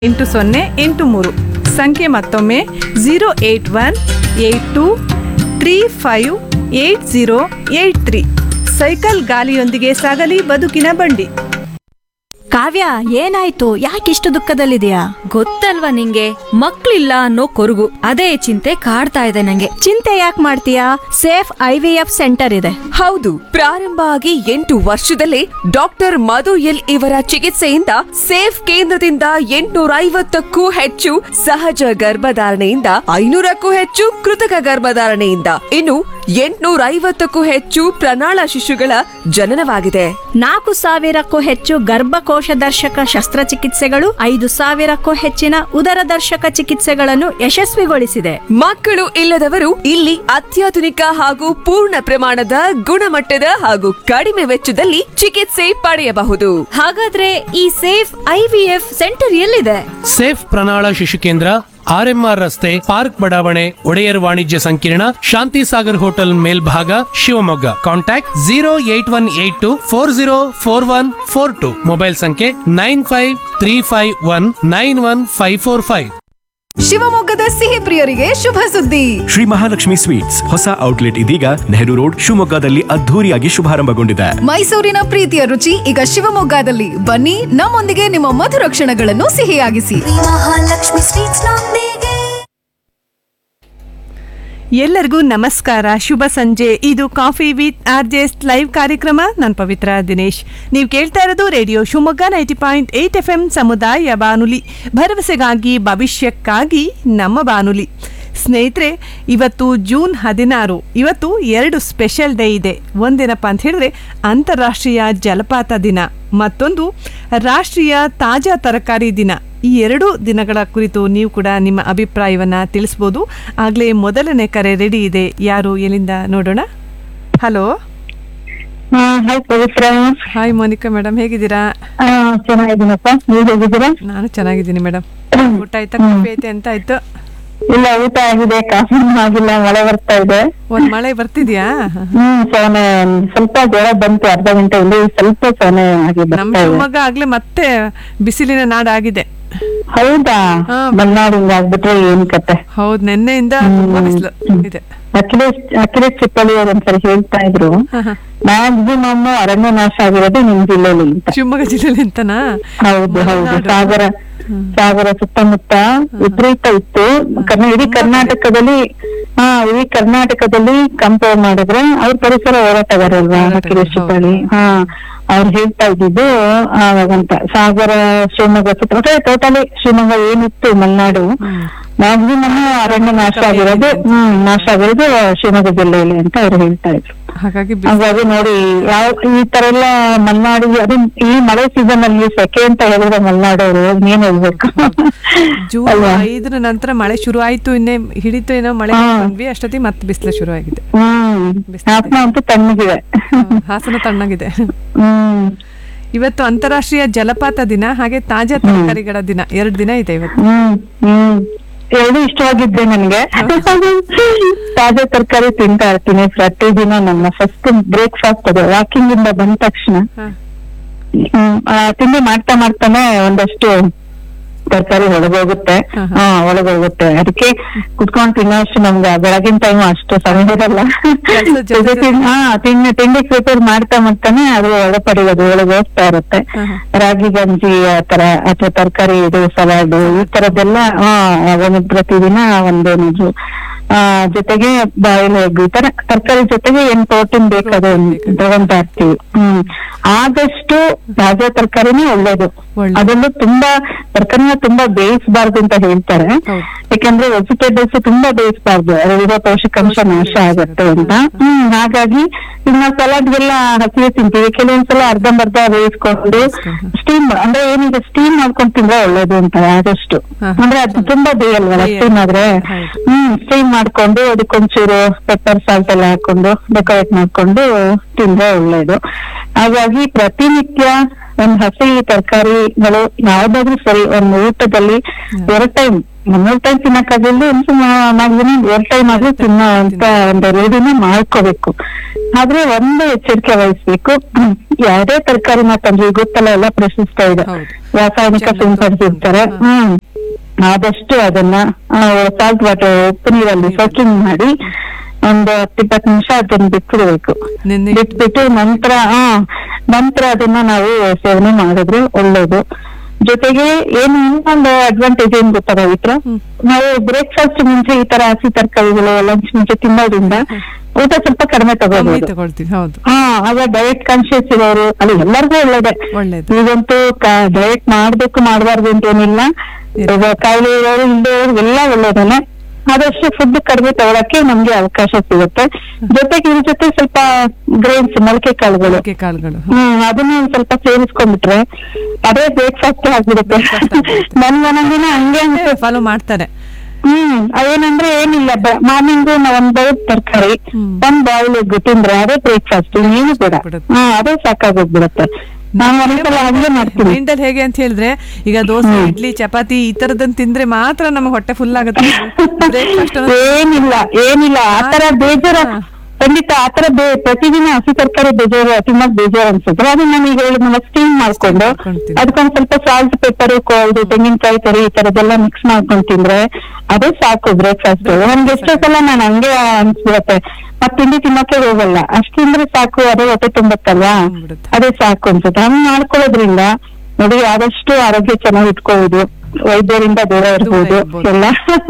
ಎಂಟು ಸೊನ್ನೆ ಎಂಟು ಮೂರು ಸಂಖ್ಯೆ ಮತ್ತೊಮ್ಮೆ zero eight one eight two three five eight zero eight three cycle ಗಾಲಿಯೊಂದಿಗೆ ಸಾಗಲಿ ಬದುಕಿನ ಬಂಡಿ ಕಾವ್ಯ ಏನಾಯ್ತು ಯಾಕಿಷ್ಟು ದುಃಖದಲ್ಲಿದೆಯಾ ಗೊತ್ತಲ್ವಾ ನಿಂಗೆ ಮಕ್ಳಿಲ್ಲ ಅನ್ನೋ ಕೊರಗು ಅದೇ ಚಿಂತೆ ಕಾಡ್ತಾ ಇದೆ ನಂಗೆ ಚಿಂತೆ ಯಾಕೆ ಮಾಡ್ತೀಯಾ safe I V F centre ಇದೆ ಹೌದು ಪ್ರಾರಂಭ ಆಗಿ ಎಂಟು ವರ್ಷದಲ್ಲೇ ಡಾಕ್ಟರ್ ಮಧು ಎಲ್ ಇವರ ಚಿಕಿತ್ಸೆಯಿಂದ ಸೇಫ್ ಕೇಂದ್ರದಿಂದ ಎಂಟುನೂರ ಐವತ್ತಕ್ಕೂ ಹೆಚ್ಚು ಸಹಜ ಗರ್ಭಧಾರಣೆಯಿಂದ ಐನೂರಕ್ಕೂ ಹೆಚ್ಚು ಕೃತಕ ಗರ್ಭಧಾರಣೆಯಿಂದ ಇನ್ನು ಎಂಟುನೂರ ಐವತ್ತಕ್ಕೂ ಹೆಚ್ಚು ಪ್ರಣಾಳ ಶಿಶುಗಳ ಜನನವಾಗಿದೆ ನಾಲ್ಕು ಸಾವಿರಕ್ಕೂ ಹೆಚ್ಚು ಗರ್ಭಕೋಶ ದರ್ಶಕ ಶಸ್ತ್ರಚಿಕಿತ್ಸೆಗಳು ಐದು ಸಾವಿರಕ್ಕೂ ಹೆಚ್ಚಿನ ಉದರ ದರ್ಶಕ ಚಿಕಿತ್ಸೆಗಳನ್ನು ಯಶಸ್ವಿಗೊಳಿಸಿದೆ ಮಕ್ಕಳು ಇಲ್ಲದವರು ಇಲ್ಲಿ ಅತ್ಯಾಧುನಿಕ ಹಾಗೂ ಪೂರ್ಣ ಪ್ರಮಾಣದ ಗುಣಮಟ್ಟದ ಹಾಗೂ ಕಡಿಮೆ ವೆಚ್ಚದಲ್ಲಿ ಚಿಕಿತ್ಸೆ ಪಡೆಯಬಹುದು ಹಾಗಾದ್ರೆ ಈ safe I V F centre ಎಲ್ಲಿದೆ ಸೇಫ್ ಪ್ರಣಾಳ ಶಿಶು ಕೇಂದ್ರ ಆರ್ಎಂಆರ್ ರಸ್ತೆ ಪಾರ್ಕ್ ಬಡಾವಣೆ ಒಡೆಯರ್ ವಾಣಿಜ್ಯ ಸಂಕೀರ್ಣ ಶಾಂತಿ ಸಾಗರ್ ಹೋಟೆಲ್ ಮೇಲ್ಭಾಗ Shivamogga contact zero eight one eight two four zero four one four two mobile ಸಂಖ್ಯೆ nine five three five one nine one five four five ಶಿವಮೊಗ್ಗದ ಸಿಹಿ ಪ್ರಿಯರಿಗೆ ಶುಭ ಸುದ್ದಿ ಶ್ರೀ ಮಹಾಲಕ್ಷ್ಮಿ ಸ್ವೀಟ್ಸ್ ಹೊಸ ಔಟ್ಲೆಟ್ ಇದೀಗ ನೆಹರು ರೋಡ್ ಶಿವಮೊಗ್ಗದಲ್ಲಿ ಅದ್ಧೂರಿಯಾಗಿ ಶುಭಾರಂಭಗೊಂಡಿದೆ ಮೈಸೂರಿನ ಪ್ರೀತಿಯ ರುಚಿ ಈಗ ಶಿವಮೊಗ್ಗದಲ್ಲಿ ಬನ್ನಿ ನಮ್ಮೊಂದಿಗೆ ನಿಮ್ಮ ಮಧುರ ಕ್ಷಣಗಳನ್ನು ಸಿಹಿಯಾಗಿಸಿ ಮಹಾಲಕ್ಷ್ಮಿ ಸ್ವೀಟ್ಸ್ ನೊಂದಿಗೆ ಎಲ್ಲರಿಗೂ ನಮಸ್ಕಾರ ಶುಭ ಸಂಜೆ ಇದು coffee with R JS live ಕಾರ್ಯಕ್ರಮ ನಾನು ಪವಿತ್ರ ದಿನೇಶ್ ನೀವು ಕೇಳ್ತಾ ಇರೋದು radio Shivamogga ninety point eight F M ಸಮುದಾಯ ಬಾನುಲಿ ಭರವಸೆಗಾಗಿ ಭವಿಷ್ಯಕ್ಕಾಗಿ ನಮ್ಮ ಬಾನುಲಿ ಸ್ನೇಹಿತರೆ ಇವತ್ತು ಜೂನ್ ಹದಿನಾರು ಇವತ್ತು ಎರಡು ಸ್ಪೆಷಲ್ ಡೇ ಇದೆ ಒಂದೇನಪ್ಪ ಅಂತ ಹೇಳಿದ್ರೆ ಅಂತಾರಾಷ್ಟ್ರೀಯ ಜಲಪಾತ ದಿನ ಮತ್ತೊಂದು ರಾಷ್ಟ್ರೀಯ ತಾಜಾ ತರಕಾರಿ ದಿನ ಈ ಎರಡು ದಿನಗಳ ಕುರಿತು ನೀವು ಕೂಡ ನಿಮ್ಮ ಅಭಿಪ್ರಾಯವನ್ನು ತಿಳಿಸ್ಬೋದು ಆಗಲೇ ಮೊದಲನೇ ಕರೆ ರೆಡಿ ಇದೆ ಯಾರು ಎಲ್ಲಿಂದ ನೋಡೋಣ hello hi Pavithra hi Monika madam ಹೇಗಿದ್ದೀರಾ ಆ, ಚೆನ್ನಾಗಿದ್ದೀನಪ್ಪ ನೀವ್ ಹೇಗಿದ್ದೀರಾ ನಾನು ಚೆನ್ನಾಗಿದ್ದೀನಿ ಮೇಡಮ್ ಊಟ ಆಯ್ತಾ ಕಾಫಿ ಐತೆ ಅಂತ ಆಯ್ತು ಇಲ್ಲ ಊಟ ಆಗಿದೆ ಕಾಫಿ ಆಗಿಲ್ಲ ಮಳೆ ಬರ್ತಾ ಇದೆ ಒಂದ್ ಮಳೆ ಬರ್ತಿದ್ಯಾ ಹ್ಮ್ ಸೋನೆ ಒಂದ್ ಸ್ವಲ್ಪ ಜ್ವರ ಬಂತು ಅರ್ಧ ಗಂಟೆ ಇಲ್ಲಿ ಸ್ವಲ್ಪ ಸೋನೆ ಆಗಿ ನಮ್ಮ ಬರ್ತಾ ಇದೆ ಶಿವಮೊಗ್ಗ ಆಗ್ಲೇ ಮತ್ತೆ ಬಿಸಿಲಿನ ನಾಡಾಗಿದೆ ಹೌದಾ ಹಾ. ಮಲ್ನಾಡ್ ಹಿಂಗ್ ಆಗ್ಬಿಟ್ರೆ ಏನ್ ಕತೆ ಹೌದ್ ನಿನ್ನೆಯಿಂದ ತುಂಬಾ ಬಿಸಿಲು ಇದೆ ಅಖಿಲೇಶ್ ಅಖಿಲೇಶ್ ಚಿಪ್ಪಳ್ಳಿ ಅವ್ರು ಒಂದ್ಸರಿ ಹೇಳ್ತಾ ಇದ್ರು ಹಾ, ಹಾ. ಮ್ಯಾಕ್ಸಿಮಮ್ ಅರಣ್ಯ ನಾಶ ಆಗಿರೋದು ನಿಮ್ ಜಿಲ್ಲೆಲಿ ಅಂತ ಶಿವಮೊಗ್ಗ ಜಿಲ್ಲೆಲಿ ಅಂತನಾ ಹೌದು ಹೌದು ಮಲೆನಾಡು. ಸಾಗರ ಸಾಗರ ಸುತ್ತಮುತ್ತ ವಿಪರೀತ ಇತ್ತು ಕರ್ನಾ ಇಡೀ ಕರ್ನಾಟಕದಲ್ಲಿ ಹಾ ಇಡೀ ಕರ್ನಾಟಕದಲ್ಲಿ ಕಂಪೇರ್ ಮಾಡಿದ್ರೆ ಅವ್ರ ಪರಿಸರ ಹೋರಾಟಗಾರಲ್ವಾ ಹೋರಾಟಗಾರ, ಅಖಿಲೇಶ್ ಹೌದು. ಚಿಪ್ಪಳ್ಳಿ ಹಾ ಅವ್ರು ಹೇಳ್ತಾ ಇದ್ದಿದ್ದು ಆವಾಗಂತ ಸಾಗರ ಶಿವಮೊಗ್ಗ ಸುತ್ತ ಟೋಟಲಿ ಶಿವಮೊಗ್ಗ ಏನಿತ್ತು ಮಲೆನಾಡು ಮ್ಯಾಕ್ಸಿಮಮ್ ಅರಣ್ಯ ನಾಶ ಆಗಿರೋದು ಹ್ಮ್ ನಾಶ ಆಗಿರೋದು ಶಿವಮೊಗ್ಗ ಜಿಲ್ಲೆಯಲ್ಲಿ ಅಂತ ಅವ್ರು ಹೇಳ್ತಾ ಇದ್ರು ಹಾಗಾಗಿ ಬಿಸಿ- ಹಾಗಾಗಿ ನೋಡಿ ಯಾವ ಈ ತರ ಎಲ್ಲ ಮಲ್ನಾಡು ಅದು ಈ ಮಳೆ ಸೀಸನ್ ಅಲ್ಲಿ ಸೆಕೆ ಅಂತ ಹೇಳಿದ್ರೆ ಮಲ್ನಾಡವರು ಏನ್ ಹೇಳ್ಬೇಕು ಜೂನ್ ಅಲ್ವಾ ಐದರ ನಂತರ ಮಳೆ ಶುರು ಆಯ್ತು ಇನ್ನೇ ಹಿಡಿತು ಏನೋ ಮಳೆ ಹಾ. ಬಂದ್ವಿ ಅಷ್ಟೊತ್ತಿಗೆ ಮತ್ತೆ ಬಿಸಿಲು ಶುರು ಆಗಿದೆ ಹ್ಮ್ ಬಿಸ್ಲಿದೆ. ಆತ್ಮ ಅಂತೂ ತಣ್ಣಗಿದೆ ಹಾಸನ ತಣ್ಣಗಿದೆ ಹ್ಮ್ ಇವತ್ತು ಅಂತಾರಾಷ್ಟ್ರೀಯ ಜಲಪಾತ ದಿನ ಹಾಗೆ ತಾಜಾ ತರಕಾರಿಗಳ ದಿನ ಎರಡು ದಿನ ಇದೆ ಇವತ್ತು ಹ್ಮ್ ಹ್ಮ್ ಎರಡು ಇಷ್ಟವಾಗಿದ್ದೆ ನನ್ಗೆ ತಾಜಾ ತರಕಾರಿ ತಿಂತಾ ಇರ್ತೀನಿ ಪ್ರತಿದಿನ ನನ್ನ ಫಸ್ಟ್ ಬ್ರೇಕ್ಫಾಸ್ಟ್ ಅದು ವಾಕಿಂಗ್ ಇಂದ ಬಂದ ತಕ್ಷಣ ಹಾ. ಹ್ಮ್ ಆ, ತಿಂಡಿ ಮಾಡ್ತಾ ಮಾಡ್ತಾನೆ ಒಂದಷ್ಟು ತರಕಾರಿ ಒಳಗೋಗುತ್ತೆ ಹಾ, ಹಾ. ಹಾ ಒಳಗೋಗುತ್ತೆ ಅದಕ್ಕೆ ಕುತ್ಕೊಂಡ್ ತಿನ್ನೋಷ್ಟು ನಮ್ಗೆ ಬೆಳಗಿನ ಟೈಮ್ ಅಷ್ಟು ಸಮಯ ಇರಲ್ಲ ಕೆಲ್ಸದ್ ಜೊತೆ- ಇದು ತಿನ್- ಹಾ ತಿಂಡಿ ತಿಂಡಿ ಪ್ರಿಪೇರ್ ಮಾಡ್ತಾ ಮಾಡ್ತಾನೆ ಅದು ಒಳ ಪಡೆಯೋದು ಒಳಗೆ ಹೋಗ್ತಾ ಇರುತ್ತೆ ಹಾ, ಹಾ. ರಾಗಿ ಗಂಜಿ ಆ ತರ ಅಥವಾ ತರಕಾರಿ ಇದು ಸಲಾಡ್ ಈ ತರದ್ದೆಲ್ಲ ಹಾ ಒಂದು ಪ್ರತಿದಿನ ಒಂದೇನಾದ್ರು ಆ ಜೊತೆಗೆ ಬಾಯಿಲ್ ಎಗ್ ಈ ತರ ತರಕಾರಿ ಜೊತೆಗೆ ಏನ್ ಪ್ರೋಟೀನ್ ಬೇಕದು ತಗೊಂತಾ ಇರ್ತೀವಿ ಹ್ಮ್ ಆದಷ್ಟು ತಾಜಾ ತರಕಾರಿನೇ ಒಳ್ಳೇದು ಒಳ್ಳೇದು. ಅದರಲ್ಲೂ ತುಂಬಾ ತರಕಾರಿನ ತುಂಬಾ ಬೇಯಿಸಬಾರ್ದು ಅಂತ ಹೇಳ್ತಾರೆ ಹೌದು. ಯಾಕಂದ್ರೆ ವೆಜಿಟೇಬಲ್ಸ್ ತುಂಬಾ ಬೇಯಿಸಬಾರ್ದು ಅದರಲ್ಲಿರೋ ಪೋಷಕಾಂಶ ನಾಶ ಆಗುತ್ತೆ ಅಂತ ಹ್ಮ್ ಹಾಗಾಗಿ ಈಗ ನಾವು ಸಲಾಡ್ಗೆಲ್ಲ ಹಸಿವೆ ತಿಂತೀವಿ ಕೆಲವೊಂದ್ಸಲ ಅರ್ಧಂಬರ್ಧ ಬೇಯಿಸ್ಕೊಂಡು ಸ್ಟೀಮ್ ಅಂದ್ರೆ ಏನಿದೆ ಸ್ಟೀಮ್ ಮಾಡ್ಕೊಂಡು ತಿಂದ್ರೆ ಒಳ್ಳೇದು ಅಂತ ಆದಷ್ಟು ಹಾ. ಅಂದ್ರೆ ಅದು ತುಂಬಾ ಬೇಯಲ್ವಲ್ಲ ಬೇಯಲ್ಲ. ಸ್ಟೀಮ್ ಆದ್ರೆ ಹೌದು. ಹ್ಮ್ ಸ್ಟೀಮ್ ಮಾಡ್ಕೊಂಡು ಅದಕ್ಕೊಂಚೂರು ಪೆಪ್ಪರ್ ಸಾಲ್ಟ್ ಎಲ್ಲ ಹಾಕೊಂಡು ಡೆಕೋರೇಟ್ ಮಾಡ್ಕೊಂಡು ತಿಂದ್ರೆ ಒಳ್ಳೇದು ಹಾಗಾಗಿ ಪ್ರತಿನಿತ್ಯ ಒಂದ್ ಹಸಿ ತರಕಾರಿಗಳು ಯಾವ್ದಾದ್ರು ಸರಿ ಒಂದ್ ಊಟದಲ್ಲಿ ಎರಡು ಟೈಮ್ ಮೂರ್ ಟೈಮ್ ತಿನ್ನಕ್ಕಾಗಲಿ ಒಂದು ಮ್ಯಾಕ್ಸಿಮಮ್ ಎರಡು ಟೈಮ್ ಆದ್ರೂ ತಿನ್ನೋ ಅಂತ ಒಂದು ರೂಢಿನ ಮಾಡ್ಕೋಬೇಕು ಆದ್ರೆ ಒಂದು ಎಚ್ಚರಿಕೆ ವಹಿಸ್ಬೇಕು ಯಾವುದೇ ತರಕಾರಿನ ತಂದ್ರೆ ಈಗ ಗೊತ್ತಲ್ಲ ಎಲ್ಲ ಪ್ರಶಸ್ತ ಇದೆ ಹೌದು. ರಾಸಾಯನಿಕ ಚೆನ್ನಾಗಿ ಸಿಂಪಡಿಸಿರ್ತಾರೆ ಹ್ಮ್ ಆದಷ್ಟು ಅದನ್ನ ಸಾಲ್ಟ್ ವಾಟರ್ ಉಪ್ಪು ನೀರಲ್ಲಿ ಸೋಕಿಂಗ್ ಮಾಡಿ ಒಂದು ಹತ್ತಿಪ್ಪತ್ತು ನಿಮಿಷ ಅದನ್ನ ಬಿಟ್ಬಿಡ್ಬೇಕು ನೆನ್ನೆ ಬಿಟ್ಬಿಟ್ಟು ನಂತರ ಹಾ ನಂತರ ಅದನ್ನ ನಾವು ಸೇವನೆ ಮಾಡಿದ್ರೆ ಒಳ್ಳೇದು ಜೊತೆಗೆ ಏನು ಇನ್ನೊಂದು ಅಡ್ವಾಂಟೇಜ್ ಏನ್ ಗೊತ್ತಾ ಪವಿತ್ರ ನಾವು ಬ್ರೇಕ್ಫಾಸ್ಟ್ ಮುಂಚೆ ಈ ತರ ಹಸಿ ತರಕಾರಿಗಳು ಲಂಚ್ ಮುಂಚೆ ತಿನ್ನೋದ್ರಿಂದ ಊಟ ಸ್ವಲ್ಪ ಕಡಿಮೆ ಕಮ್ಮಿ ತಗೋಬಹುದು ತಗೊಳ್ತೀವಿ ಹೌದು ಹಾ ಆಗ ಡಯಟ್ ಕಾನ್ಶಿಯಸ್ ಇರೋರು ಅಲ್ಲಿ ಎಲ್ಲರಿಗೂ ಒಳ್ಳೇದೆ ಒಳ್ಳೇದು ಈಗಂತೂ ಡಯಟ್ ಮಾಡ್ಬೇಕು ಮಾಡಬಾರ್ದು ಅಂತ ಏನಿಲ್ಲ ಈಗ ಕಾಯಿಲೆ ಇರೋರು ಇಲ್ಲದೆ ಎಲ್ಲ ಒಳ್ಳೇದೇನೆ ಆದಷ್ಟು ಫುಡ್ ಕಡಿಮೆ ತಗೊಳಕ್ಕೆ ನಮ್ಗೆ ಅವಕಾಶ ಸಿಗುತ್ತೆ ಜೊತೆಗೆ ಇದ್ರ ಜೊತೆ ಸ್ವಲ್ಪ ಗ್ರೇನ್ಸ್ ಮೊಳಕೆ ಕಾಳುಗಳು ಮೊಳಕೆ ಕಾಳುಗಳು ಹ್ಮ್ ಅದನ್ನ ಒಂದ್ ಸ್ವಲ್ಪ ಸೇರಿಸ್ಕೊಂಡ್ಬಿಟ್ರೆ ಅದೇ ಬ್ರೇಕ್ಫಾಸ್ಟ್ ಆಗ್ಬಿಡುತ್ತೆ ನನ್ ಮನೆಗಿನ ಹಂಗೆ ಅನ್ಸುತ್ತೆ ಫಾಲೋ ಮಾಡ್ತಾರೆ ಹ್ಮ್ ಅದೇನಂದ್ರೆ ಏನಿಲ್ಲ ಮಾರ್ನಿಂಗ್ ಒಂದ್ ಬೌಲ್ ತರಕಾರಿ ಒಂದ್ ಬಾಯ್ಲ್ ಎಗ್ ತಿಂದ್ರೆ ಅದೇ ಬ್ರೇಕ್ಫಾಸ್ಟ್ ಏನು ಬೇಡ ಬಿಡುತ್ತೆ. ಹಾ ಅದೇ ಸಾಕಾಗೋಗ್ಬಿಡುತ್ತೆ ನಾನು ಒಂದ್ಸಲ ಹಂಗೆ ಮಾಡ್ತೀನಿ ಮೈಂಡಲ್ಲಿ ಹೇಗೆ ಅಂತ ಹೇಳಿದ್ರೆ ಈಗ ದೋಸೆ ಇಡ್ಲಿ ಚಪಾತಿ ಈ ತರದನ್ನ ತಿಂದ್ರೆ ಮಾತ್ರ ನಮಗೆ ಹೊಟ್ಟೆ ಫುಲ್ ಆಗುತ್ತೆ ಬ್ರೇಕ್ಫಾಸ್ಟ್ ಏನಿಲ್ಲ ಏನಿಲ್ಲ ಆತರ ಬೇಜಾರ ಖಂಡಿತ ಆತರ ಬೇ ಪ್ರತಿದಿನ ಹಸಿ ತರಕಾರಿ ಬೇಜಾರು ತಿನ್ನಕ್ ಬೇಜಾರು ಅನ್ಸುತ್ತೆ ಅದನ್ನ ನಾನು ಈಗ ಹೇಳಿದ್ನಲ್ಲ ಸ್ಟೀಮ್ ಮಾಡ್ಕೊಂಡು ಮಾಡ್ಕೊಂತೀನಿ. ಅದಕ್ಕೊಂದ್ ಸ್ವಲ್ಪ ಸಾಲ್ಟ್ ಪೆಪ್ಪರ್ ಇದು ತೆಂಗಿನಕಾಯಿ ಕರಿ ಈ ತರದೆಲ್ಲ ಮಿಕ್ಸ್ ಮಾಡ್ಕೊಂಡ್ ತಿಂದ್ರೆ ಅದೇ ಸಾಕು ಬ್ರೇಕ್ಫಾಸ್ಟ್ ಒಂದ್ ಎಷ್ಟೋ ಸಲ ನಾನು ಹಂಗೆ ಅನ್ಸ್ಬಿಡತ್ತೆ ಮತ್ ತಿಂಡಿ ತಿನ್ನಕ್ಕೆ ಹೋಗಲ್ಲ ಅಷ್ಟ್ ತಿಂದ್ರೆ ಸಾಕು ಅದೇ ಹೊಟ್ಟೆ ತುಂಬತ್ತಲ್ವಾ ತುಂಬಿಡುತ್ತೆ. ಅದೇ ಸಾಕು ಅನ್ಸುತ್ತೆ ಹಂಗ್ ಮಾಡ್ಕೊಳ್ಳೋದ್ರಿಂದ ನೋಡಿ ಆದಷ್ಟು ಆರೋಗ್ಯ ಚೆನ್ನಾಗಿ ಇಟ್ಕೋಬಹುದು ವೈದ್ಯರಿಂದ ದೂರ ಇರ್ಬೋದು ಇರ್ಬೋದು. ಎಲ್ಲ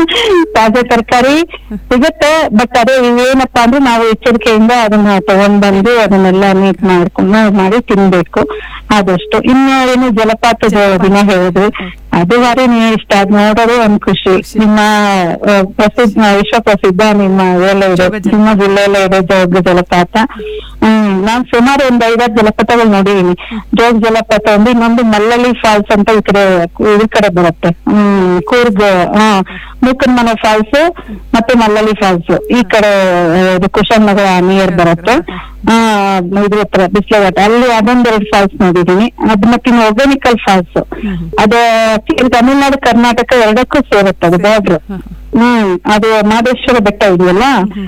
ತಾಜಾ ತರಕಾರಿ ಸಿಗುತ್ತೆ ಬಟ್ ಅದೇ ಇವೇನಪ್ಪಾ ಅಂದ್ರೆ ನಾವು ಎಚ್ಚರಿಕೆಯಿಂದ ಅದನ್ನ ತಗೊಂಡ್ ಬಂದು ಅದನ್ನೆಲ್ಲ ನೀಟ್ ಮಾಡ್ಕೊಂಡು ಮಾಡಿ ತಿನ್ಬೇಕು ಆದಷ್ಟು ಇನ್ನು ಏನು ಜಲಪಾತದ ದಿನ ಹೇಳಿದ್ವಿ ಅದು ಬಾರಿ ನೀವು ಇಷ್ಟ ಅದ್ ನೋಡೋದು ಒಂದ್ ಖುಷಿ ನಿಮ್ಮ ಆ, ಪ್ರಸಿದ್ಧ ವಿಶ್ವ ಪ್ರಸಿದ್ಧ ನಿಮ್ಮ ಎಲ್ಲ ಇದೆ ಜೋಗ ಜಲಪಾತ. ನಿಮ್ಮ ಜಿಲ್ಲೆಯಲ್ಲೇ ಇದೆ ಜೋಗ ಜಲಪಾತ ಹ್ಮ್ ನಾನ್ ಸುಮಾರು ಒಂದ್ ಐದಾರು ಜಲಪಾತಗಳು ನೋಡಿದೀನಿ ಜೋಗ ಜಲಪಾತ ಒಂದು ಇನ್ನೊಂದು ಮಲ್ಲಳ್ಳಿ ಫಾಲ್ಸ್ ಅಂತ ಈ ಕಡೆ ಇದ್ರ ಕಡೆ ಬರುತ್ತೆ ಹ್ಮ್ ಕೂರ್ಗ್ ಹಾ ಮೂಕನ್ ಮನೆ ಫಾಲ್ಸ್ ಮತ್ತೆ ಮಲ್ಲಳ್ಳಿ ಫಾಲ್ಸ್ ಈ ಕಡೆ ಆ, ಇದು ಕುಶನ್ ನಗರ ನಿಯರ್ ಬರುತ್ತೆ ಆ ಇದ್ರ ಹತ್ರ ಬಿಸ್ಲಘಟ್ಟ ಅಲ್ಲಿ ಅದೊಂದೆರಡು ಫಾಲ್ಸ್ ನೋಡಿದೀನಿ ಅದ್ ಮತ್ತೆ ಇನ್ನು ಒಗನಿಕಲ್ ಫಾಲ್ಸ್ ಅದು actually ತಮಿಳ್ನಾಡು ಕರ್ನಾಟಕ ಎರಡಕ್ಕೂ ಸೇರುತ್ತೆ ಅದು ಬಾರ್ಡ್ರ್ ಹ್ಮ್ ಅದು ಮಾದೇಶ್ವರ ಬೆಟ್ಟ ಇದೆಯಲ್ಲ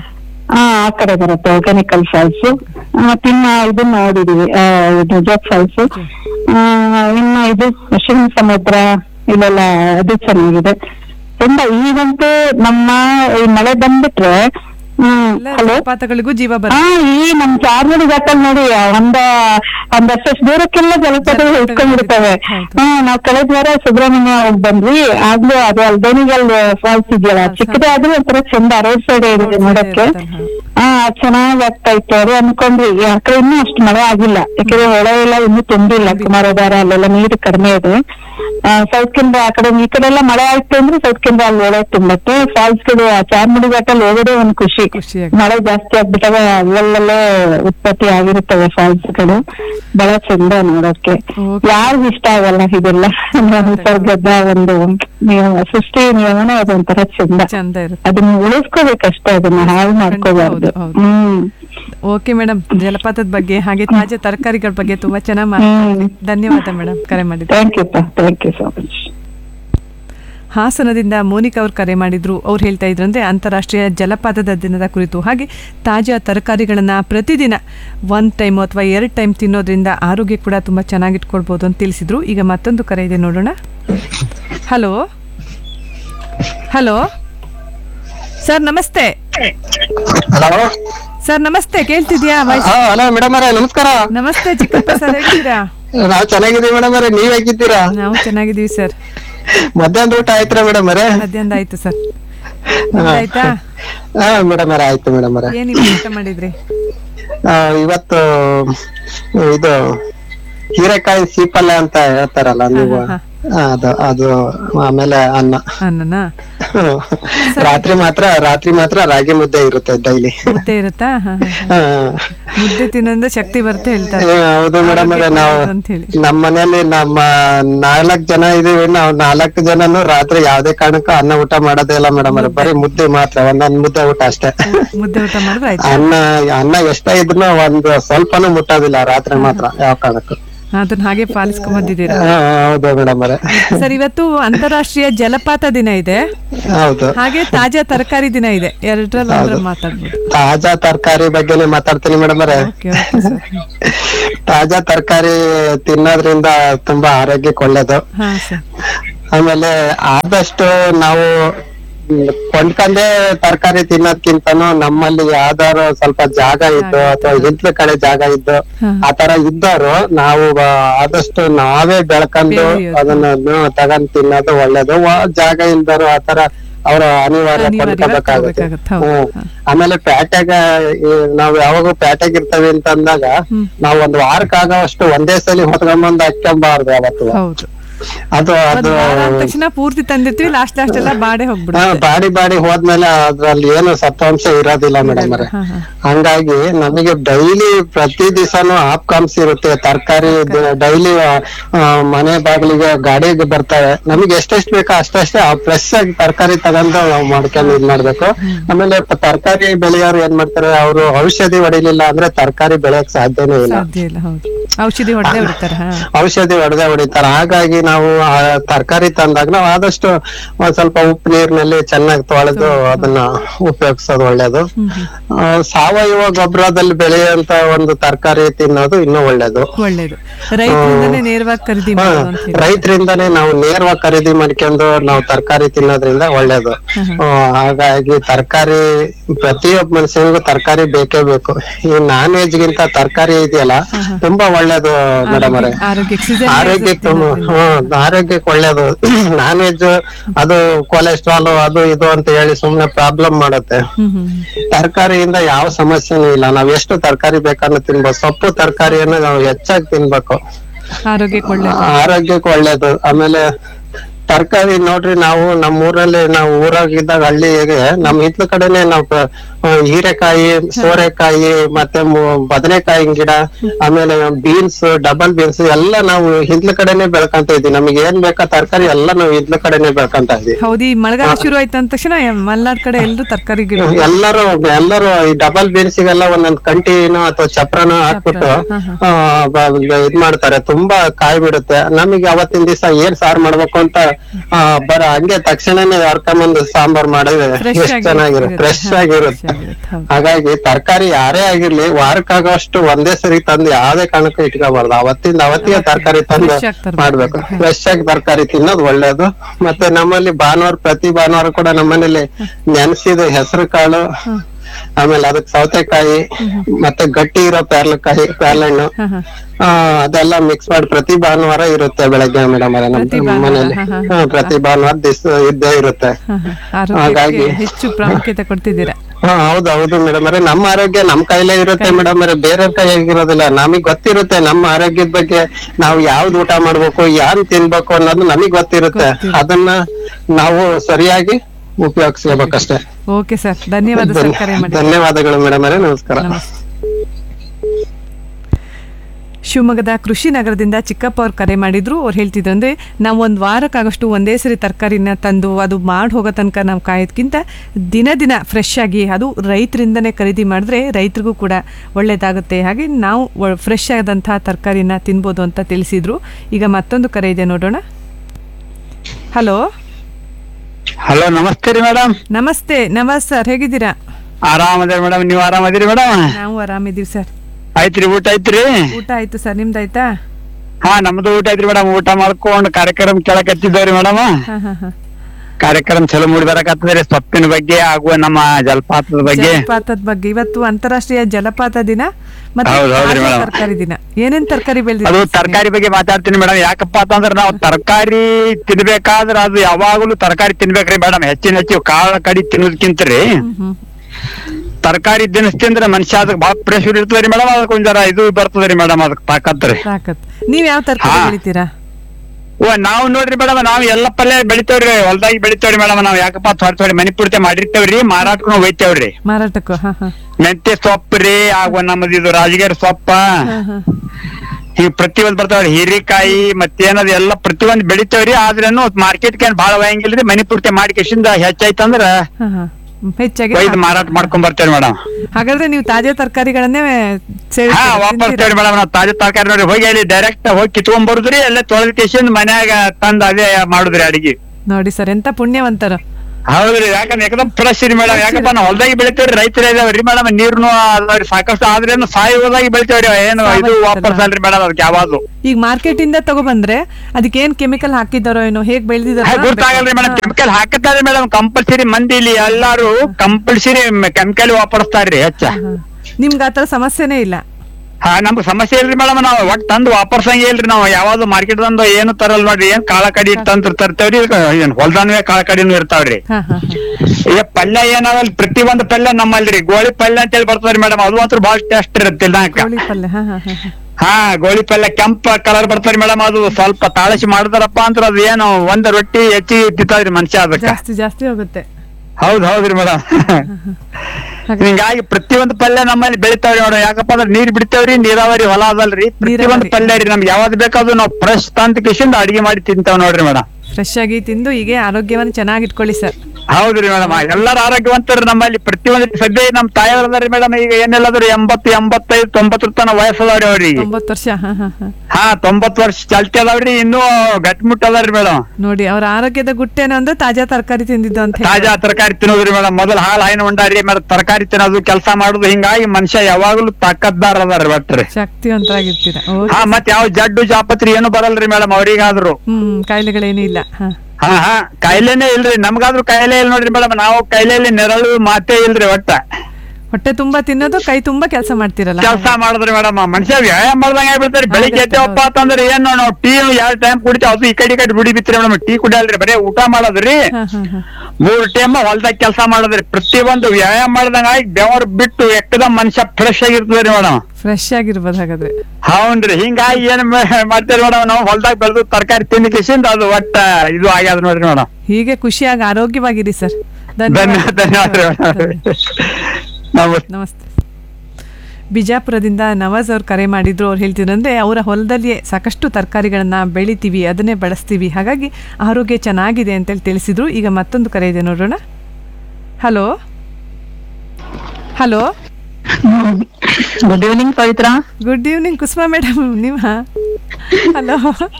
ಆ ಆ ಕಡೆ ಬರುತ್ತೆ ಒಗನಿಕಲ್ ಫಾಲ್ಸ್ ಮತ್ತಿನ್ನ ಇದನ್ನ ನೋಡಿದೀವಿ ಆ, ಇದು ಜೋಗ್ ಫಾಲ್ಸ್ ಇನ್ನ ಇದು ಶಿವನ ಸಮುದ್ರ ಇಲ್ಲೆಲ್ಲ ಅದು ಚೆನ್ನಾಗಿದೆ ತುಂಬಾ ಈಗಂತೂ ನಮ್ಮ ಈ ಮಳೆ ಬಂದ್ಬಿಟ್ರೆ ಹ್ಮ್ ಹಲೋ ಜಲಪಾತಗಳಿಗೂ ಜೀವ ಹಾ ಬರುತ್ತೆ ಈ ನಮ್ ಚಾರ್ಮಡಿ ಘಾಟಲ್ ನೋಡಿ ಒಂದ ಒಂದಷ್ಟು ದೂರಕ್ಕೆಲ್ಲ ಜಲಪಾತಗಳು ಇಟ್ಕೊಂಡ್ಬಿಡ್ತವೆ ಹ್ಮ್ ನಾವ್ ಕಳೆದ ವಾರ ಸುಬ್ರಹ್ಮಣ್ಯ ಹೋಗ್ ಬಂದ್ವಿ ಆಗ್ಲೂ ಅದು ಅಲ್ಬೇನಿಗಲ್ ಫಾಲ್ಸ್ ಇದೆಯಲ್ಲ ಚಿಕ್ಕದೇ ಆದ್ರೂ ಒಂಥರ ಚಂದ ರೋಡ್ ಸೈಡ್ ಇದೆ ನೋಡಕ್ಕೆ ಹಾ ಚೆನ್ನಾಗ್ ಆಗ್ತಾ ಇತ್ತು ಅದು ಅನ್ಕೊಂಡ್ವಿ ಆ ಕಡೆ ಇನ್ನೂ ಅಷ್ಟು ಮಳೆ ಆಗಿಲ್ಲ ಯಾಕಂದ್ರೆ ಹೊಳೆ ಎಲ್ಲ ಇನ್ನೂ ತುಂಬಿಲ್ಲ ಕುಮಾರಧಾರ ಅಲ್ಲೆಲ್ಲ ನೀರು ಕಡಿಮೆ ಇದೆ ಸೌತ್ ಕೇಂದ್ರ ಆ ಕಡೆ ಈ ಕಡೆ ಎಲ್ಲ ಮಳೆ ಆಯ್ತು ಅಂದ್ರೆ ಸೌತ್ ಕೇಂದ್ರ ಅಲ್ಲಿ ಒಳ್ಳೆ ತುಂಬತ್ತೆ ಫಾಲ್ಸ್ ಗಳು ಆ ಚಾರ್ಮಡಿ ಘಾಟಲ್ಲಿ ಹೋಗೋದೇ ಒಂದ್ ಖುಷಿ ಖುಷಿಯಾಗಿ. ಮಳೆ ಜಾಸ್ತಿ ಆಗ್ಬಿಟ್ಟಾಗ ಅಲ್ಲಲ್ಲೇ ಉತ್ಪತ್ತಿ ಆಗಿರುತ್ತವೆ ಫಾಲ್ಸ್ ಗಳು ಬಹಳ ಚಂದ ನೋಡೋಕೆ Okay. ಯಾರಿಗ್ ಇಷ್ಟ ಆಗಲ್ಲ ಇದೆಲ್ಲ ನಿಸರ್ಗದ ಒಂದು ನಿಯಮ ಸೃಷ್ಟಿ ನಿಯಮನೇ ಅದೊಂಥರ ಚಂದ ಚಂದ ಇರುತ್ತೆ ಅದನ್ನ ಉಳಿಸ್ಕೋಬೇಕಷ್ಟೇ ಅದನ್ನ ಹಾಳು ಮಾಡ್ಕೋಬಾರ್ದು ಹೌದು, ಹೌದು. ಹ್ಮ್ ಓಕೆ ಮೇಡಮ್ ಜಲಪಾತದ ಬಗ್ಗೆ ಹಾಗೆ ತಾಜಾ ತರಕಾರಿಗಳ ಬಗ್ಗೆ ತುಂಬಾ ಚೆನ್ನಾಗಿ ಮಾತಾಡಿದ್ರಿ ಧನ್ಯವಾದ ಮೇಡಮ್ ಕರೆ ಮಾಡಿದ್ರಿ thank you thank you so much ಹಾಸನದಿಂದ ಮೋನಿಕಾ ಅವ್ರು ಕರೆ ಮಾಡಿದ್ರು ಅವ್ರು ಹೇಳ್ತಾ ಇದ್ರಂದ್ರೆ ಅಂತಾರಾಷ್ಟ್ರೀಯ ಜಲಪಾತದ ದಿನದ ಕುರಿತು ಹಾಗೆ ತಾಜಾ ತರಕಾರಿಗಳನ್ನು ಪ್ರತಿದಿನ ಒನ್ ಟೈಮ್ ಅಥವಾ ಎರಡು ಟೈಮ್ ತಿನ್ನೋದ್ರಿಂದ ಆರೋಗ್ಯ ಕೂಡ ತುಂಬ ಚೆನ್ನಾಗಿಟ್ಕೊಳ್ಬೋದು ಅಂತ ತಿಳಿಸಿದ್ರು ಈಗ ಮತ್ತೊಂದು ಕರೆ ಇದೆ ನೋಡೋಣ ಹಲೋ ಹಲೋ ಸರ್ ನಮಸ್ತೆ ಹಲೋ ಸರ್ ನಮಸ್ತೆ ಕೇಳ್ತಿದ್ಯಾ ವಾಯ್ಸ್? ಹಾ ಹಲೋ ಮೇಡಮ್ ಅವರೇ ನಮಸ್ಕಾರ ನಮಸ್ತೆ ಚಿಕ್ಕಪ್ಪ ಸರ್ ಹೇಗಿದ್ದೀರಾ ನಾವ್ ಚೆನ್ನಾಗಿದ್ದೀವಿ ಮೇಡಮ್ ಅವರೇ ನೀವ್ ಹೇಗಿದ್ದೀರಾ ನಾವು ಚೆನ್ನಾಗಿದ್ದೀವಿ ಸರ್ ಮಧ್ಯಾಹ್ನ ಊಟ ಆಯ್ತಾ ಮೇಡಮ್ ಅವರೇ ಮಧ್ಯಾಹ್ನ ಆಯ್ತು ಸರ್ ಆಯ್ತಾ ಹಾ ಮೇಡಮ್ ಅವರೇ ಆಯ್ತು ಮೇಡಮ್ ಅವರೇ ಏನ್ ಇವತ್ತು ಊಟ ಮಾಡಿದ್ರಿ ಆ, ಇವತ್ತು ಇದು ಹೀರೆಕಾಯಿ ಸೀಪಲ್ಯ ಅಂತ ಹೇಳ್ತಾರಲ್ಲ ನೀವು ಹಾ, ಆ, ಅದು ಅದು ಆಮೇಲೆ ಅನ್ನ ಅನ್ನನಾ ಹ್ಮ್. ರಾತ್ರಿ ಮಾತ್ರ ರಾತ್ರಿ ಮಾತ್ರ ರಾಗಿ ಮುದ್ದೆ ಇರುತ್ತೆ ಡೈಲಿ ಮುದ್ದೆ ಇರುತ್ತಾ ಹಾ, ಹಾ, ಹಾ. ಮುದ್ದೆ ತಿನ್ನೋದ್ರಿಂದ ಶಕ್ತಿ ಬರುತ್ತೆ ಹೇಳ್ತಾರೆ ಹೌದು ಮೇಡಮ್ ಅವರೇ ನಾವು ಅಂತ ಹೇಳಿ ನಮ್ಮ ಮನೆಯಲ್ಲಿ ನಮ್ಮ ನಾಲ್ಕ್ ಜನ ಇದೀವಿ ನಾವು ನಾಲ್ಕು ಜನನು ರಾತ್ರಿ ಯಾವ್ದೇ ಕಾರಣಕ್ಕೂ ಅನ್ನ ಊಟ ಮಾಡೋದೇ ಇಲ್ಲ ಮೇಡಮ್ ಅವ್ರೆ ಬರೀ ಮುದ್ದೆ ಮಾತ್ರ ಒಂದೊಂದ್ ಮುದ್ದೆ ಊಟ ಅಷ್ಟೇ ಮುದ್ದೆ ಊಟ ಮಾಡಿದ್ರೆ ಆಯ್ತು ಅನ್ನ ಅನ್ನ ಎಷ್ಟೇ ಇದ್ರು ಒಂದ್ ಸ್ವಲ್ಪನೂ ಮುಟ್ಟೋದಿಲ್ಲ ರಾತ್ರಿ ಮಾತ್ರ ಯಾವ ಕಾರಣಕ್ಕೂ ಅದನ್ನ ಹಾಗೆ ಪಾಲಿಸ್ಕೊಂಡ್ ಬಂದಿದ್ದೀರಾ ಹಾ, ಹೌದು ಮೇಡಮ್ ಅವರೇ ಸರ್ ಇವತ್ತು ಅಂತಾರಾಷ್ಟ್ರೀಯ ಜಲಪಾತ ದಿನ ಇದೆ ಹೌದು ಹಾಗೆ ತಾಜಾ ತರಕಾರಿ ದಿನ ಇದೆ ಎರಡರಲ್ಲಿ ಒಂದ್ರ ಮಾತಾಡ್ಬೋದು ತಾಜಾ ತರಕಾರಿ ಬಗ್ಗೆನೇ ಮಾತಾಡ್ತೀನಿ ಮೇಡಮ್ ಅವರೇ ಓಕೆ ಓಕೆ ಸರ್ ತಾಜಾ ತರಕಾರಿ ತಿನ್ನೋದ್ರಿಂದ ತುಂಬಾ ಆರೋಗ್ಯಕ್ಕೆ ಒಳ್ಳೇದು ಹಾ ಸರ್ ಆಮೇಲೆ ಆದಷ್ಟು ನಾವು ಮ್, ಕೊಂಡ್ಕೊಂಡೇ ತರಕಾರಿ ತಿನ್ನೋದ್ಕಿಂತನೂ ನಮ್ಮಲ್ಲಿ ಯಾವ್ದಾರು ಸ್ವಲ್ಪ ಜಾಗ ಇದ್ದು ಅಥವಾ ಹಿತ್ಲ ಕಡೆ ಜಾಗ ಇದ್ದು ಆತರ ಇದ್ದವರು ನಾವು ಆ, ಆದಷ್ಟು ನಾವೇ ಬೆಳ್ಕೊಂಡು ಬೆಳೆಯೋದು. ಅದನ್ನ ನ- ತಗೊಂಡ್ ತಿನ್ನೋದು ಒಳ್ಳೇದು ವ- ಜಾಗ ಇಲ್ದರು ಆತರ ಅವ್ರ ಅನಿವಾರ್ಯ ಅನಿವಾರ್ಯ ಕೊಂಡ್ಕೋಬೇಕಾಗುತ್ತೆ ತಗೋಬೇಕಾಗತ್ತೆ, ಹೌದು. ಹ್ಮ್. ಆಮೇಲೆ ಪ್ಯಾಟ್ಯಾಗ ಈ ನಾವ್ ಯಾವಾಗ ಪ್ಯಾಟ್ಯಾಗ ಇರ್ತೇವೆ ಅಂತ ಅಂದಾಗ ನಾವ್ ಒಂದ್ ವಾರಕ್ಕಾಗವಷ್ಟು ಒಂದೇ ಸಲ ಹೊತ್ಕೊಂಬಂದ್ ಹಾಕ್ಕೊಂಬಾರ್ದು ಯಾವತ್ತು ಹೌದು ಅದು ಒಂದ್ ಅದು ವಾರ ಆದ ತಕ್ಷಣ ಪೂರ್ತಿ ತಂದಿರ್ತೀವಿ ಲಾಸ್ಟ್ ಲಾಸ್ಟ್ ಎಲ್ಲ ಬಾಡೆ ಹಾ, ಹೋಗ್ಬಿಡುತ್ತೆ ಬಾಡಿ ಬಾಡಿ ಹೋದ್ಮೇಲೆ ಅದ್ರಲ್ಲಿ ಏನು ಸತ್ವಾಂಶ ಇರೋದಿಲ್ಲ ಮೇಡಮ್ ಅವ್ರೆ ಹಾ, ಹಾ. ಹಂಗಾಗಿ ನಮಗೆ ಡೈಲಿ ಪ್ರತಿ ದಿವಸನು ಆಪ್ಕಾಮ್ಸ್ ಇರುತ್ತೆ ತರಕಾರಿ ಡೈಲಿ ಮನೆ ಬಾಗಿಲಿಗೆ ಗಾಡಿಗೆ ಬರ್ತಾರೆ ನಮಗೆ ಎಷ್ಟೆಷ್ಟು ಬೇಕೋ ಅಷ್ಟಷ್ಟೇ ಫ್ರೆಶ್ ಆಗಿ ತರಕಾರಿ ತಗೊಂಡು ನಾವು ಮಾಡ್ಕೊಂಡು ಇದ್ ಮಾಡ್ಬೇಕು ಆಮೇಲೆ ತರಕಾರಿ ಬೆಳೆಯೋರು ಏನ್ ಮಾಡ್ತಾರೆ ಅವರು ಔಷಧಿ ಹೊಡಿಲಿಲ್ಲ ಅಂದ್ರೆ ತರಕಾರಿ ಬೆಳೆಯಕ್ ಸಾಧ್ಯನೇ ಇಲ್ಲ ಸಾಧ್ಯ ಇಲ್ಲ ಹೌದು ಔಷಧಿ ಹೊಡೆದೇ ಬಿಡ್ತಾರೆ ಹಾ ಔಷಧಿ ಹೊಡೆದೇ ಹೊಡಿತಾರೆ ಹಾಗಾಗಿ ನಾವು ಆ ತರಕಾರಿ ತಂದಾಗ ನಾವು ಆದಷ್ಟು ಒಂದ್ ಸ್ವಲ್ಪ ಉಪ್ಪು ನೀರಿನಲ್ಲಿ ಚೆನ್ನಾಗಿ ತೊಳೆದು ಅದನ್ನ ಉಪಯೋಗಿಸೋದು ಒಳ್ಳೇದು ಆ, ಸಾವಯವ ಗೊಬ್ಬರದಲ್ಲಿ ಬೆಳೆಯುವಂತ ಒಂದು ತರಕಾರಿ ತಿನ್ನೋದು ಇನ್ನೂ ಒಳ್ಳೇದು ಒಳ್ಳೇದು ರೈತರಿಂದನೇ ನೇರವಾಗಿ ಖರೀದಿ ಹಾ, ಮಾಡೋದು ಅಂತ ಹೇಳಿ ರೈತರಿಂದಾನೇ ನಾವು ನೇರವಾಗಿ ಖರೀದಿ ಮಾಡ್ಕೊಂಡು ನಾವು ತರಕಾರಿ ತಿನ್ನೋದ್ರಿಂದ ಒಳ್ಳೇದು ಆ, ಹಾಗಾಗಿ ತರಕಾರಿ ಪ್ರತಿಯೊಬ್ಬ ಮನುಷ್ಯನಿಗೂ ತರಕಾರಿ ಬೇಕೇ ಬೇಕು ಈ ನಾನ್ ವೆಜ್ ಗಿಂತ ತರಕಾರಿ ಇದೆಯಲ್ಲ ತುಂಬಾ ಒಳ್ಳೇದು ಮೇಡಮ್ ಅವರೇ ಆರೋಗ್ಯಕ್ಕೆ season ಆರೋಗ್ಯಕ್ಕೆ ತುಂಬ ಹ್ಮ್ ಆರೋಗ್ಯಕ್ಕೆ ಒಳ್ಳೇದು ನಾನ್ ವೆಜ್ ಅದು ಕೊಲೆಸ್ಟ್ರಾಲ್ ಅದು ಇದು ಅಂತ ಹೇಳಿ ಸುಮ್ನೆ ಪ್ರಾಬ್ಲಮ್ ಮಾಡುತ್ತೆ ಹ್ಮ್ ಹ್ಮ್ ತರಕಾರಿಯಿಂದ ಯಾವ ಸಮಸ್ಯೆನೂ ಇಲ್ಲ ನಾವ್ ಎಷ್ಟು ತರಕಾರಿ ಬೇಕಾದ್ರೂ ತಿನ್ಬೋದು ಸೊಪ್ಪು ತರಕಾರಿಯನ್ನ ನಾವು ಹೆಚ್ಚಾಗಿ ತಿನ್ಬೇಕು ಆರೋಗ್ಯಕ್ಕೆ ಒಳ್ಳೇದು ಆರೋಗ್ಯಕ್ಕೆ ಒಳ್ಳೇದು ಆಮೇಲೆ ತರಕಾರಿ ನೋಡ್ರಿ ನಾವು ನಮ್ಮ ಊರಲ್ಲಿ ನಾವು ಊರಾಗಿದ್ದಾಗ ಹಳ್ಳಿಗೆ ನಮ್ ಹಿತ್ಲ ಕಡೆನೆ ನಾವು ಪ- ಆ, ಹೀರೆಕಾಯಿ ಸೋರೆಕಾಯಿ ಮತ್ತೆ ಮು- ಬದನೆಕಾಯಿ ಗಿಡ ಆಮೇಲೆ ಬೀನ್ಸ್ ಡಬಲ್ ಬೀನ್ಸ್ ಎಲ್ಲ ನಾವು ಹಿತ್ಲ ಕಡೆನೆ ಬೆಳ್ಕೊಂತ ಇದೀವಿ ನಮಗೆ ಏನ್ ಬೇಕಾ ತರಕಾರಿ ಎಲ್ಲ ನಾವು ಹಿತ್ಲ ಕಡೆನೆ ಬೆಳ್ಕೊಂತ ಇದೀವಿ ಹೌದು ಈ ಮಳೆಗಾಲ ಶುರು ಆಯ್ತು ಅಂದ ತಕ್ಷಣ ಮಲ್ನಾಡ್ ಕಡೆ ಎಲ್ಲರೂ ತರಕಾರಿ ಗಿಡ ಎಲ್ಲರೂ ಎಲ್ಲರೂ ಈ ಡಬಲ್ ಬೀನ್ಸಿಗೆಲ್ಲ ಒಂದೊಂದ್ ಕಂಟಿನೋ ಅಥವಾ ಚಪ್ರನೋ ಹಾಕ್ಬಿಟ್ಟು ಆ, ಬ- ಬ- ಇದ್ ಮಾಡ್ತಾರೆ ತುಂಬಾ ಕಾಯಿ ಬಿಡುತ್ತೆ ನಮಗೆ ಅವತ್ತಿನ ದಿವಸ ಏನ್ ಸಾರ್ ಮಾಡ್ಬೇಕು ಅಂತ ಆ, ಬರ ಹಂಗೆ ತಕ್ಷಣನೇ ಹರ್ಕೊಂಬಂದು ಸಾಂಬಾರ್ ಮಾಡಿದ್ರೆ Fresh ಎಷ್ಟ್ ಆಗಿ ಚೆನ್ನಾಗಿರುತ್ತೆ ಇರುತ್ತೆ. ಫ್ರೆಶ್ ಹಾ, ಆಗಿರುತ್ತೆ fresh ಆಗಿರುತ್ತೆ, ಹೌದು. ಹಾಗಾಗಿ ತರಕಾರಿ ಯಾರೇ ಆಗಿರ್ಲಿ ವಾರಕ್ಕಾಗೋಷ್ಟು ಒಂದೇ ಸರಿ ತಂದು ಯಾವ್ದೇ ಕಾರಣಕ್ಕೂ ಇಟ್ಕೋಬಾರ್ದು ಅವತ್ತಿಂದ ಅವತ್ತಿಗೆ ತರಕಾರಿ ತಂದು Fresh ಆಗಿ ತರ್ಬೇಕು. ಮಾಡ್ಬೇಕು ಫ್ರೆಶ್ ಆಗಿ ತರಕಾರಿ ತಿನ್ನೋದು ಒಳ್ಳೇದು ಮತ್ತೆ ನಮ್ಮಲ್ಲಿ ಭಾನುವಾರ ಪ್ರತಿ ಭಾನುವಾರ ಕೂಡ ನಮ್ಮನೇಲಿ ನೆನೆಸಿದ ಹೆಸರು ಕಾಳು ಆಮೇಲೆ ಅದಕ್ಕೆ ಸೌತೆಕಾಯಿ ಮತ್ತೆ ಗಟ್ಟಿ ಇರೋ ಪೇರ್ಲಕಾಯಿ ಪೇರ್ಲೆಹಣ್ಣು ಆ, ಅದೆಲ್ಲ ಮಿಕ್ಸ್ ಮಾಡಿ ಪ್ರತಿ ಭಾನುವಾರ ಇರುತ್ತೆ ಬೆಳಗ್ಗೆ ಮೇಡಮ್ ಪ್ರತಿ ನಮ್ಮ ಭಾನುವಾರ, ಮನೇಲಿ ಹಾ, ಹಾ. ಹಾ, ಪ್ರತಿ ಭಾನುವಾರ ದಿವಸ ಇದ್ದೇ ಇರುತ್ತೆ ಹಾ, ಹಾ. ಆರೋಗ್ಯಕ್ಕೆ ಹಾಗಾಗಿ- ಹೆಚ್ಚು ಪ್ರಾಮುಖ್ಯತೆ ಕೊಡ್ತಿದ್ದೀರಾ ಹಾ ಹೌದು ಹೌದು ಮೇಡಮ್ ಅವರೇ ನಮ್ಮ ಆರೋಗ್ಯ ನಮ್ ಕೈಲೇ ಇರುತ್ತೆ ಮೇಡಮ್ ಅವರೇ ಬೇರೆ ಕೈಯಾಗಿರೋದಿಲ್ಲ ನಮಗ್ ಗೊತ್ತಿರುತ್ತೆ ನಮ್ಮ ಆರೋಗ್ಯದ ಬಗ್ಗೆ ನಾವು ಯಾವ್ದು ಊಟ ಮಾಡ್ಬೇಕು ಯಾನ್ ತಿನ್ಬೇಕು ಅನ್ನೋದು ನಮಗ್ ಗೊತ್ತಿರುತ್ತೆ ಅದನ್ನ ನಾವು ಸರಿಯಾಗಿ ಉಪಯೋಗಿಸ್ಕೋಬೇಕಷ್ಟೇ ಓಕೆ ಸರ್ ಧನ್ಯವಾದ ಸರ್ ಕರೆ ಮಾಡಿ ಧನ್ಯವಾದಗಳು ಮೇಡಮ್ ಅವರೇ ನಮಸ್ಕಾರ ನಮಸ್ತೆ ಶಿವಮೊಗ್ಗದ ಕೃಷಿ ನಗರದಿಂದ ಚಿಕ್ಕಪ್ಪ ಅವ್ರು ಕರೆ ಮಾಡಿದ್ರು ಅವ್ರು ಹೇಳ್ತಿದ್ರು ಅಂದ್ರೆ ನಾವು ಒಂದು ವಾರಕ್ಕಾಗಷ್ಟು ಒಂದೇ ಸರಿ ತರಕಾರಿನ ತಂದು ಅದು ಮಾಡಿ ಹೋಗೋ ತನಕ ನಾವು ಕಾಯೋದ್ಕಿಂತ ದಿನ ದಿನ ಫ್ರೆಶ್ ಆಗಿ ಅದು ರೈತರಿಂದನೇ ಖರೀದಿ ಮಾಡಿದ್ರೆ ರೈತರಿಗೂ ಕೂಡ ಒಳ್ಳೇದಾಗುತ್ತೆ ಹಾಗೆ ನಾವು ಫ್ರೆಶ್ ಆದಂಥ ತರಕಾರಿನ ತಿನ್ಬೋದು ಅಂತ ತಿಳಿಸಿದ್ರು ಈಗ ಮತ್ತೊಂದು ಕರೆ ಇದೆ ನೋಡೋಣ ಹಲೋ ಹಲೋ ನಮಸ್ತೆ ರೀ ಮೇಡಮ್ ನಮಸ್ತೆ ನವಾಜ್ ಸರ್ ಹೇಗಿದ್ದೀರಾ ಆರಾಮದಿರಿ ಮೇಡಮ್ ನೀವು ಆರಾಮದಿರಿ ಮೇಡಮ್ ನಾವು ಆರಾಮಿದ್ದೀವಿ ಸರ್ ಆಯ್ತ್ರಿ ಊಟ ಐತ್ರಿ ಊಟ ಆಯ್ತು ಸರ್ ನಿಮ್ದಾಯ್ತಾ ಹಾ ನಮ್ದು ಊಟ ಐತ್ರಿ ಮೇಡಮ್ ಊಟ ಮಾಡ್ಕೊಂಡು ಕಾರ್ಯಕ್ರಮ ಕೇಳಕ್ ಹಚ್ಚಿದ್ದೇವ್ರಿ ಮೇಡಮ್ ಹಾ ಹಾ ಹಾ ಕಾರ್ಯಕ್ರಮ ಚಲೋ ಮೂಡಿ ಬರಕತ್ತದ್ರಿ ಸೊಪ್ಪಿನ ಬಗ್ಗೆ ಹಾಗೂ ನಮ್ಮ ಜಲಪಾತದ ಬಗ್ಗೆ ಜಲಪಾತದ ಬಗ್ಗೆ ಇವತ್ತು ಅಂತಾರಾಷ್ಟ್ರೀಯ ಜಲಪಾತ ದಿನ ಮತ್ತೆ ಹೌದ್ ಹೌದ್ರಿ ತಾಜಾ madam. ತರಕಾರಿ ದಿನ ಏನೇನ್ ತರಕಾರಿ ಅದು ಬೆಳೆದಿದ್ದೀರಿ ತರಕಾರಿ ಬಗ್ಗೆ ಮಾತಾಡ್ತೀನಿ ಮೇಡಮ್ ಯಾಕಪ್ಪ ಅಂತಂದ್ರ ನಾವು ತರಕಾರಿ ತಿನ್ಬೇಕಾದ್ರ ಅದು ಯಾವಾಗಲೂ ತರಕಾರಿ ತಿನ್ಬೇಕ್ರಿ ಮೇಡಮ್ ಹೆಚ್ಚಿನ ಹೆಚ್ಚು ಕಾಳ ಕಡಿ ತಿನ್ನೋದಕ್ಕಿಂತ ರೀ ತರಕಾರಿ ದಿನಸ್ ತಿಂದ್ರೆ ಮನುಷ್ಯ ಅದಕ್ಕೆ ಭಾಳ ಪ್ರೆಷರ್ ಇರ್ತದ್ರಿ ಮೇಡಮ್ ಅದಕ್ಕೆ ಒಂದ್ ಜರ ಇದು ಬರ್ತದ್ರಿ ಮೇಡಮ್ ಅದಕ್ಕೆ ತಾಕತ್ ರೀ ತಾಕತ್ ನೀವ್ ಯಾವ ತರಕಾರಿ ಬೆಳಿತೀರಾ ಓ ನಾವು ನೋಡ್ರಿ ಮೇಡಮ್ ನಾವು ಎಲ್ಲ ಪಲ್ಯ ಬೆಳಿತೇವ್ರಿ ಹೊಲ್ದಾಗಿ ಬೆಳಿತೇವ್ರಿ ಮೇಡಮ್ ನಾವ್ ಯಾಕಪ್ಪ ಥೋಡಿ ಥೋಡಿ ಮನಿ ಪೂರ್ತಿ ಮಾಡಿರ್ತೇವ್ರಿ ಮಾರಾಟಕ್ಕೂ ಒಯ್ತೇವ್ರಿ ಮಾರಾಟಕ್ಕೂ ಹಾ ಹಾ ಮೆಂತ್ಯ ಸೊಪ್ಪು ರೀ ಹಾಗೂ ನಮ್ಮದು ಇದು ರಾಜಗಿರಿ ಸೊಪ್ಪ ಹಾ, ಹಾ. ಈಗ ಪ್ರತಿಯೊಂದ್ ಬರ್ತಾವ್ರಿ ಹೀರಿಕಾಯಿ ಮತ್ತೇನದ ಎಲ್ಲ ಪ್ರತಿಯೊಂದ್ ಬೆಳಿತೇವ್ರಿ ಆದ್ರೇನು ಮಾರ್ಕೆಟ್ ಏನ್ ಭಾಳ ಒಯ್ಯಂಗಿಲ್ರಿ ಮನಿ ಪೂರ್ತಿ ಮಾಡಿ ಕಿಶಿಂದ ಹೆಚ್ಚಾಯ್ತಂದ್ರ ಹಾ, ಹಾ. ಹೆಚ್ಚಾಗಿ ಒಯ್ದು ಮಾರಾಟ ಮಾಡ್ಕೊಂಡ್ ಬರ್ತೇವೆ ಮೇಡಮ್ ಹಾಗಾದ್ರೆ ನೀವು ತಾಜಾ ತರಕಾರಿಗಳನ್ನೇ ಹಾ ಸೇವಿಸ್ತೀರಾ, ವಾಪಸ್ ತಿಂತೀರಾ? ಮೇಡಮ್ ನಾವು ತಾಜಾ ತರಕಾರಿ ನೋಡಿ ಹೋಗಿ ಅಲ್ಲಿ ಡೈರೆಕ್ಟ್ ಹೋಗಿ ಕಿತ್ಕೊಂಡ್ ಬರುದ್ರಿ ಅಲ್ಲೇ ತೊಳೆದ ಕೇಸಿಂದ ಮನ್ಯಾಗ ತಂದ್ ಅದೇ ಮಾಡುದ್ರಿ ಅಡಿಗೆ ನೋಡಿ ಸರ್ ಎಂತ ಪುಣ್ಯವಂತರು ಹೌದ್ರಿ ಯಾಕಂದ್ರೆ ಏಕದಮ್ ಫ್ರೆಶ್ ರೀ ಮೇಡಮ್ ಯಾಕಪ್ಪ ನಾವು ಹೊಲ್ದಾಗಿ ಬೆಳಿತೇವ್ರಿ ರೈತರ ಇದಾವ್ರಿ ಮೇಡಮ್ ನೀರ್ನು ಅದಾವ್ರಿ ಸಾಕಷ್ಟು ಆದ್ರೇನು ಸಾಯೋದಾಗಿ ಬೆಳಿತೇವ್ರಿ ಏನು ಇದು ವಾಪಸ್ ಅಲ್ರಿ ಮೇಡಮ್ ಅದಕ್ಕೆ ಯಾವಾಗ್ಲೂ ಈಗ ಮಾರ್ಕೆಟ್ ಇಂದ ತಗೊಬಂದ್ರೆ ಅದಕ್ಕೆ ಏನ್ ಕೆಮಿಕಲ್ ಹಾಕಿದಾರೋ ಏನೋ ಹೇಗ್ ಬೆಳೆದಿದಾರೋ ಗೊತ್ತಾಗಲ್ರಿ ಮೇಡಮ್ ಕೆಮಿಕಲ್ ಹಾಕತ್ತಾರೆ ಮೇಡಮ್ ಕಂಪಲ್ಸರಿ ಮಂದಿ ಇಲ್ಲಿ ಎಲ್ಲಾರು ಕಂಪಲ್ಸರಿ ಕೆಮಿಕಲ್ ವಾಪಡಿಸ್ತಾರ್ರಿ ಹೆಚ್ಚ ನಿಮ್ಗೆ ಆತರ ಸಮಸ್ಯೆನೇ ಇಲ್ಲ ಹಾ ನಮ್ಗ್ ಸಮಸ್ಯೆ ಇಲ್ರಿ ಮೇಡಮ್ ನಾವು ಒಟ್ ತಂದು ವಾಪರ್ಸಂಗೆ ಇಲ್ರಿ ನಾವು ಯಾವ್ದು ಮಾರ್ಕೆಟ್ ತಂದು ಏನು ತರಲ್ ನೋಡ್ರಿ ಏನ್ ಕಾಳ ಕಡಿ ತಂದ್ ತರ್ತೇವ್ರಿ ಏನ್ ಹೊಲ್ದಾನವೇ ಕಾಳ ಕಡಿನೂ ಇರ್ತಾವ್ರಿ ಹಾ ಹಾ ಈಗ ಪಲ್ಯ ಏನಾವಲ್ ಪ್ರತಿ ಒಂದು ಪಲ್ಯ ನಮ್ಮಲ್ರಿ ಗೋಳಿ ಪಲ್ಯ ಅಂತ ಹೇಳಿ ಬರ್ತದ್ರಿ ಮೇಡಮ್ ಅದು ಮಾತ್ರ ಬಾಳ ಟೇಸ್ಟ್ ಇರುತ್ತೆ ನಾಕ ಕೋಳಿ ಪಲ್ಯ ಹಾ ಹಾ ಹಾ ಹಾ. ಹಾ ಗೋಳಿ ಪಲ್ಯ ಕೆಂಪ ಕಲರ್ ಬರ್ತಾರಿ ಮೇಡಮ್ ಅದು ಸ್ವಲ್ಪ ತಾಳಸಿ ಮಾಡಿದಾರಪ್ಪ ಅಂತ ಅದು ಏನು ಒಂದ್ ರೊಟ್ಟಿ ಹೆಚ್ಚಿಗೆ ತಿಂತಾವ್ರಿ ಮನುಷ್ಯ ಅದಕ್ಕ ಜಾಸ್ತಿ ಜಾಸ್ತಿ ಹೋಗುತ್ತೆ ಹೌದ್ ಹೌದ್ರಿ ಮೇಡಮ್ ಹಿಂಗಾಗಿ ಪ್ರತಿಯೊಂದು ಪಲ್ಯ ನಮ್ಮಲ್ಲಿ ಬೆಳಿತಾವ್ರಿ ನೋಡ್ರಿ ಯಾಕಪ್ಪ ಅಂದ್ರೆ ನೀರ್ ಬಿಡ್ತೇವ್ರಿ ನೀರಾವರಿ ಹೊಲ ಅದಲ್ರಿ ಪ್ರತಿಯೊಂದು ಪಲ್ಯ ರೀ ನಮ್ಗೆ ಯಾವ್ದು ಬೇಕಾದ್ರು ನಾವು ಫ್ರೆಶ್ ತಂತ ಕಿಶಿಂದ ಅಡಿಗೆ ಮಾಡಿ ತಿಂತಾವ್ ನೋಡ್ರಿ ಮೇಡಮ್ ಫ್ರೆಶ್ ಆಗಿ ತಿಂದು ಹೀಗೆ ಆರೋಗ್ಯವನ್ನು ಚೆನ್ನಾಗಿ ಇಟ್ಕೊಳ್ಳಿ ಸರ್ ಹೌದ್ರಿ ಮೇಡಮ್ ಎಲ್ಲಾರು ಆರೋಗ್ಯವಂತರು ನಮ್ಮಲ್ಲಿ ಪ್ರತಿಯೊಂದು ಸದ್ಯ ನಮ್ ತಾಯಿಯವ್ರು ಅದಾರಿ ಮೇಡಮ್ ಈಗ ಏನಿಲ್ಲದ್ರು ಎಂಬತ್ತು ಎಂಬತ್ತೈದು ತೊಂಬತ್ತರ ತನ ವಯಸ್ಸದವ್ರಿ ಅವ್ರಿಗೆ ಒಂಬತ್ತು ವರ್ಷ ಹಾ ಹಾ ಹಾ ಹಾ ತೊಂಬತ್ ವರ್ಷ ಚಾಲ್ತಿ ಅದಾವ್ರಿ ಇನ್ನೂ ಗಟ್ಟಿಮುಟ್ಟ ಅದಾರಿ ಮೇಡಮ್ ನೋಡಿ ಅವ್ರ ಆರೋಗ್ಯದ ಗುಟ್ಟೇನು ಅಂದ್ರೆ ತಾಜಾ ತರಕಾರಿ ತಿಂದಿದ್ದು ಅಂತ ಹೇಳಿ ತಾಜಾ ತರಕಾರಿ ತಿನ್ನೋದ್ರಿ ಮೇಡಮ್ ಮೊದಲ ಹಾಲ್ ಹೈನ್ ಉಂಡಾರಿ ಮೇಡಮ್ ತರಕಾರಿ ತಿನ್ನೋದು ಕೆಲಸ ಮಾಡೋದು ಹಿಂಗಾಗಿ ಮನುಷ್ಯ ಯಾವಾಗ್ಲೂ ತಾಕತ್ದಾರ ಅದಾರಿ ಬಟ್ರಿ ಶಕ್ತಿವಂತರಾಗಿರ್ತೀರ ಹಾ ಮತ್ ಯಾವ ಜಡ್ಡು ಜಾಪತ್ರಿ ಏನು ಬರಲ್ರಿ ಮೇಡಮ್ ಅವ್ರಿಗಾದ್ರು ಹ್ಮ್ ಕಾಯಿಲೆಗಳೇನು ಇಲ್ಲ ಹಾ ಹಾ ಹಾ ಕಾಯಿಲೆನೇ ಇಲ್ರಿ ನಮ್ಗಾದ್ರೂ ಕಾಯಿಲೆ ಇಲ್ಲ ನೋಡ್ರಿ ಮೇಡಮ್ ನಾವು ಕಾಯಿಲೆಯಲ್ಲಿ ನೆರಳು ಮಾತೇ ಇಲ್ರಿ ಒಟ್ಟ ಹೊಟ್ಟೆ ತುಂಬಾ ತಿನ್ನೋದು ಕೈ ತುಂಬಾ ಕೆಲಸ ಮಾಡ್ತಿರಲ್ಲ ಕೆಲಸ ಮಾಡಿದ್ರಿ ಮೇಡಮ್ ಮನುಷ್ಯ ವ್ಯಾಯಾಮ ಮಾಡ್ದಂಗ ಆಗ್ಬಿಡ್ತಾರಿ ಬೆಳಿಗ್ಗೆ ಎದ್ದೇವಪ್ಪ ಅಂತಂದ್ರೆ ಏನ್ ನಾವು ಟೀ ಎರಡ್ ಟೈಮ್ ಕುಡಿತೇವೆ ಅದು ಈ ಕಡೆ ಈ ಕಡೆ ಬಿಡಿ ಬಿತ್ರಿ ಮೇಡಮ್ ಟೀ ಕುಡಿಯಲ್ರಿ ಬರೀ ಊಟ ಮಾಡೋದ್ರಿ ಹಾ ಹಾ ಹಾ ಮೂರ್ ಟೈಮ್ ಹೊಲ್ದಾಗ ಕೆಲಸ ಮಾಡೋದ್ರಿ ಪ್ರತಿಯೊಂದು ವ್ಯಾಯಾಮ ಮಾಡ್ದಂಗ ಆಗಿ ಬೆವರು ಬಿಟ್ಟು ಎಕ್ಕದಮ್ ಮನುಷ್ಯ ಫ್ರೆಶ್ ಆಗಿರ್ತದ್ರಿ ಮೇಡಮ್ ಫ್ರೆಶ್ ಆಗಿರ್ಬೋದು ಹಾಗಾದ್ರೆ ಹೌನ್ರಿ ಹಿಂಗಾಗಿ ಏನ್ ಮಾ- ಮಾಡ್ತೇವ್ರಿ ಮೇಡಮ್ ನಾವು ಹೊಲ್ದಾಗ ಬೆಳೆದು ತರಕಾರಿ ತಿಂದ ಕಿಸಿಂದ ಅದು ಒಟ್ಟ ಇದು ಆಗ್ಯಾದ ನೋಡ್ರಿ ಮೇಡಮ್ ಹೀಗೆ ಖುಷಿಯಾಗಿ ಆರೋಗ್ಯವಾಗಿರಿ ಸರ್ ಧನ್ಯವಾದ ಧನ್ಯವಾದ ಮೇಡಮ್ ನಮಸ್ತೆ ನಮಸ್ತೆ ಬಿಜಾಪುರದಿಂದ ನವಾಜ್ ಅವ್ರು ಕರೆ ಮಾಡಿದ್ರು ಅವ್ರು ಹೇಳ್ತಿದ್ರಂದ್ರೆ ಅವರ ಹೊಲದಲ್ಲಿಯೇ ಸಾಕಷ್ಟು ತರಕಾರಿಗಳನ್ನ ಬೆಳಿತೀವಿ ಅದನ್ನೇ ಬಳಸ್ತೀವಿ ಹಾಗಾಗಿ ಆರೋಗ್ಯ ಚೆನ್ನಾಗಿದೆ ಅಂತೇಳಿ ತಿಳಿಸಿದ್ರು ಈಗ ಮತ್ತೊಂದು ಕರೆ ಇದೆ ನೋಡೋಣ hello hello good evening Pavithra good evening Kusuma madam ನೀವ ಹಲೋ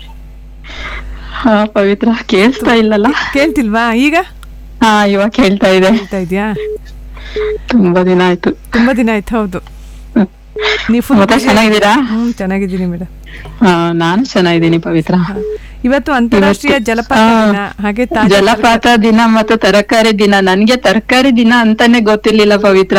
ಹಾ ಪವಿತ್ರ ಕೇಳಿಸ್ತಾ ಇಲ್ಲಲ್ಲ ಕೇಳ್ತಿಲ್ವಾ ಈಗ ಹಾ ಇವಾಗ ಕೇಳ್ತಾ ಇದೆ ಹೇಳ್ತಾ ಇದೆಯಾ ತುಂಬಾ ದಿನ ಆಯ್ತು ತುಂಬಾ ದಿನ ಆಯ್ತು ಹೌದು ನೀವು full ಮತ್ತೆ busy- ಚೆನ್ನಾಗಿದ್ದೀರಾ? ಹ್ಮ್ ಚೆನ್ನಾಗಿದ್ದೀನಿ ಮೇಡಮ್ ಹಾ ನಾನು ಚೆನ್ನಾಗಿದ್ದೀನಿ ಪವಿತ್ರ ಇವತ್ತು ಅಂತಾರಾಷ್ಟ್ರೀಯ ಜಲಪಾತ ದಿನ ಹಾಗೆ ತಾಜಾ ಜಲಪಾತ ದಿನ ಮತ್ತು ತರಕಾರಿ ದಿನ ನನ್ಗೆ ತರಕಾರಿ ದಿನ ಅಂತಾನೆ ಗೊತ್ತಿರ್ಲಿಲ್ಲ ಪವಿತ್ರ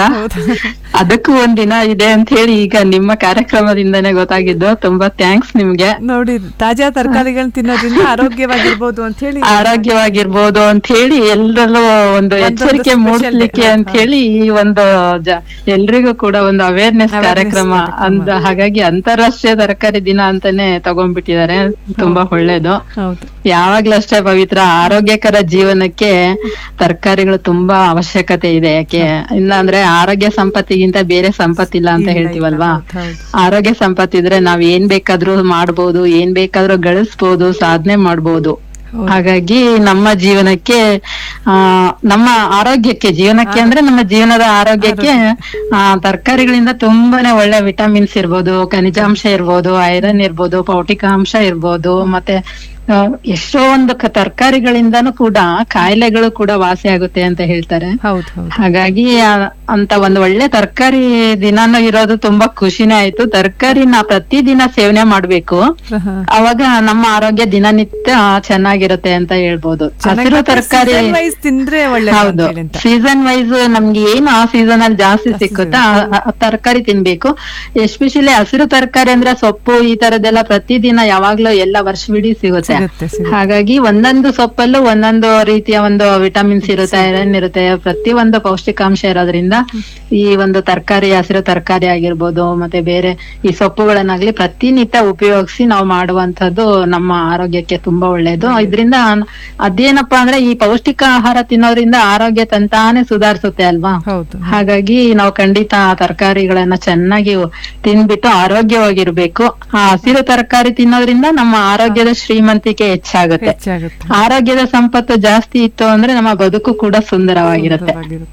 ಅದಕ್ಕೂ ಒಂದ್ ದಿನ ಇದೆ ಅಂತ ಹೇಳಿ ಈಗ ನಿಮ್ಮ ಕಾರ್ಯಕ್ರಮದಿಂದನೇ ಗೊತ್ತಾಗಿದ್ದು ತುಂಬಾ ಥ್ಯಾಂಕ್ಸ್ ನಿಮ್ಗೆ ನೋಡಿ ತಾಜಾ ತರಕಾರಿಗಳನ್ನ ತಿನ್ನೋದ್ರಿಂದ ಆರೋಗ್ಯವಾಗಿರ್ಬೋದು ಅಂತ ಹೇಳಿ ಆರೋಗ್ಯವಾಗಿರ್ಬೋದು ಅಂತ ಹೇಳಿ ಎಲ್ಲರಲ್ಲೂ ಒಂದು ಎಚ್ಚರಿಕೆ special ಮೂಡಿಸ್ಲಿಕ್ಕೆ day. ಅಂತ ಹೇಳಿ ಈ ಒಂದು ಜ- ಎಲ್ರಿಗೂ ಕೂಡ ಒಂದು ಅವೇರ್ನೆಸ್ ಕಾರ್ಯಕ್ರಮ ಅಂದ ಹಾಗಾಗಿ ಅಂತಾರಾಷ್ಟ್ರೀಯ ತರಕಾರಿ ದಿನ ಅಂತಾನೆ ತಗೊಂಡ್ಬಿಟ್ಟಿದ್ದಾರೆ ತುಂಬಾ ಒಳ್ಳೇದು ಹೌದು ಯಾವಾಗ್ಲೂ ಅಷ್ಟೇ ಪವಿತ್ರ ಆರೋಗ್ಯಕರ ಜೀವನಕ್ಕೆ ತರಕಾರಿಗಳು ತುಂಬಾ ಅವಶ್ಯಕತೆ ಇದೆ ಯಾಕೆ ಇಲ್ಲ ಅಂದ್ರೆ ಆರೋಗ್ಯ ಸಂಪತ್ತಿಗಿಂತ ಬೇರೆ ಸಂಪತ್ತಿಲ್ಲ ಅಂತ ಹೇಳ್ತೀವಲ್ವಾ ಆರೋಗ್ಯ ಸಂಪತ್ತಿದ್ರೆ ನಾವ್ ಏನ್ ಬೇಕಾದ್ರೂ ಮಾಡ್ಬೋದು ಏನ್ ಬೇಕಾದ್ರೂ ಗಳಿಸ್ಬೋದು ಸಾಧನೆ ಮಾಡ್ಬೋದು ಹಾಗಾಗಿ ನಮ್ಮ ಜೀವನಕ್ಕೆ ಆ ನಮ್ಮ ಆರೋಗ್ಯಕ್ಕೆ ಜೀವನಕ್ಕೆ ಅಂದ್ರೆ ನಮ್ಮ ಜೀವನದ ಆರೋಗ್ಯಕ್ಕೆ ಆ ತರಕಾರಿಗಳಿಂದ ತುಂಬಾನೇ ಒಳ್ಳೆ ವಿಟಮಿನ್ಸ್ ಇರ್ಬೋದು ಖನಿಜಾಂಶ ಇರ್ಬೋದು ಐರನ್ ಇರ್ಬೋದು ಪೌಟಿಕಾಂಶ ಇರ್ಬೋದು ಮತ್ತೆ ಆ, ಎಷ್ಟೋ ಒಂದು ಕ- ತರಕಾರಿಗಳಿಂದನೂ ಕೂಡ ಕಾಯಿಲೆಗಳು ಕೂಡ ವಾಸಿ ಆಗುತ್ತೆ ಅಂತ ಹೇಳ್ತಾರೆ ಹೌದು ಹೌದು ಹಾಗಾಗಿ ಆ- ಅಂತ ಒಂದು ಒಳ್ಳೆ ತರಕಾರಿ ದಿನಾನು ಇರೋದು ತುಂಬಾ ಖುಷಿನೇ ಆಯ್ತು ತರಕಾರಿನ ಪ್ರತಿದಿನ ಸೇವನೆ ಮಾಡ್ಬೇಕು ಅವಾಗ ನಮ್ಮ ಆರೋಗ್ಯ ದಿನನಿತ್ಯ ಚೆನ್ನಾಗಿರುತ್ತೆ ಅಂತ ಹೇಳ್ಬೋದು ಹಸಿರು ತರಕಾರಿ ವೈಸ್ ತಿಂದ್ರೆ ಒಳ್ಳೆ ಹೌದು ಸೀಸನ್ ವೈಸ್ ನಮ್ಗೆ ಏನು ಆ ಸೀಸನ್ ಅಲ್ಲಿ ಜಾಸ್ತಿ ಸಿಕ್ಕುತ್ತಾ ತರಕಾರಿ ತಿನ್ಬೇಕು ಎಸ್ಪೆಷಲಿ ಹಸಿರು ತರಕಾರಿ ಅಂದ್ರೆ ಸೊಪ್ಪು ಈ ತರದೆಲ್ಲ ಪ್ರತಿದಿನ ಯಾವಾಗ್ಲೂ ಎಲ್ಲ ವರ್ಷವಿಡೀ ಸಿಗುತ್ತೆ ಹಾಗಾಗಿ ಒಂದೊಂದು ಸೊಪ್ಪಲ್ಲೂ ಒಂದೊಂದು ರೀತಿಯ ಒಂದು ವಿಟಮಿನ್ಸ್ ಇರುತ್ತೆ ಐರನ್ ಇರುತ್ತೆ ಪ್ರತಿ ಒಂದು ಪೌಷ್ಟಿಕಾಂಶ ಇರೋದ್ರಿಂದ ಈ ಒಂದು ತರಕಾರಿ ಹಸಿರು ತರಕಾರಿ ಆಗಿರ್ಬೋದು ಮತ್ತೆ ಬೇರೆ ಈ ಸೊಪ್ಪುಗಳನ್ನಾಗ್ಲಿ ಪ್ರತಿನಿತ್ಯ ಉಪಯೋಗಿಸಿ ನಾವು ಮಾಡುವಂತದ್ದು ನಮ್ಮ ಆರೋಗ್ಯಕ್ಕೆ ತುಂಬಾ ಒಳ್ಳೇದು ಇದರಿಂದ ಅದೇನಪ್ಪಾ ಅಂದ್ರೆ ಈ ಪೌಷ್ಟಿಕ ಆಹಾರ ತಿನ್ನೋದ್ರಿಂದ ಆರೋಗ್ಯ ತಂತಾನೆ ಸುಧಾರಿಸುತ್ತೆ ಅಲ್ವಾ ಹಾಗಾಗಿ ನಾವು ಖಂಡಿತ ಆ ತರಕಾರಿಗಳನ್ನ ಚೆನ್ನಾಗಿ ತಿನ್ಬಿಟ್ಟು ಆರೋಗ್ಯವಾಗಿರ್ಬೇಕು ಆ ಹಸಿರು ತರಕಾರಿ ತಿನ್ನೋದ್ರಿಂದ ನಮ್ಮ ಆರೋಗ್ಯದ ಶ್ರೀಮಂತಿಕೆ ಹೆಚ್ಚಾಗುತ್ತೆ ಆರೋಗ್ಯದ ಸಂಪತ್ತು ಜಾಸ್ತಿ ಇತ್ತು ಅಂದ್ರೆ ನಮ್ಮ ಬದುಕು ಕೂಡ ಸುಂದರವಾಗಿರುತ್ತೆ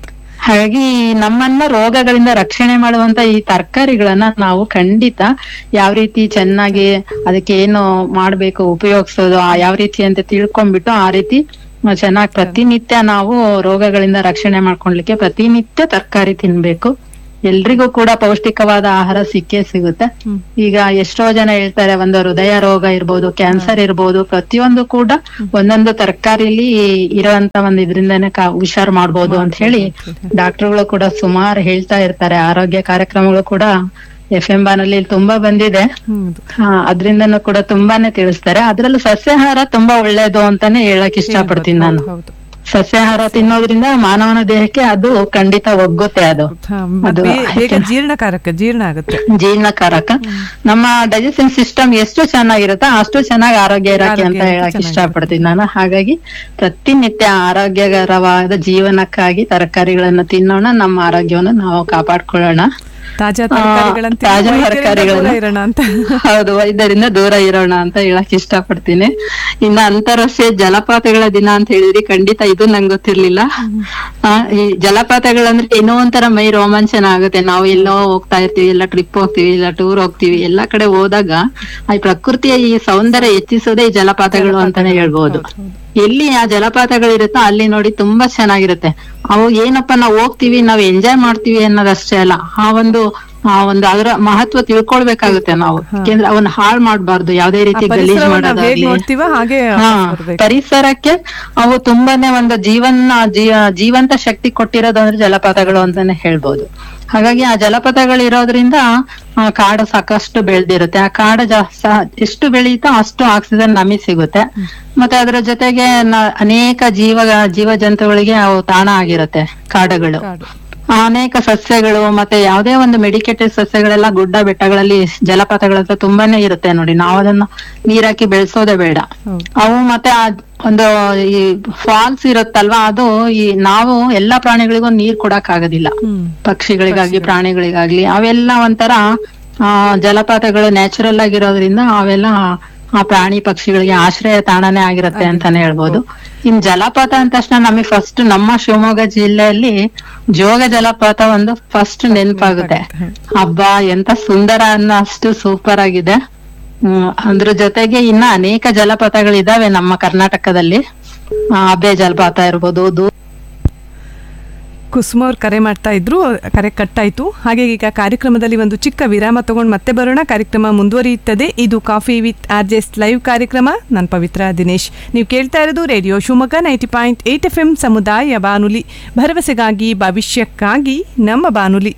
ಹಾಗಾಗಿ ನಮ್ಮನ್ನ ರೋಗಗಳಿಂದ ರಕ್ಷಣೆ ಮಾಡುವಂತ ಈ ತರಕಾರಿಗಳನ್ನ ನಾವು ಖಂಡಿತ ಯಾವ ರೀತಿ ಚೆನ್ನಾಗಿ ಅದಕ್ಕೆ ಏನು ಮಾಡ್ಬೇಕು ಉಪಯೋಗಿಸೋದು ಆ ಯಾವ ರೀತಿ ಅಂತ ತಿಳ್ಕೊಂಡ್ಬಿಟ್ಟು ಆ ರೀತಿ ಚೆನ್ನಾಗಿ ಪ್ರತಿನಿತ್ಯ ನಾವು ರೋಗಗಳಿಂದ ರಕ್ಷಣೆ ಮಾಡ್ಕೊಳ್ಲಿಕ್ಕೆ ಪ್ರತಿನಿತ್ಯ ತರಕಾರಿ ತಿನ್ಬೇಕು ಎಲ್ರಿಗೂ ಕೂಡ ಪೌಷ್ಟಿಕವಾದ ಆಹಾರ ಸಿಕ್ಕೇ ಸಿಗುತ್ತೆ ಈಗ ಎಷ್ಟೋ ಜನ ಹೇಳ್ತಾರೆ ಒಂದು ಹೃದಯ ರೋಗ ಇರ್ಬೋದು ಕ್ಯಾನ್ಸರ್ ಇರ್ಬೋದು ಪ್ರತಿಯೊಂದು ಕೂಡ ಒಂದೊಂದು ತರಕಾರಿಲಿ ಇರೋಂತ ಒಂದ್ ಇದ್ರಿಂದಾನೆ ಕಾ- ಹುಷಾರ್ ಮಾಡ್ಬೋದು ಅಂತ ಹೇಳಿ ಡಾಕ್ಟರ್ಗಳು ಕೂಡ ಸುಮಾರು ಹೇಳ್ತಾ ಇರ್ತಾರೆ ಆರೋಗ್ಯ ಕಾರ್ಯಕ್ರಮಗಳು ಕೂಡ ಎಫ್ ಎಂ ಬಾನಲ್ಲಿ ತುಂಬಾ ಬಂದಿದೆ ಹಾ ಅದ್ರಿಂದನೂ ಕೂಡ ತುಂಬಾನೇ ತಿಳಿಸ್ತಾರೆ ಅದ್ರಲ್ಲೂ ಸಸ್ಯಾಹಾರ ತುಂಬಾ ಒಳ್ಳೇದು ಅಂತಾನೆ ಹೇಳಕ್ ಇಷ್ಟಪಡ್ತೀನಿ ನಾನು ಸಸ್ಯಾಹಾರ ತಿನ್ನೋದ್ರಿಂದ ಮಾನವನ ದೇಹಕ್ಕೆ ಅದು ಖಂಡಿತ ಒಗ್ಗುತ್ತೆ ಅದು ಅದು ಬೇ- ಬೇಗ ಜೀರ್ಣಕಾರಕ ಜೀರ್ಣ ಆಗುತ್ತೆ ಜೀರ್ಣಕಾರಕ ನಮ್ಮ ಡೈಜೆಷನ್ ಸಿಸ್ಟಮ್ ಎಷ್ಟು ಚೆನ್ನಾಗಿರುತ್ತೋ ಅಷ್ಟು ಚೆನ್ನಾಗಿ ಆರೋಗ್ಯ ಇರಕ್ಕೆ ಅಂತ ಆರೋಗ್ಯ ಹೇಳಕ್ ಚೆನ್ನಾಗಿರುತ್ತೆ. ಇಷ್ಟಪಡ್ತೀನಿ ನಾನು ಹಾಗಾಗಿ ಪ್ರತಿನಿತ್ಯ ಆರೋಗ್ಯಕರವಾದ ಜೀವನಕ್ಕಾಗಿ ತರಕಾರಿಗಳನ್ನ ತಿನ್ನೋಣ ನಮ್ಮ ಆರೋಗ್ಯವನ್ನು ನಾವು ಕಾಪಾಡ್ಕೊಳ್ಳೋಣ ತಾಜಾ ಆ, ತರಕಾರಿಗಳಂತ ತಾಜಾ ವೈದ್ಯರಿಂದ ತರಕಾರಿಗಳನ್ನ ದೂರ ಇರೋಣ ಅಂತ ಹೌದು ವೈದ್ಯರಿಂದ ದೂರ ಇರೋಣ ಅಂತ ಹೇಳಕ್ ಇಷ್ಟಪಡ್ತೀನಿ ಇನ್ನ ಅಂತಾರಾಷ್ಟ್ರೀಯ ಜಲಪಾತಗಳ ದಿನ ಅಂತ ಹೇಳಿದ್ರಿ ಖಂಡಿತ ಇದು ನಂಗೆ ಗೊತ್ತಿರ್ಲಿಲ್ಲ ಆ, ಈ ಜಲಪಾತಗಳಂದ್ರೆ ಏನೋ ಒಂಥರ ಮೈ ರೋಮಾಂಚನ ಆಗುತ್ತೆ ನಾವು ಎಲ್ಲೋ ಹೋಗ್ತಾ ಇರ್ತೀವಿ ಎಲ್ಲ ಟ್ರಿಪ್ ಹೋಗ್ತೀವಿ ಇಲ್ಲ ಟೂರ್ ಹೋಗ್ತೀವಿ ಎಲ್ಲಾ ಕಡೆ ಹೋದಾಗ ಆ ಪ್ರಕೃತಿಯ ಈ ಸೌಂದರ್ಯ ಹೆಚ್ಚಿಸೋದೇ ಈ ಜಲಪಾತಗಳು ಅಂತಾನೆ ಹೇಳ್ಬೋದು ಎಲ್ಲಿ ಆ ಜಲಪಾತಗಳಿರುತ್ತೋ ಅಲ್ಲಿ ನೋಡಿ ತುಂಬಾ ಚೆನ್ನಾಗಿರುತ್ತೆ ಅವು ಏನಪ್ಪಾ ನಾವು ಹೋಗ್ತೀವಿ ನಾವ್ ಎಂಜಾಯ್ ಮಾಡ್ತೀವಿ ಅನ್ನೋದಷ್ಟೇ ಅಲ್ಲ ಆ ಒಂದು ಆ ಒಂದು ಅದರ ಮಹತ್ವ ತಿಳ್ಕೊಳ್ಬೇಕಾಗುತ್ತೆ ನಾವು ಯಾಕೆಂದ್ರೆ ಅವನ್ನ ಹಾಳ್ ಮಾಡ್ಬಾರ್ದು ಯಾವ್ದೇ ರೀತಿ ಗಲೀಜ್ ಪರಿಸರವನ್ನ ಹೇಗ್ ಮಾಡೋದಾಗ್ಲಿ ನೋಡ್ತೀವೋ ಹಾಗೆ ಹಾ ಬರ್ಬೇಕು. ಪರಿಸರಕ್ಕೆ ಅವು ತುಂಬಾನೇ ಒಂದು ಜೀವನ ಜೀ- ಜೀವಂತ ಶಕ್ತಿ ಕೊಟ್ಟಿರೋದು ಅಂದ್ರೆ ಜಲಪಾತಗಳು ಅಂತಾನೆ ಹೇಳ್ಬೋದು ಹಾಗಾಗಿ ಆ ಜಲಪಾತಗಳು ಇರೋದ್ರಿಂದ ಆ ಕಾಡು ಸಾಕಷ್ಟು ಬೆಳ್ದಿರುತ್ತೆ ಆ ಕಾಡು ಜಾಸ್ತಿ ಎಷ್ಟು ಬೆಳೆಯುತ್ತೋ ಅಷ್ಟು ಆಕ್ಸಿಜನ್ ನಮಗೆ ಸಿಗುತ್ತೆ ಮತ್ತೆ ಅದರ ಜೊತೆಗೆ ನ- ಅನೇಕ ಜೀವ ಜೀವ ಜಂತುಗಳಿಗೆ ಅವು ತಾಣ ಆಗಿರುತ್ತೆ ಕಾಡುಗಳು ಆ ಅನೇಕ ಸಸ್ಯಗಳು ಮತ್ತೆ ಯಾವುದೇ ಒಂದು ಮೆಡಿಕೇಟೆಡ್ ಸಸ್ಯಗಳೆಲ್ಲ ಗುಡ್ಡ ಬೆಟ್ಟಗಳಲ್ಲಿ ಜಲಪಾತಗಳ ಹತ್ರ ತುಂಬಾನೇ ಇರುತ್ತೆ ನೋಡಿ ನಾವು ಅದನ್ನ ನೀರಾಕಿ ಬೆಳೆಸೋದೇ ಬೇಡ ಅವು ಮತ್ತೆ ಆ ಒಂದು ಈ ಫಾಲ್ಸ್ ಇರುತ್ತಲ್ವಾ ಅದು ಈ ನಾವು ಎಲ್ಲಾ ಪ್ರಾಣಿಗಳಿಗೂ ನೀರ್ ಕೊಡಕ್ ಆಗೋದಿಲ್ಲ ಪಕ್ಷಿಗಳಿಗಾಗ್ಲಿ ಪ್ರಾಣಿಗಳಿಗಾಗ್ಲಿ ಅವೆಲ್ಲ ಒಂಥರ ಆ ಜಲಪಾತಗಳು ನ್ಯಾಚುರಲ್ ಆಗಿರೋದ್ರಿಂದ ಅವೆಲ್ಲ ಆ ಪ್ರಾಣಿ ಪಕ್ಷಿಗಳಿಗೆ ಆಶ್ರಯ ತಾಣನೇ ಆಗಿರುತ್ತೆ ಅಂತಾನೆ ಹೇಳ್ಬೋದು ಇನ್ ಜಲಪಾತ ಅಂದ ತಕ್ಷಣ ನಮಗೆ ಫಸ್ಟ್ ನಮ್ಮ ಶಿವಮೊಗ್ಗ ಜಿಲ್ಲೆಯಲ್ಲಿ ಜೋಗ ಜಲಪಾತ ಒಂದು ಫಸ್ಟ್ ನೆನಪಾಗುತ್ತೆ ಹಬ್ಬ ಎಂತ ಸುಂದರ ಅನ್ನೋ ಅಷ್ಟು ಸೂಪರ್ ಆಗಿದೆ ಹ್ಮ್ ಅದ್ರ ಜೊತೆಗೆ ಇನ್ನ ಅನೇಕ ಜಲಪಾತಗಳಿದಾವೆ ನಮ್ಮ ಕರ್ನಾಟಕದಲ್ಲಿ ಆ, ಅಬ್ಬೆ ಜಲಪಾತ ಇರ್ಬೋದು ದೂ ಕುಸುಮ ಅವ್ರು ಕರೆ ಮಾಡ್ತಾ ಇದ್ರು ಕರೆ ಕಟ್ಟಾಯ್ತು ಹಾಗೆ ಈಗ ಕಾರ್ಯಕ್ರಮದಲ್ಲಿ ಒಂದು ಚಿಕ್ಕ ವಿರಾಮ ತಗೊಂಡು ಮತ್ತೆ ಬರೋಣ ಕಾರ್ಯಕ್ರಮ ಮುಂದುವರಿಯುತ್ತದೆ ಇದು ಕಾಫಿ ವಿತ್ ಆರ್ಜೆಸ್ ಲೈವ್ ಕಾರ್ಯಕ್ರಮ ನಾನು ಪವಿತ್ರ ದಿನೇಶ್ ನೀವು ಕೇಳ್ತಾ ಇರೋದು radio Shivamogga ninety point eight F M ಸಮುದಾಯ ಬಾನುಲಿ ಭರವಸೆಗಾಗಿ ಭವಿಷ್ಯಕ್ಕಾಗಿ ನಮ್ಮ ಬಾನುಲಿ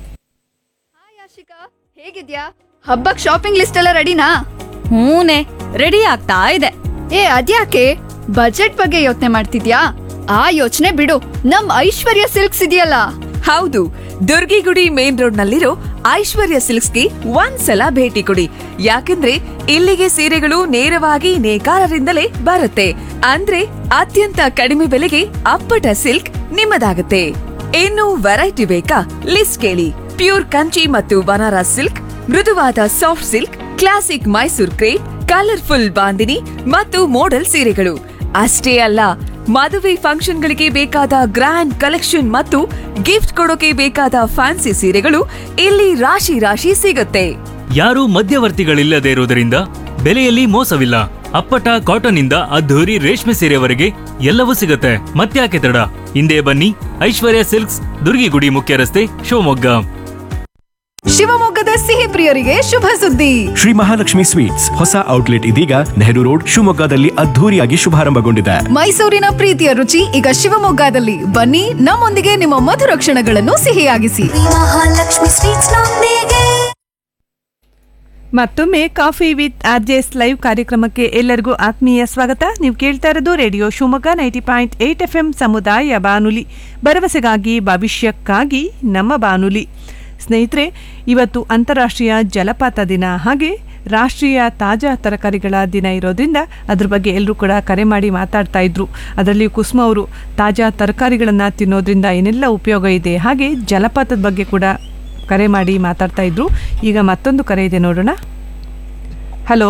ಹೇಗಿದ್ಯಾ ಹಬ್ಬಕ್ ಶಾಪಿಂಗ್ ಲಿಸ್ಟ್ ಎಲ್ಲ ರೆಡಿನಾ ಹೂನೆ ರೆಡಿ ಆಗ್ತಾ ಇದೆ ಏ ಅದ್ಯಾಕೆ ಬಜೆಟ್ ಬಗ್ಗೆ ಯೋಚನೆ ಮಾಡ್ತಿದ್ಯಾ ಆ ಯೋಚನೆ ಬಿಡು ನಮ್ ಐಶ್ವರ್ಯ ಸಿಲ್ಕ್ಸ್ ಇದೆಯಲ್ಲ ಹೌದು ದುರ್ಗಿಗುಡಿ ಮೇನ್ ರೋಡ್ ನಲ್ಲಿರೋ ಐಶ್ವರ್ಯ ಸಿಲ್ಕ್ಸ್ಗೆ ಒಂದ್ಸಲ ಭೇಟಿ ಕೊಡಿ ಯಾಕಂದ್ರೆ ಇಲ್ಲಿಗೆ ಸೀರೆಗಳು ನೇರವಾಗಿ ನೇಕಾರರಿಂದಲೇ ಬರುತ್ತೆ ಅಂದ್ರೆ ಅತ್ಯಂತ ಕಡಿಮೆ ಬೆಲೆಗೆ ಅಪ್ಪಟ ಸಿಲ್ಕ್ ನಿಮ್ಮದಾಗುತ್ತೆ ಇನ್ನು ವೆರೈಟಿ ಬೇಕಾ ಲಿಸ್ಟ್ ಕೇಳಿ ಪ್ಯೂರ್ ಕಂಚಿ ಮತ್ತು ಬನಾರಸ್ ಸಿಲ್ಕ್ ಮೃದುವಾದ soft silk classic Mysore crepe colourful bandhani ಮತ್ತು ಮೋಡಲ್ ಸೀರೆಗಳು ಅಷ್ಟೇ ಅಲ್ಲ ಮದುವೆ ಫಂಕ್ಷನ್ಗಳಿಗೆ ಬೇಕಾದ ಗ್ರ್ಯಾಂಡ್ ಕಲೆಕ್ಷನ್ ಮತ್ತು ಗಿಫ್ಟ್ ಕೊಡೋಕೆ ಬೇಕಾದ ಫ್ಯಾನ್ಸಿ ಸೀರೆಗಳು ಇಲ್ಲಿ ರಾಶಿ ರಾಶಿ ಸಿಗುತ್ತೆ ಯಾರೂ ಮಧ್ಯವರ್ತಿಗಳಿಲ್ಲದೆ ಇರುವುದರಿಂದ ಬೆಲೆಯಲ್ಲಿ ಮೋಸವಿಲ್ಲ ಅಪ್ಪಟ ಕಾಟನ್ ಇಂದ ಅದ್ಧೂರಿ ರೇಷ್ಮೆ ಸೀರೆವರೆಗೆ ಎಲ್ಲವೂ ಸಿಗುತ್ತೆ ಮತ್ತ್ಯಾಕೆ ತಡ ಹಿಂದೆ ಬನ್ನಿ ಐಶ್ವರ್ಯ ಸಿಲ್ಕ್ಸ್ ದುರ್ಗಿಗುಡಿ ಮುಖ್ಯ ರಸ್ತೆ ಶಿವಮೊಗ್ಗ ಶಿವಮೊಗ್ಗದ ಸಿಹಿ ಪ್ರಿಯರಿಗೆ ಶುಭ ಸುದ್ದಿ ಶ್ರೀ ಮಹಾಲಕ್ಷ್ಮಿ ಸ್ವೀಟ್ಸ್ ಹೊಸ ಔಟ್ಲೆಟ್ ಇದೀಗ ನೆಹರು ರೋಡ್ ಶಿವಮೊಗ್ಗದಲ್ಲಿ ಅದ್ಧೂರಿಯಾಗಿ ಶುಭಾರಂಭಗೊಂಡಿದೆ ಮೈಸೂರಿನ ಪ್ರೀತಿಯ ರುಚಿ ಈಗ ಶಿವಮೊಗ್ಗದಲ್ಲಿ ಬನ್ನಿ ನಮ್ಮೊಂದಿಗೆ ನಿಮ್ಮ ಮಧುರ ಕ್ಷಣಗಳನ್ನು ಸಿಹಿಯಾಗಿಸಿ ಮಹಾಲಕ್ಷ್ಮಿ ಸ್ವೀಟ್ಸ್ ನೊಂದಿಗೆ ಮತ್ತೊಮ್ಮೆ ಕಾಫಿ ವಿತ್ ಆರ್ಜೆಸ್ ಲೈವ್ ಕಾರ್ಯಕ್ರಮಕ್ಕೆ ಎಲ್ಲರಿಗೂ ಆತ್ಮೀಯ ಸ್ವಾಗತ ನೀವು ಕೇಳ್ತಾ ಇರೋದು radio Shivamogga ninety point eight F M ಸಮುದಾಯ ಬಾನುಲಿ ಭರವಸೆಗಾಗಿ ಭವಿಷ್ಯಕ್ಕಾಗಿ ನಮ್ಮ ಬಾನುಲಿ ಸ್ನೇಹಿತರೆ ಇವತ್ತು ಅಂತಾರಾಷ್ಟ್ರೀಯ ಜಲಪಾತ ದಿನ ಹಾಗೆ ರಾಷ್ಟ್ರೀಯ ತಾಜಾ ತರಕಾರಿಗಳ ದಿನ ಇರೋದ್ರಿಂದ ಅದ್ರ ಬಗ್ಗೆ ಎಲ್ಲರೂ ಕೂಡ ಕರೆ ಮಾಡಿ ಮಾತಾಡ್ತಾ ಇದ್ರು ಅದರಲ್ಲಿ ಕುಸುಮ ಅವರು ತಾಜಾ ತರಕಾರಿಗಳನ್ನು ತಿನ್ನೋದ್ರಿಂದ ಏನೆಲ್ಲ ಉಪಯೋಗ ಇದೆ ಹಾಗೆ ಜಲಪಾತದ ಬಗ್ಗೆ ಕೂಡ ಕರೆ ಮಾಡಿ ಮಾತಾಡ್ತಾ ಇದ್ರು ಈಗ ಮತ್ತೊಂದು ಕರೆ ಇದೆ ನೋಡೋಣ ಹಲೋ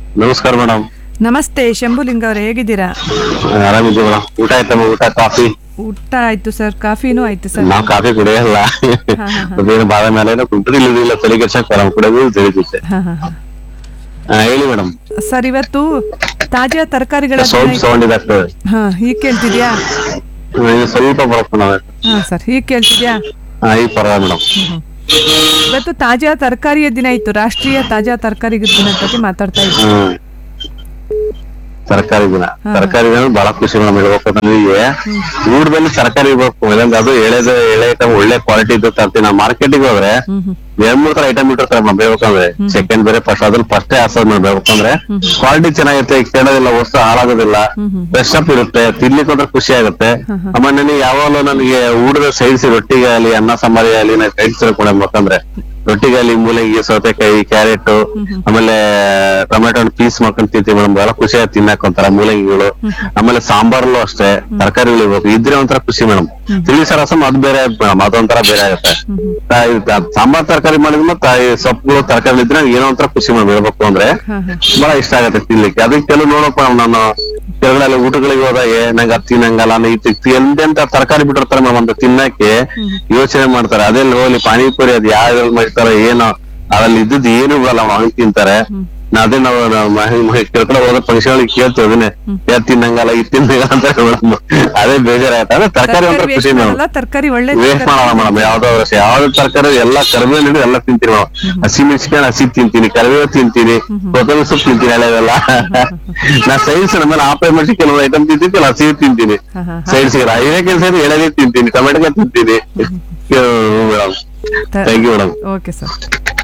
ನಮಸ್ಕಾರ ಮೇಡಮ್ ನಮಸ್ತೆ ಶಂಭುಲಿಂಗ ಅವರೇ ಹೇಗಿದ್ದೀರಾ ಆರಾಮಿದ್ದೀವಿ ಮೇಡಮ್ ಊಟ ಆಯ್ತಮ್ಮ ಊಟ ಕಾಫಿ ಊಟ ಆಯ್ತು ಸರ್ ಕಾಫಿನೂ ಆಯ್ತು ಸರ್ ನಾವ್ ಕಾಫಿ ಕುಡಿಯಲ್ಲ ಹಾ, ಹಾ, ಹಾ. ಅದೇನು ಬಾದ ಮೇಲೆ ಕುಂಟ್ರಿ ಇಲ್ಲದಿಲ್ಲ ತಲೆ ಕೆಡ್ಸಕ್ ಬರಂ ಕುಡಿಯೋದು ತಿಳಿದಿತ್ತೆ ಹಾ, ಹಾ, ಹಾ. ಹಾ, ಹೇಳಿ ಮೇಡಮ್ ಸರ್ ಇವತ್ತು ತಾಜಾ ತರಕಾರಿಗಳ ದಿನ ಸೌಂಡ್ ಇತ್ತು. ಸೌಂಡ್ ಇದಾಗ್ತದೆ ಹಾ ಈಗ ಕೇಳ್ತಿದ್ಯಾ ಇದು ಸ್ವಲ್ಪ ಬರಕ್ ನಾವೇ ಹಾ ಸರ್ ಈಗ ಕೇಳ್ತಿದ್ಯಾ ಹಾ ಈಗ ಪರವಾಗಿಲ್ಲ ಮೇಡಮ್ ಇವತ್ತು ತಾಜಾ ತರಕಾರಿಯ ದಿನ ಇತ್ತು ರಾಷ್ಟ್ರೀಯ ತಾಜಾ ತರಕಾರಿ ದಿನದ ಬಗ್ಗೆ ಮಾತಾಡ್ತಾ ಇದ್ವಿ ಹ್ಮ್ ತರಕಾರಿ ದಿನ ತರಕಾರಿ ದಿನ ಬಹಳ ಖುಷಿ ಮೇಡಮ್ ಹೇಳ್ಬೇಕು ನನಗೆ ಊಟದಲ್ಲಿ ತರಕಾರಿ ಇರ್ಬೇಕು ಇಲ್ಲಾಂದ್ರೆ ಅದು ಎಳೆದ ಎಳೆ ಐಟಮ್ ಒಳ್ಳೆ ಕ್ವಾಲಿಟಿ ಇದ್ದು ತರ್ತೀನಿ ನಾವು ಮಾರ್ಕೆಟಿಗೆ ಹೋದ್ರೆ ಎರಡ್ ಮೂರ್ ತರ ಐಟಮ್ ಇಟ್ಟಿರ್ತಾರೆ ಮೇಡಮ್ ಬೇಕಂದ್ರೆ ಸೆಕೆಂಡ್ ಬೇರೆ ಫಸ್ಟ್ ಅದ್ರಲ್ಲಿ ಫಸ್ಟೇ ಹಾಸೋದ್ ಮೇಡಮ್ ಬೇಕಂದ್ರೆ ಕ್ವಾಲಿಟಿ ಚೆನ್ನಾಗಿರುತ್ತೆ ಕೆಡೋದಿಲ್ಲ ವಸ್ತು ಹಾಳಾಗೋದಿಲ್ಲ ಫ್ರೆಶ್ ಅಪ್ ಇರುತ್ತೆ ತಿನ್ಲಿಕ್ಕೆ ಹೋದ್ರೆ ಖುಷಿ ಆಗುತ್ತೆ ಆಮೇಲೆ ನನಗೆ ಯಾವಾಗಲೂ ನನಗೆ ಊಟದ ಸೈಡ್ಸ್ ರೊಟ್ಟಿಗೆ ಆಗಲಿ ಅನ್ನ ಸಾಂಬಾರಿ ಆಗಲಿ ನಾನು ಸೈಡ್ಸ್ ಕೊಡಬೇಕಂದ್ರೆ ರೊಟ್ಟಿಗೆ ಆಗಲಿ ಮೂಲಂಗಿ ಸೌತೆಕಾಯಿ ಕ್ಯಾರೆಟ್ ಆಮೇಲೆ ಟೊಮೆಟೊ ಪೀಸ್ ಮಾಡ್ಕೊಂಡು ತಿಂತೀವಿ ಮೇಡಮ್ ಬಹಳ ಖುಷಿ ಆಯ್ತು ತಿನ್ನಕ್ ಒಂಥರ ಮೂಲಂಗಿಗಳು ಆಮೇಲೆ ಸಾಂಬಾರ್ಲು ಅಷ್ಟೇ ತರಕಾರಿಗಳು ಇರ್ಬೇಕು ಇದ್ರೆ ಒಂಥರ ಖುಷಿ ಮೇಡಮ್ ತಿಳಿ ರಸಂ ಅದು ಬೇರೆ ಮೇಡಮ್ ಅದೊಂಥರ ಬೇರೆ ಆಗುತ್ತೆ ತಾ- ಇದು ತಾ- ಸಾಂಬಾರ್ ತರಕಾರಿ ಮಾಡಿದ್ಮೇಲೆ ತಾಯಿ ಸೊಪ್ಪುಗಳು ತರಕಾರಿ ಇದ್ರೆ ಏನೋ ಒಂಥರ ಖುಷಿ ಮೇಡಮ್ ಹೇಳ್ಬೇಕು ಅಂದ್ರೆ ಬಹಳ ಇಷ್ಟ ಆಗುತ್ತೆ ತಿನ್ಲಿಕ್ಕೆ ಅದಕ್ಕೆ ಕೆಲವು ನೋಡಪ್ಪ ನಾನು ಕೆಳಗಡೆ ಊಟಗಳಿಗೆ ಹೋದಾಗ ನಂಗೆ ಅದು ತಿನ್ನಂಗಲ್ಲ ನಾನು ಇದು ಎಂತೆಂತ ತರಕಾರಿ ಬಿಟ್ಟಿರ್ತಾರೆ ಮೇಡಮ್ ಅಂತ ತಿನ್ನಕ್ಕೆ ಯೋಚನೆ ಮಾಡ್ತಾರೆ ಅದೆಲ್ಲ ಹೋಗ್ಲಿ ಪಾನಿಪುರಿ ಅದ್ ಯಾವ ಮಾಡ್ತಾರೆ ಏನೋ ಅದ್ರಲ್ಲಿ ಇದ್ದದ್ದು ಏನು ಬಿಡಲ್ಲ ಅವ್ನು ಹಂಗ್ ತಿಂತಾರೆ ನಾ ಅದೇ ನಾವು ಕೆಳಗಡೆ ಹೋದ ಫಂಕ್ಷನ್ ಕೇಳ್ತೀವಿ ಅದನ್ನೇ ಯಾವ್ ತಿನ್ನಂಗಲ್ಲ ಇದು ತಿನ್ನಂಗಲ್ಲ ಅಂತ ಮೇಡಮ್ ಅದೇ ಬೇಜಾರಾಯ್ತು ಅದೇ ತರಕಾರಿ ಒಂಥರ ಖುಷಿ ಮೇಡಮ್ ತರಕಾರಿ ಒಳ್ಳೆ ವೇಸ್ಟ್ ಮಾಡಲ್ಲ ಮೇಡಮ್ ಯಾವ್ದೋ ವರ್ಷ ಯಾವ್ದು ತರಕಾರಿ ಎಲ್ಲ ಕರಿಬೇವು ಹಿಡಿದು ಎಲ್ಲ ತಿಂತೀನಿ ಮೇಡಮ್ ಹಸಿ ಮೆಣಸಿನ್ಕಾಯಿ ಹಸಿ ತಿಂತೀನಿ ಕರಿಬೇವು ತಿಂತೀನಿ ಕೊತ್ತಂಬರಿ ಸೊಪ್ಪು ತಿಂತೀನಿ ಹಳೆವೆಲ್ಲ ನಾ ಸೈನ್ಸ್ ನಮ್ಮಲ್ಲಿ ಆಪೆ ಮೆಣಸಿ ಕೆಲವು ಐಟಮ್ ತಿಂತೀನಿ ಕೆಲವು ಹಸಿ ತಿಂತೀನಿ ಸೈನ್ಸ್ ಐದೇ ಕೆಲಸ ಎಳೆದೇ ತಿಂತೀನಿ ಟೊಮೆಟೊ ತಿಂತೀನಿ madam thank you madam okay sir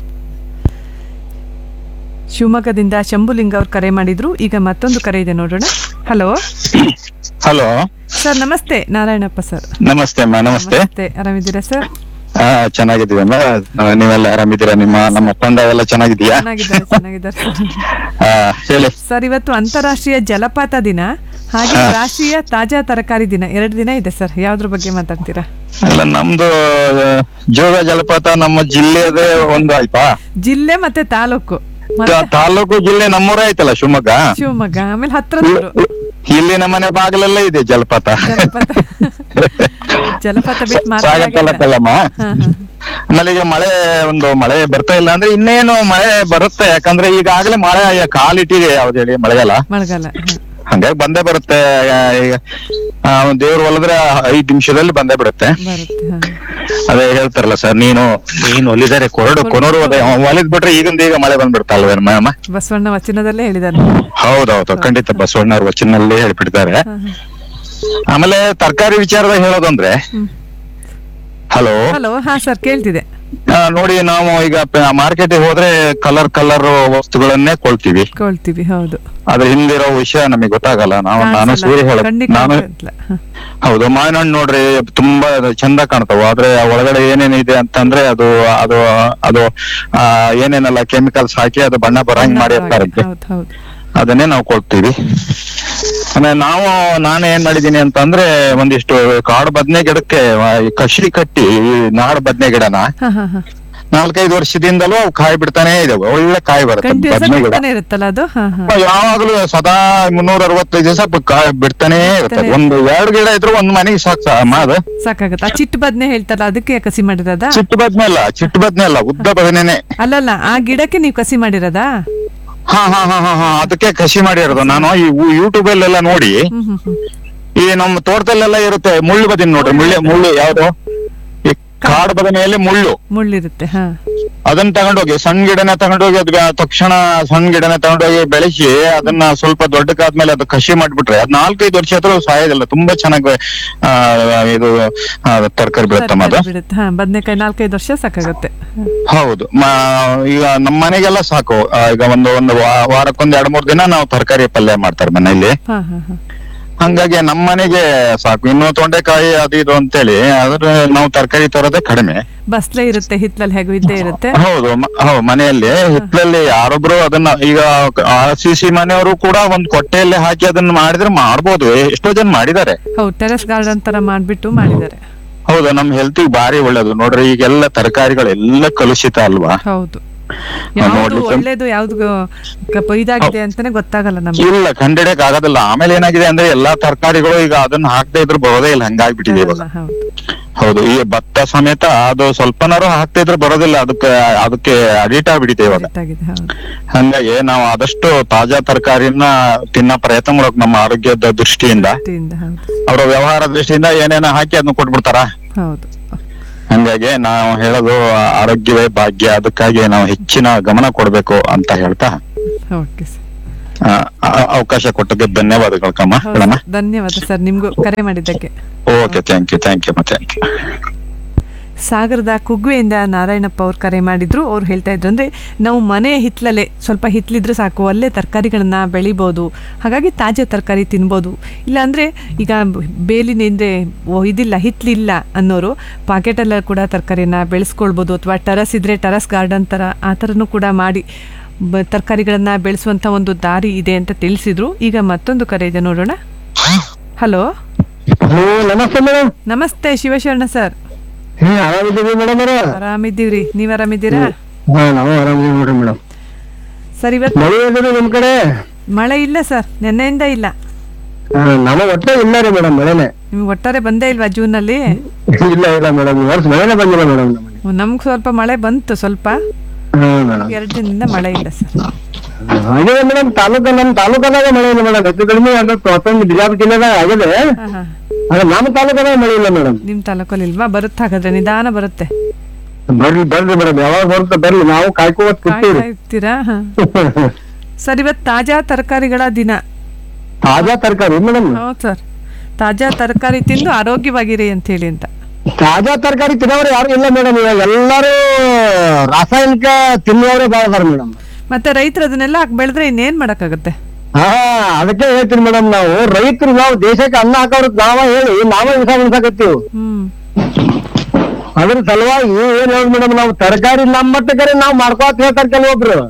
ಶಿವಮೊಗ್ಗದಿಂದ ಶಂಭುಲಿಂಗ ಅವ್ರು ಕರೆ ಮಾಡಿದ್ರು ಈಗ ಮತ್ತೊಂದು ಕರೆ ಇದೆ ನೋಡೋಣ ಹಲೋ ಹಲೋ ಸರ್ ನಮಸ್ತೆ ನಾರಾಯಣಪ್ಪ ಸರ್ ನಮಸ್ತೆ ಅಮ್ಮ ನಮಸ್ತೆ ನಮಸ್ತೆ ಆರಾಮಿದ್ದೀರಾ ಸರ್ ಹಾ ಚೆನ್ನಾಗಿದ್ದೀವಮ್ಮ ಆ, ನೀವೆಲ್ಲ ಆರಾಮಿದ್ದೀರಾ ನಿಮ್ಮ ನಮ್ಮ ತಂಡ ಎಲ್ಲ ಚೆನ್ನಾಗಿದೆಯಾ ಚೆನ್ನಾಗಿದ್ದಾರೆ ಚೆನ್ನಾಗಿದ್ದಾರೆ ಸರ್. ಆ, ಹೇಳಿ ಸರ್ ಇವತ್ತು ಅಂತಾರಾಷ್ಟ್ರೀಯ ಜಲಪಾತ ದಿನ ಹಾಗೆ ಹಾ. ರಾಷ್ಟ್ರೀಯ ತಾಜಾ ತರಕಾರಿ ದಿನ ಎರಡು ದಿನ ಇದೆ ಸರ್ ಯಾವ್ದ್ರ ಬಗ್ಗೆ ಮಾತಾಡ್ತೀರಾ ಅಲ್ಲ ನಮ್ದು ಆ, ಜೋಗ ಜಲಪಾತ ನಮ್ಮ ಜಿಲ್ಲೆದೇ ಒಂದು ಆಯ್ತಾ ಜಿಲ್ಲೆ ಮತ್ತೆ ತಾಲೂಕು ಮತ್ತೆ ತಾ- ತಾಲೂಕು ಜಿಲ್ಲೆ ನಮ್ಮೂರೇ ಆಯ್ತಲ್ಲ ಶಿವಮೊಗ್ಗ ಶಿವಮೊಗ್ಗ ಆಮೇಲೆ ಹತ್ರದೂರು ಇಲ್ಲಿ ನಮ್ಮ ಮನೆ ಬಾಗಿಲಲ್ಲೇ ಇದೆ ಜಲಪಾತ ಜಲಪಾತ ಬಿಟ್ಟು ಸಾಗತ್ತಲ್ಲ ಮಾತಾಡಲ್ಲ ಕಲ್ಲಮ್ಮ ಆಮೇಲೆ ಈಗ ಮಳೆ ಒಂದು ಮಳೆ ಬರ್ತಾ ಇಲ್ಲ ಅಂದ್ರೆ ಇನ್ನೇನು ಮಳೆ ಬರುತ್ತೆ ಯಾಕಂದ್ರೆ ಈಗಾಗಲೇ ಮಳೆ ಕಾಲಿಟ್ಟಿದೆ ಯಾವ್ದು ಹೇಳಿ ಮಳೆಗಾಲ ಮಳೆಗಾಲ ಹಂಗಾಗಿ ಬಂದೇ ಬರುತ್ತೆ ಆ, ಈಗ ಆ, ಒಂದ್ ದೇವ್ರು ಹೊಲದ್ರೆ ಐದ್ ನಿಮಿಷದಲ್ಲಿ ಬಂದೇ ಬಿಡುತ್ತೆ ಅದೇ ಹೇಳ್ತಾರಲ್ಲ ಸರ್ ನೀನು ನೀನು ಒಲಿದರೆ ಕೊರಡು ಕೊನರು ಅದೇ ಒಲಿದ್ ಬಿಟ್ರೆ ಈಗಿಂದ ಈಗ ಮಳೆ ಬಂದ್ಬಿಡ್ತಲ್ವೇ ಅಮ್ಮ ಬಸವಣ್ಣ ವಚನದಲ್ಲೇ ಹೇಳಿದ್ದಾರೆ ಹೌದೌದು ಖಂಡಿತ ಬಸವಣ್ಣವ್ರ ವಚನಲ್ಲಿ ಹೇಳ್ಬಿಡ್ತಾರೆ ಆಮೇಲೆ ತರಕಾರಿ ವಿಚಾರದಾಗ ಹೇಳೋದಂದ್ರೆ ಹಲೋ ಹಲೋ ಹಾ ಸರ್ ಕೇಳ್ತಿದೆ ನೋಡಿ ನಾವು ಈಗ ಮಾರ್ಕೆಟ್ ಹೋದ್ರೆ ಕಲರ್ ಕಲರ್ ವಸ್ತುಗಳನ್ನೇ ಕೊಳ್ತೀವಿ ಕೊಳ್ತೀವಿ ಹೌದು ಅದ್ರ ಹಿಂದಿರೋ ವಿಷಯ ನಮಗೆ ಗೊತ್ತಾಗಲ್ಲ ನಾವು ನಾನು ಕಾಣ್ಸಲ್ಲ. ಸೂರ್ಯ ಹೇಳ ಕಣ್ಣಿಗೆ ನಾನು ಕಾಣ್ಸಲ್ಲ. ಹ. ಹೌದು ಮಾವಿನ ಹಣ್ಣು ನೋಡ್ರಿ ತುಂಬಾ ಅದು ಚಂದ ಕಾಣ್ತಾವ ಆದ್ರೆ ಒಳಗಡೆ ಏನೇನಿದೆ ಅಂತಂದ್ರೆ ಅದು ಅದು ಅದು ಆ, ಏನೇನೆಲ್ಲ ಕೆಮಿಕಲ್ಸ್ ಹಾಕಿ ಅದು ಬಣ್ಣ ಬರಂಗ್ ಮಾಡಿರ್ತಾರಂತೆ ಹೌದು ಹೌದು ಅದನ್ನೇ ನಾವು ಕೊಡ್ತೀವಿ ಆಮೇಲೆ ನಾವು ನಾನು ಏನ್ ಮಾಡಿದೀನಿ ಅಂತಂದ್ರೆ ಒಂದಿಷ್ಟು ಕಾಡು ಬದ್ನೆ ಗಿಡಕ್ಕೆ ಆ, ಈ ಕಷಿ ಕಟ್ಟಿ ಈ ನಾಡು ಬದ್ನೆ ಗಿಡನ ಹ, ಹ, ಹ. ನಾಲ್ಕೈದು ವರ್ಷದಿಂದಲೂ ಅವು ಕಾಯಿ ಬಿಡ್ತಾನೆ ಇದಾವೆ ಒಳ್ಳೆ ಕಾಯಿ ಬರುತ್ತೆ ಕಂಟಿನ್ಯೂಸ್ ಬದ್ನೆ ಗಿಡ ಬಿಡ್ತಾನೆ ಇರುತ್ತಲ್ಲ ಅದು ಹ, ಹ. ಯಾವಾಗ್ಲೂ ಸದಾ ಮುನ್ನೂರ ಅರವತ್ತೈದು ದಿವಸ ಕಾಯಿ ಬಿಡ್ತಾನೆ ಇರುತ್ತೆ ಬಿಡ್ತಾನೆ ಒಂದು ಎರಡು ಗಿಡ ಇದ್ರು ಒಂದ್ ಮನೆಗೆ ಸಾಕು ಸಾ- ಅಮ್ಮ ಅದು ಸಾಕಾಗತ್ತೆ ಆ ಚಿಟ್ಟು ಬದ್ನೆ ಹೇಳ್ತಾರಲ್ಲ ಅದಕ್ಕೆ ಕಸಿ ಮಾಡಿರೋದಾ ಚಿಟ್ಟು ಬದ್ನೆ ಅಲ್ಲ ಚಿಟ್ಟು ಬದ್ನೆ ಅಲ್ಲ ಉದ್ದ ಬದನೆನೆ ಅಲ್ಲಲ್ಲ ಆ ಗಿಡಕ್ಕೆ ನೀವು ಕಸಿ ಮಾಡಿರೋದಾ ಹಾ ಹಾ ಹಾ ಹಾ ಹಾ ಅದಕ್ಕೆ ಕಸಿ ಮಾಡಿರೋದು ನಾನು ಈ ಯೂಟ್ಯೂಬ್ ಅಲ್ಲೆಲ್ಲ ನೋಡಿ ಹ್ಮ್ ಹ್ಮ್ ಹ್ಮ್ ಈ ನಮ್ಮ ತೋಟದಲ್ಲೆಲ್ಲ ಇರುತ್ತೆ ಮುಳ್ಳು ಬದಿನ ನೋಡ್ರಿ ಮುಳ್ಳೆ ಮುಳ್ಳು ಯಾವ್ದು ಈ ಕಾಡು ಬದನೆಯಲ್ಲಿ ಮುಳ್ಳು ಮುಳ್ಳಿರುತ್ತೆ ಹಾ ಅದನ್ನ ತಗೊಂಡೋಗಿ ಸಣ್ಣ ಗಿಡನ ತಗೊಂಡೋಗಿ ಅದ್ ತಕ್ಷಣ ಸಣ್ಣ ಗಿಡನ ತಗೊಂಡೋಗಿ ಬೆಳೆಸಿ ಅದನ್ನ ಸ್ವಲ್ಪ ದೊಡ್ಡಕ್ಕಾದ್ಮೇಲೆ ಅದು ಕಸಿ ಮಾಡ್ಬಿಟ್ರೆ ಅದ್ ನಾಲ್ಕೈದು ವರ್ಷ ಹತ್ರ ಸಾಯೋದಿಲ್ಲ ತುಂಬಾ ಚೆನ್ನಾಗಿ ಆ, ಇದು ಆ, ತರಕಾರಿ ಬೀಳುತ್ತಮ್ಮ ಅದು ತರಕಾರಿ ಬಿಡುತ್ತೆ ಹಾ ಬದ್ನೆಕಾಯಿ ನಾಲ್ಕೈದು ವರ್ಷ ಸಾಕಾಗುತ್ತೆ ಹೌದು ಮ- ಈಗ ನಮ್ಮ ಮನೆಗೆಲ್ಲ ಸಾಕು ಆ, ಈಗ ಒಂದು ಒಂದು ವಾ- ವಾರಕ್ಕೊಂದ್ ಎರಡ್ ಮೂರ್ ದಿನ ನಾವು ತರಕಾರಿ ಪಲ್ಯ ಮಾಡ್ತಾರೆ ಮನೆಯಲ್ಲಿ ಹಾ ಹಾ ಹಾ ಹಂಗಾಗಿ ನಮ್ಮ ಮನೆಗೆ ಸಾಕು ಇನ್ನು ತೊಂಡೆಕಾಯಿ ಅದು ಇದು ಅಂತೇಳಿ ಆದ್ರೆ ನಾವು ತರಕಾರಿ ತರೋದೇ ಕಡಿಮೆ ಬಸ್ಲೆ ಇರುತ್ತೆ ಹಿತ್ಲಲ್ಲಿ ಹೇಗೂ ಇದ್ದೇ ಇರುತ್ತೆ ಹೌದು ಮ- ಹೌದು ಮನೆಯಲ್ಲಿ ಹಿತ್ತಲಲ್ಲಿ ಯಾರೊಬ್ರು ಅದನ್ನ ಈಗ ಆರ್ ಸಿ ಸಿ ಮನೆಯವರು ಕೂಡ ಒಂದ್ ಕೊಟ್ಟೆಯಲ್ಲಿ ಹಾಕಿ ಅದನ್ನ ಮಾಡಿದ್ರೆ ಮಾಡ್ಬೋದು ಎಷ್ಟೋ ಜನ ಮಾಡಿದ್ದಾರೆ ಹೌದು ಟೆರೆಸ್ ಗಾರ್ಡನ್ ತರ ಮಾಡ್ಬಿಟ್ಟು ಮಾಡಿದ್ದಾರೆ ಹೌದು ನಮ್ ಹೆಲ್ತಿಗೆ ಬಾರಿ ಒಳ್ಳೇದು ನೋಡ್ರಿ ಈಗೆಲ್ಲ ತರಕಾರಿಗಳೆಲ್ಲ ಕಲುಷಿತ ಅಲ್ವಾ ಹೌದು ಯಾವ್ದು ನೋಡ್ಲಿಕ್ಕೆ ಒಳ್ಳೇದು ಯಾವ್ದು ಕ- ಇದಾಗಿದೆ ಅಂತಾನೆ ಗೊತ್ತಾಗಲ್ಲ ನಮ್ಗೆ ಇಲ್ಲ ಕಂಡಿಡಿಯಕ್ ಆಗೋದಿಲ್ಲ ಆಮೇಲೆ ಏನಾಗಿದೆ ಅಂದ್ರೆ ಎಲ್ಲಾ ತರಕಾರಿಗಳು ಈಗ ಅದನ್ನ ಹಾಕದೇ ಇದ್ರು ಬರೋದೇ ಇಲ್ಲ ಹಂಗಾಗ್ಬಿಟ್ಟಿದೆ ಇವಾಗ ಹೌದು ಹೌದು ಈ ಭತ್ತ ಸಮೇತ ಅದು ಸ್ವಲ್ಪನಾರು ಹಾಕ್ತಾ ಇದ್ರೆ ಬರೋದಿಲ್ಲ ಅದಕ್ಕೆ ಅದಕ್ಕೆ ಅಡಿಟ್ ಆಗ್ಬಿಟ್ಟಿದೆ ಇವಾಗ ಗೊತ್ತಾಗಿದೆ ಹೌದು ಹಂಗಾಗಿ ನಾವು ಆದಷ್ಟು ತಾಜಾ ತರಕಾರಿನ ತಿನ್ನೋ ಪ್ರಯತ್ನ ಮಾಡ್ಬೇಕು ನಮ್ಮ ಆರೋಗ್ಯದ ದೃಷ್ಟಿಯಿಂದ ವೃತ್ತಿಯಿಂದ ಹೌದು ಅವರ ವ್ಯವಹಾರ ದೃಷ್ಟಿಯಿಂದ ಏನೇನೋ ಹಾಕಿ ಅದನ್ನ ಕೊಟ್ಬಿಡ್ತಾರ ಹೌದು ಹಂಗಾಗಿ ನಾವು ಹೇಳೋದು ಆರೋಗ್ಯವೇ ಭಾಗ್ಯ ಅದಕ್ಕಾಗಿ ನಾವು ಹೆಚ್ಚಿನ ಗಮನ ಕೊಡ್ಬೇಕು ಅಂತ ಹೇಳ್ತಾ ಓಕೆ ಸರ್ ಆ, ಆ- ಅವಕಾಶ ಕೊಟ್ಟಕ್ಕೆ ಧನ್ಯವಾದಗಳು ಕಮ್ಮ ಹೇಳಮ್ಮ ಧನ್ಯವಾದ ಸರ್ ನಿಮ್ಗೂ ಕರೆ ಮಾಡಿದ್ದಕ್ಕೆ okay thank you thank you thank you ಸಾಗರದ ಕುಗ್ವೆಯಿಂದ ನಾರಾಯಣಪ್ಪ ಅವ್ರು ಕರೆ ಮಾಡಿದ್ರು ಅವ್ರು ಹೇಳ್ತಾ ಇದ್ರು ಅಂದ್ರೆ ನಾವು ಮನೆಯ ಹಿತ್ಲಲ್ಲೇ ಸ್ವಲ್ಪ ಹಿತ್ಲಿದ್ರೆ ಸಾಕು ಅಲ್ಲೇ ತರಕಾರಿಗಳನ್ನ ಬೆಳಿಬೋದು ಹಾಗಾಗಿ ತಾಜಾ ತರಕಾರಿ ತಿನ್ಬೋದು ಇಲ್ಲಾಂದರೆ ಈಗ ಬೇಲಿನಿಂದ ಓ ಇದಿಲ್ಲ ಹಿತ್ಲಿಲ್ಲ ಅನ್ನೋರು ಪಾಕೆಟಲ್ಲ ಕೂಡ ತರಕಾರಿನ ಬೆಳೆಸ್ಕೊಳ್ಬೋದು ಅಥವಾ ಟರಸ್ ಇದ್ರೆ ಟರಸ್ ಗಾರ್ಡನ್ ಥರ ಆ ಥರನೂ ಕೂಡ ಮಾಡಿ ಬ ತರಕಾರಿಗಳನ್ನು ಬೆಳೆಸುವಂಥ ಒಂದು ದಾರಿ ಇದೆ ಅಂತ ತಿಳಿಸಿದ್ರು ಈಗ ಮತ್ತೊಂದು ಕರೆ ಇದೆ ನೋಡೋಣ ಹಲೋ ನಮಸ್ತೆ ಮೇಡಮ್ ನಮಸ್ತೆ ಶಿವಶರಣ ಸರ್ ಹ್ಮ್ ಆರಾಮಿದ್ದೀವಿ ಮೇಡಮ್ ಅವರ ಆರಾಮಿದ್ದೀವ್ರಿ ನೀವ್ ಆರಾಮಿದ್ದೀರಾ ಹಾ ನಾವು ಆರಾಮಿದ್ದೀವಿ ನೋಡ್ರಿ ಮೇಡಮ್ ಸರ್ ಇವತ್ತು ಮಳೆ ಇದೆ ನಿಮ್ ಕಡೆ ಮಳೆ ಇಲ್ಲ ಸರ್ ನಿನ್ನೆಯಿಂದ ಇಲ್ಲ ಹಾ, ನಮಗ್ ಒಟ್ಟೆ ಇಲ್ಲ ರೀ ಮೇಡಮ್ ಮಳೆನೆ ನಿಮ್ಗೆ ಒಟ್ಟಾರೆ ಬಂದೇ ಇಲ್ವಾ ಜೂನ್ ಅಲ್ಲಿ ಇಲ್ಲ ಇಲ್ಲ ಮೇಡಮ್ ಈ ವರ್ಷ ಮಳೆನೆ ಬಂದಿಲ್ಲ ಮೇಡಮ್ ನಮ್ಗೆ ಸ್ವಲ್ಪ ಮಳೆ ಬಂತು ಸ್ವಲ್ಪ ಹಾ ಮೇಡಮ್ ಎರಡು ದಿನದಿಂದ ಮಳೆ ಇಲ್ಲ ಸರ್ ಹಾಗೆ ಮೇಡಮ್ ತಾಲೂಕ ನಮ್ ತಾಲೂಕದಾಗ ಮಳೆ ಇಲ್ಲ ಮೇಡಮ್ ಹೆಚ್ಚು ಕಡಿಮೆ ಅಂದ್ರೆ ಪ್ರತಿಯೊಂದು ಬಿಜಾಪುರ ಜಿಲ್ಲೆದಾಗ ಆಗಿದೆ ಆದ್ರೆ ನಮ್ಮ ತಾಲೂಕದಾಗ ಮಳೆ ಇಲ್ಲ ಮೇಡಮ್ ನಿಮ್ ತಾಲೂಕಲ್ಲಿ ಇಲ್ವಾ ಬರುತ್ತೆ ಹಾಗಾದ್ರೆ ನಿಧಾನ ಬರುತ್ತೆ ಬರ್ಲಿ ಬರ್ಲಿ ಮೇಡಮ್ ಯಾವಾಗ ಬರುತ್ತೆ ಬರ್ಲಿ ನಾವು ಕಾಯ್ಕೋತ್ ಕೂತೀವಿ ಕಾಯ್ತಾ ಇರ್ತೀರಾ ಹ. ಸರ್ ಇವತ್ತು ತಾಜಾ ತರಕಾರಿಗಳ ದಿನ ತಾಜಾ ತರಕಾರಿ ಮೇಡಮ್ ಹೌದು ಸರ್ ತಾಜಾ ತರಕಾರಿ ತಿಂದು ಆರೋಗ್ಯವಾಗಿರಿ ಅಂತ ಹೇಳಿ ಅಂತ ತಾಜಾ ತರಕಾರಿ ತಿನ್ನೋರು ಯಾರು ಇಲ್ಲ ಮೇಡಮ್ ಇವಾಗ ಎಲ್ಲರೂ ರಾಸಾಯನಿಕ ತಿನ್ನುವವರೇ ಬಾಳ ಅದಾರ ಮೇಡಮ್ ಮತ್ತೆ ರೈತರು ಅದನ್ನೆಲ್ಲ ಹಾಕಿ ಬೆಳೆದ್ರೆ ಇನ್ನೇನ್ ಮಾಡಕ್ಕಾಗತ್ತೆ ಹಾ ಅದಕ್ಕೆ ಹೇಳ್ತೀನಿ ಮೇಡಮ್ ನಾವು ರೈತರು ನಾವು ದೇಶಕ್ಕೆ ಅನ್ನ ಹಾಕೋರು ನಾವ ಹೇಳಿ ನಾವೇ ವಿಷ ಉಣ್ಸಾಕತ್ತೀವಿ ಹ್ಮ್ ಅದ್ರ ಸಲುವಾಗಿ ಏನ್ ಹೇಳಿ ಮೇಡಮ್ ನಾವು ತರಕಾರಿ ನಮ್ಮ ಮಟ್ಟಕ್ಕರೆ ನಾವು ಮಾಡ್ಕೋತ ಹೇಳ್ತಾರೆ ಕೆಲವೊಬ್ರು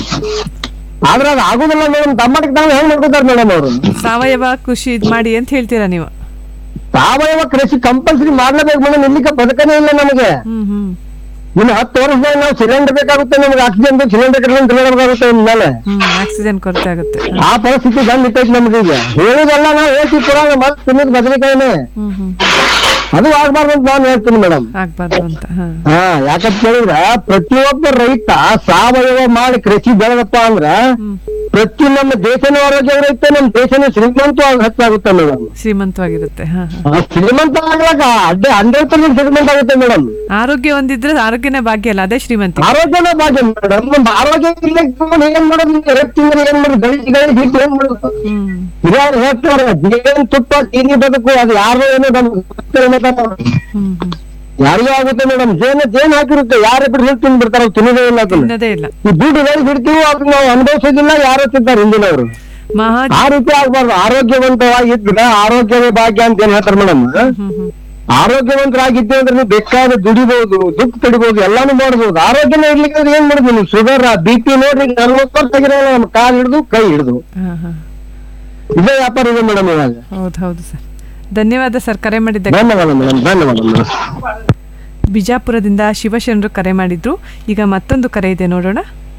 ಆದ್ರೆ ಅದು ಆಗುದಿಲ್ಲ ಮೇಡಮ್ ತಮ್ಮಟ್ಟಿಗೆ ತಾವು ಹೆಂಗ್ ಮಾಡ್ಕೋತಾರ ಮೇಡಮ್ ಅವರು ಸಾವಯವ ಕೃಷಿ ಇದ್ ಮಾಡಿ ಅಂತ ಹೇಳ್ತೀರಾ ನೀವು ಸಾವಯವ ಕೃಷಿ ಕಂಪಲ್ಸರಿ ಮಾಡ್ಲೇಬೇಕು ಮೇಡಮ್ ಇಲ್ಲಿಗೆ ಬದುಕನೇ ಇಲ್ಲ ನಮಗೆ ಹ್ಮ್ ಹ್ಮ್ ಇನ್ನು ಹತ್ತು ವರ್ಷದಾಗ ನಾವು ಸಿಲಿಂಡರ್ ಬೇಕಾಗುತ್ತೆ ನಮ್ಗೆ ಆಕ್ಸಿಜನ್ ಸಿಲಿಂಡರ್ ತಿನ್ನಬೇಕಾಗುತ್ತೆ ಮೇಲೆ ಹ್ಮ್ ಆಕ್ಸಿಜನ್ ಕೊರತೆ ಆಗುತ್ತೆ ಆ ಪರಿಸ್ಥಿತಿ ಬಂದ್ ನಿಂತೈತಿ ನಮ್ಗೆ ಈಗ ಹೇಳುದಲ್ಲ ನಾವು ಹೇಳ್ತೀವಿ ಪುರಾಣ ಮತ್ತೆ ತಿನ್ನೋದು ಬದನೆಕಾಯಿನೇ ಹ್ಮ್ ಹ್ಮ್ ಅದು ಆಗ್ಬಾರ್ದು ಅಂತ ನಾನು ಹೇಳ್ತೀನಿ ಮೇಡಮ್ ಆಗ್ಬಾರ್ದು ಅಂತ ಹ ಹಾ ಯಾಕಂತ ಹೇಳಿದ್ರ ಪ್ರತಿಯೊಬ್ಬ ರೈತ ಸಾವಯವ ಮಾಡಿ ಕೃಷಿ ಬೆಳೆದಪ್ಪ ಅಂದ್ರ ಪ್ರತಿ ನಮ್ಮ ದೇಶನೂ ಆರೋಗ್ಯ ಇರುತ್ತೆ ನಮ್ಮ ದೇಶನೂ ಶ್ರೀಮಂತವಾಗಿ ಹೆಚ್ಚಾಗುತ್ತೆ ಮೇಡಮ್ ಶ್ರೀಮಂತವಾಗಿರುತ್ತೆ ಹ ಹ. ಶ್ರೀಮಂತ ಆಗ್ಲಕ್ಕ ಅಡ್ಡೆ ಹಂಡ್ರೆಡ್ ಪರ್ಸೆಂಟ್ ಶ್ರೀಮಂತ ಆಗುತ್ತೆ ಮೇಡಮ್ ಆರೋಗ್ಯ ಒಂದಿದ್ರೆ ಆರೋಗ್ಯನೇ ಭಾಗ್ಯ ಅಲ್ಲ ಅದೇ ಶ್ರೀಮಂತಿ ಆರೋಗ್ಯನೇ ಭಾಗ್ಯ ಮೇಡಮ್ ನಮ್ಮ ಆರೋಗ್ಯ ಇಲ್ಲ ಇಟ್ಕೊಂಡು ಏನ್ ಮಾಡೋದು ಎರಡು ತಿಂಗಳು ಏನ್ ಮಾಡೋದು ಗಳಿಸಿ ಗಳಿಸಿ ಹಿಟ್ಟು ಏನ್ ಮಾಡೋದು ಇದಾರು ಹೇಳ್ತಾರೆ ಜೇನ್ ತುಪ್ಪ ಚೀನಿ ಬದುಕು ಅದು ಯಾರು ಏನೋ ನಮ್ಗೆ ಗೊತ್ತಿಲ್ಲ madam. ಯಾರಿಗೂ ಆಗುತ್ತೆ ಮೇಡಮ್ ಜೇನು ಜೇನ್ ಹಾಕಿರುತ್ತೆ ಯಾರೇ ಬಿಟ್ಟು ಹಿಟ್ಟು ತಿಂದು ಬಿಡ್ತಾರೆ ಅವ್ರು ತಿನ್ನೋದೇ ಇಲ್ಲ ಅದನ್ನ ತಿನ್ನೋದೇ ಇಲ್ಲ ಈ ದುಡ್ಡು ಗಳಿಗೆ ಹಿಡ್ತೀವಿ ಅದನ್ನ ನಾವು ಅನುಭವಿಸೋದಿಲ್ಲ ಯಾರು ತಿಂತಾರೆ ಹಿಂದಿನವರು ಮಹಾ ಆ ರೀತಿ ಆಗ್ಬಾರ್ದು ಆರೋಗ್ಯವಂತವಾಗಿದ್ರೆ ಆರೋಗ್ಯವೇ ಭಾಗ್ಯ ಅಂತ ಏನ್ ಹೇಳ್ತಾರೆ ಮೇಡಮ್ ಆರೋಗ್ಯವಂತರಾಗಿದ್ದೆ ಅಂದ್ರೆ ನೀವು ಬೇಕಾದ ದುಡಿಬಹುದು ದುಡ್ಡು ತಡಿಬಹುದು ಎಲ್ಲಾನು ಮಾಡ್ಬೋದು ಆರೋಗ್ಯನೇ ಇರ್ಲಿಕ್ಕೆ ಅಂದ್ರೆ ಏನ್ ಮಾಡುದು ನೀವು ಶುಗರ್ ಬಿ ಪಿ ನೋಡ್ರಿ ನಲ್ವತ್ತು ವರ್ಷ ಆಗಿರೋಲ್ಲ ನಮ್ಮ ಕಾಲ್ ಹಿಡಿದು ಕೈ ಹಿಡಿದು ಹ ಹ ಇದೇ ವ್ಯಾಪಾರ ಇದೆ ಮೇಡಮ್ ಇವಾಗ ಹೌದು ಹೌದು ಸರ್ ಧನ್ಯವಾದ ಸರ್ ಕರೆ ಮಾಡಿದ್ದಕ್ಕೆ ಧನ್ಯವಾದ ಮೇಡಮ್ ಧನ್ಯವಾದ ಮೇಡಮ್ ಬಿಜಾಪುರದಿಂದ ಶಿವಶರಣರು ಕರೆ ಮಾಡಿದ್ರು ಈಗ ಮತ್ತೊಂದು ಕರೆ ಇದೆ ನೋಡೋಣ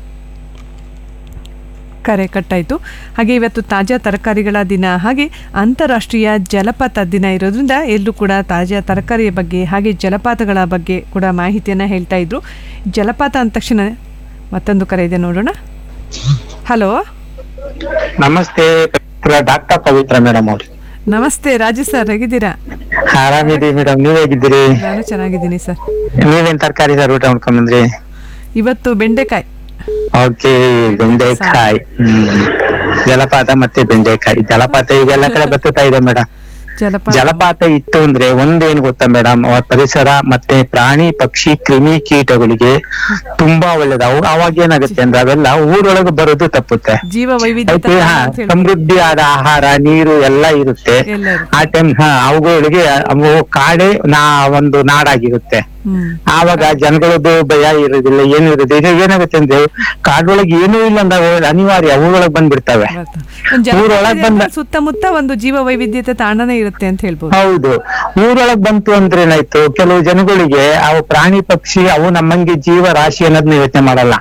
ಕರೆ ಕಟ್ಟಾಯಿತು ಹಾಗೆ ಇವತ್ತು ತಾಜಾ ತರಕಾರಿಗಳ ದಿನ ಹಾಗೆ ಅಂತಾರಾಷ್ಟ್ರೀಯ ಜಲಪಾತ ದಿನ ಇರೋದ್ರಿಂದ ಎಲ್ಲರೂ ಕೂಡ ತಾಜಾ ತರಕಾರಿಯ ಬಗ್ಗೆ ಹಾಗೆ ಜಲಪಾತಗಳ ಬಗ್ಗೆ ಕೂಡ ಮಾಹಿತಿಯನ್ನು ಹೇಳ್ತಾ ಇದ್ರು ಜಲಪಾತ ಅಂದ ತಕ್ಷಣ ಮತ್ತೊಂದು ಕರೆ ಇದೆ ನೋಡೋಣ ಹಲೋ ನಮಸ್ತೆ ಡಾಕ್ಟರ್ ಪವಿತ್ರ ಮೇಡಮ್ ಅವ್ರಿ ನಮಸ್ತೆ ರಾಜು ಸರ್ ಹೇಗಿದ್ದೀರಾ ಆರಾಮಿದ್ದೀವಿ ಮೇಡಮ್ ನೀವ್ ಹೇಗಿದ್ದೀರಿ ನಾನು ಚೆನ್ನಾಗಿದ್ದೀನಿ ಸರ್ ನೀವೇನ್ ತರಕಾರಿ ಸರ್ ಊಟ ಮಾಡ್ಕೊಂಡ್ ಬಂದ್ರಿ ಇವತ್ತು ಬೆಂಡೆಕಾಯಿ ಓಕೆ ಬೆಂಡೆಕಾಯಿ ಹ್ಮ್ ಜಲಪಾತ ಮತ್ತೆ ಬೆಂಡೆಕಾಯಿ ಜಲಪಾತ ಈಗೆಲ್ಲ ಕಡೆ ಬರ್ತುತ್ತಾ ಇದೆ ಮೇಡಮ್ ಜಲಪಾತ ಜಲಪಾತ ಇತ್ತು ಅಂದ್ರೆ ಒಂದೇನ್ ಗೊತ್ತಾ ಮೇಡಮ್ ಪರಿಸರ ಮತ್ತೆ ಪ್ರಾಣಿ ಪಕ್ಷಿ ಕ್ರಿಮಿ ಕೀಟಗಳಿಗೆ ತುಂಬಾ ಒಳ್ಳೇದು ಅವಾಗ ಏನಾಗುತ್ತೆ ಅಂದ್ರೆ ಅವೆಲ್ಲ ಊರೊಳಗೆ ಬರೋದು ತಪ್ಪುತ್ತೆ ಜೀವ ವೈವಿಧ್ಯತೆ అయితే ಹಾ, ಅಂತ ಹೇಳ್ಬೋದು. ಸಮೃದ್ಧಿಯಾದ ಆಹಾರ ನೀರು ಎಲ್ಲ ಇರುತ್ತೆ ಎಲ್ಲ ಇರುತ್ತೆ. ಆ ಟೈಮ್ ಹಾ ಅವುಗಳಿಗೆ ಅವು ಕಾಡೆ ನಾ ಒಂದು ನಾಡಾಗಿರುತ್ತೆ ಆವಾಗ ಜನಗಳದ್ದು ಭಯ ಇರೋದಿಲ್ಲ ಏನು ಇರೋದಿಲ್ಲ ಈಗ ಏನಾಗುತ್ತೆ ಅಂದ್ರೆ ಕಾಡೊಳಗೆ ಏನೂ ಇಲ್ಲ ಅಂದಾಗ ಅನಿವಾರ್ಯ ಊರೊಳಗೆ ಬಂದ್ಬಿಡ್ತವೆ ಒಂದ್ ಊರೊಳಗ್ ಜಲಪಾತ ಬಂದ ಅಂದ್ರೆ ಸುತ್ತಮುತ್ತ ಒಂದು ಜೀವ ವೈವಿಧ್ಯತೆ ತಾಂಡನೇ ಇರುತ್ತೆ ಅಂತ ಹೇಳ್ಬೋದು ಹೌದು ಊರೊಳಗ್ ಬಂತು ಅಂದ್ರೆ ಏನಾಯ್ತು ಕೆಲವು ಜನಗಳಿಗೆ ಅವು ಪ್ರಾಣಿ ಪಕ್ಷಿ ಅವು ನಮ್ಮಂಗೆ ಜೀವ ರಾಶಿ ಅನ್ನೋದನ್ನ ಯೋಚನೆ ಮಾಡಲ್ಲ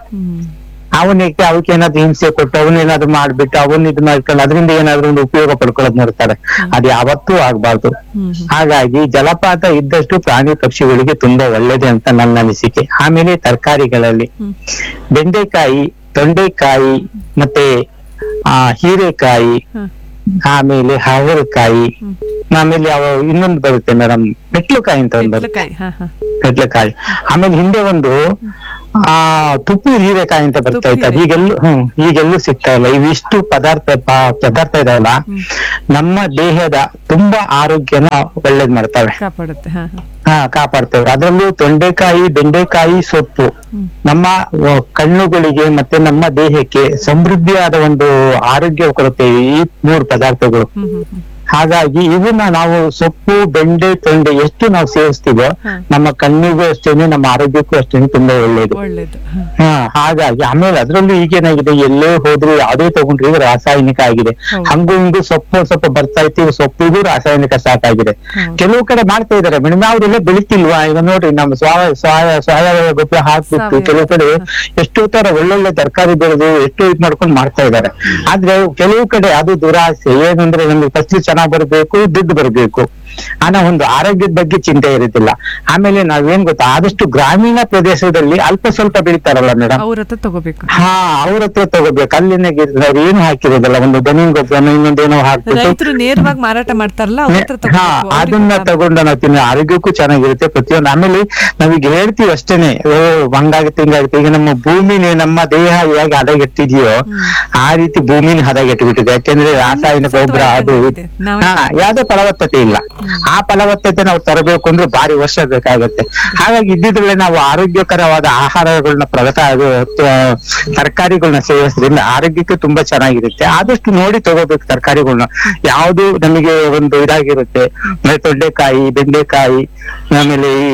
ಅವನಿಗೆ ಅವಕ್ಕೆ ಏನಾದ್ರು ಹಿಂಸೆ ಕೊಟ್ಟು ಅವನೇನಾದ್ರು ಮಾಡ್ಬಿಟ್ಟು ಅವನ್ ಇದು ಮಾಡ್ಕೊಂಡು ಅದರಿಂದ ಏನಾದ್ರು ಒಂದು ಉಪಯೋಗ ಪಡ್ಕೊಳ್ಳೋದ್ ನೋಡ್ತಾರೆ ಅದು ಯಾವತ್ತೂ ಆಗ್ಬಾರ್ದು ಹಾಗಾಗಿ ಜಲಪಾತ ಇದ್ದಷ್ಟು ಪ್ರಾಣಿ ಪಕ್ಷಿಗಳಿಗೆ ತುಂಬಾ ಒಳ್ಳೇದೆ ಅಂತ ನನ್ನ ಅನಿಸಿಕೆ ಆಮೇಲೆ ತರಕಾರಿಗಳಲ್ಲಿ ಬೆಂಡೆಕಾಯಿ ತೊಂಡೆಕಾಯಿ ಮತ್ತೆ ಆ ಹೀರೆಕಾಯಿ ಆಮೇಲೆ ಹಾಗಲಕಾಯಿ ಆಮೇಲೆ ಯಾವ ಇನ್ನೊಂದು ಬರುತ್ತೆ ಮೇಡಮ್ ಮೆಟ್ಲುಕಾಯಿ ಅಂತ ಒಂದು ಬರುತ್ತೆ ಕಾಯಿ ಹಾ ಹಾ ಕಡ್ಲೆಕಾಯಿ ಆಮೇಲೆ ಹಿಂದೆ ಒಂದು ಆ ತುಪ್ಪು ಹೀರೆಕಾಯಿ ಅಂತ ಬರ್ತಾ ಇತ್ತು ಅದು ಈಗೆಲ್ಲೂ ಹ್ಮ್ ಈಗೆಲ್ಲೂ ಸಿಗ್ತಾ ಇಲ್ಲ ಇವಿಷ್ಟು ಪದಾರ್ಥ ಪ- ಪದಾರ್ಥ ಇದಾವಲ್ಲ ನಮ್ಮ ದೇಹದ ತುಂಬಾ ಆರೋಗ್ಯನ ಒಳ್ಳೇದ್ ಮಾಡ್ತವೆ ಕಾಪಾಡುತ್ತೆ ಹಾ ಹಾ ಹಾ ಕಾಪಾಡ್ತೇವೆ ಅದರಲ್ಲೂ ತೊಂಡೆಕಾಯಿ ಬೆಂಡೆಕಾಯಿ ಸೊಪ್ಪು ನಮ್ಮ ಆ, ಕಣ್ಣುಗಳಿಗೆ ಮತ್ತೆ ನಮ್ಮ ದೇಹಕ್ಕೆ ಸಮೃದ್ಧಿಯಾದ ಒಂದು ಆರೋಗ್ಯ ಕೊಡುತ್ತೆ ಈ ಮೂರು ಪದಾರ್ಥಗಳು ಹಾಗಾಗಿ ಇವನ್ನ ನಾವು ಸೊಪ್ಪು ಬೆಂಡೆ ತೊಂಡೆ ಎಷ್ಟು ನಾವು ಸೇವಿಸ್ತೀವೋ ನಮ್ಮ ಕಣ್ಣಿಗೂ ಅಷ್ಟೇನೆ ನಮ್ಮ ಆರೋಗ್ಯಕ್ಕೂ ಅಷ್ಟೇನೆ ತುಂಬಾ ಒಳ್ಳೇದು ಒಳ್ಳೇದು ಹಾ ಹಾಗಾಗಿ ಆಮೇಲೆ ಅದ್ರಲ್ಲೂ ಈಗೇನಾಗಿದೆ ಎಲ್ಲೇ ಹೋದ್ರು ಯಾವ್ದೇ ತಗೊಂಡ್ರು ಈಗ ರಾಸಾಯನಿಕ ಆಗಿದೆ ಹಂಗು ಹಿಂಗು ಸೊಪ್ಪು ಸ್ವಲ್ಪ ಬರ್ತಾ ಇತ್ತು ಸೊಪ್ಪಿಗೂ ರಾಸಾಯನಿಕ ಸ್ಟಾರ್ಟ್ ಆಗಿದೆ ಕೆಲವು ಕಡೆ ಮಾಡ್ತಾ ಇದಾರೆ ಮೇಡಮ್ ಅವ್ರೆಲ್ಲ ಬೆಳಿತಿಲ್ವಾ ಈಗ ನೋಡ್ರಿ ನಮ್ಮ ಸ್ವ ಸ್ವ- ಸಾವಯವ ಗೊಬ್ಬರ ಹಾಕ್ಬಿಟ್ಟು ಕೆಲವು ಕಡೆ ಎಷ್ಟೋ ತರ ಒಳ್ಳೊಳ್ಳೆ ತರಕಾರಿ ಬೆಳೆದು ಎಷ್ಟೋ ಇದ್ ಮಾಡ್ಕೊಂಡು ಮಾಡ್ತಾ ಇದಾರೆ ಆದ್ರೆ ಕೆಲವು ಕಡೆ ಅದು ದುರಾಸೆ ಏನಂದ್ರೆ ನಮ್ಗೆ ಫಸಲು ಚೆನ್ನಾಗ್ ಬರ್ಬೇಕು ದುಡ್ಡು ಬರ್ಬೇಕು ಆನ ಒಂದು ಆರೋಗ್ಯದ ಬಗ್ಗೆ ಚಿಂತೆ ಇರುತ್ತಿಲ್ಲ ಆಮೇಲೆ ನಾವೇನ್ ಗೊತ್ತಾ ಆದಷ್ಟು ಗ್ರಾಮೀಣ ಪ್ರದೇಶದಲ್ಲಿ ಅಲ್ಪ ಸ್ವಲ್ಪ ಬೆಳಿತಾರಲ್ಲ ಮೇಡಮ್ ಅವ್ರ ಹತ್ರ ತಗೋಬೇಕು ಹಾ ಅವ್ರ ಹತ್ರ ತಗೋಬೇಕು ಅಲ್ಲಿನ ಅವ್ರು ಏನು ಹಾಕಿರೋದಲ್ಲ ಒಂದು ದನಿನ್ ಗೊಬ್ಬರ ಇನ್ನೊಂದೇನೋ ಹಾಕ್ಬಿಟ್ಟು ರೈತರು ನೇರವಾಗಿ ಮಾರಾಟ ಮಾಡ್ತಾರಲ್ಲ ಅವ್ರ ಹತ್ರ ಹಾ ತಗೋಬೇಕು ಅದನ್ನ ತಗೊಂಡು ನಾವು ತಿನ್ನ ಆರೋಗ್ಯಕ್ಕೂ ಚೆನ್ನಾಗಿರುತ್ತೆ ಪ್ರತಿಯೊಂದು ಆಮೇಲೆ ನಾವೀಗ ಹೇಳ್ತೀವಿ ಅಷ್ಟೇನೆ ಓ ಹಂಗಾಗುತ್ತೆ ಹಿಂಗಾಗುತ್ತೆ ಈಗ ನಮ್ಮ ಭೂಮಿನೇ ನಮ್ಮ ದೇಹ ಹೇಗೆ ಹದಗೆಟ್ಟಿದೆಯೋ ಆ ರೀತಿ ಭೂಮಿನ ಹದಗೆಟ್ಟಿಬಿಟ್ಟಿದೆ ಯಾಕೆಂದ್ರೆ ರಾಸಾಯನಿಕ ಗೊಬ್ಬರ ಅದು ಇದು. ಹಾ ಯಾವ್ದೇ ಫಲವತ್ತತೆ ಇಲ್ಲ ಆ ಫಲವತ್ತತೆ ನಾವು ತರಬೇಕು ಅಂದ್ರೆ ಭಾರಿ ವರ್ಷ ಬೇಕಾಗುತ್ತೆ ಹಾಗಾಗಿ ಇದ್ದಿದ್ರಲ್ಲೇ ನಾವು ಆರೋಗ್ಯಕರವಾದ ಆಹಾರಗಳನ್ನ ಪ್ರಗತ ಅದು ತರಕಾರಿಗಳನ್ನ ಸೇವಿಸೋದ್ರಿಂದ ಆರೋಗ್ಯಕ್ಕೆ ತುಂಬಾ ಚೆನ್ನಾಗಿರುತ್ತೆ ಆದಷ್ಟು ನೋಡಿ ತಗೋಬೇಕು ತರಕಾರಿಗಳನ್ನ ಯಾವ್ದು ನಮಗೆ ಒಂದು ಇದಾಗಿರುತ್ತೆ ಅಂದ್ರೆ ತೊಂಡೆಕಾಯಿ ಬೆಂಡೆಕಾಯಿ ಆಮೇಲೆ ಈ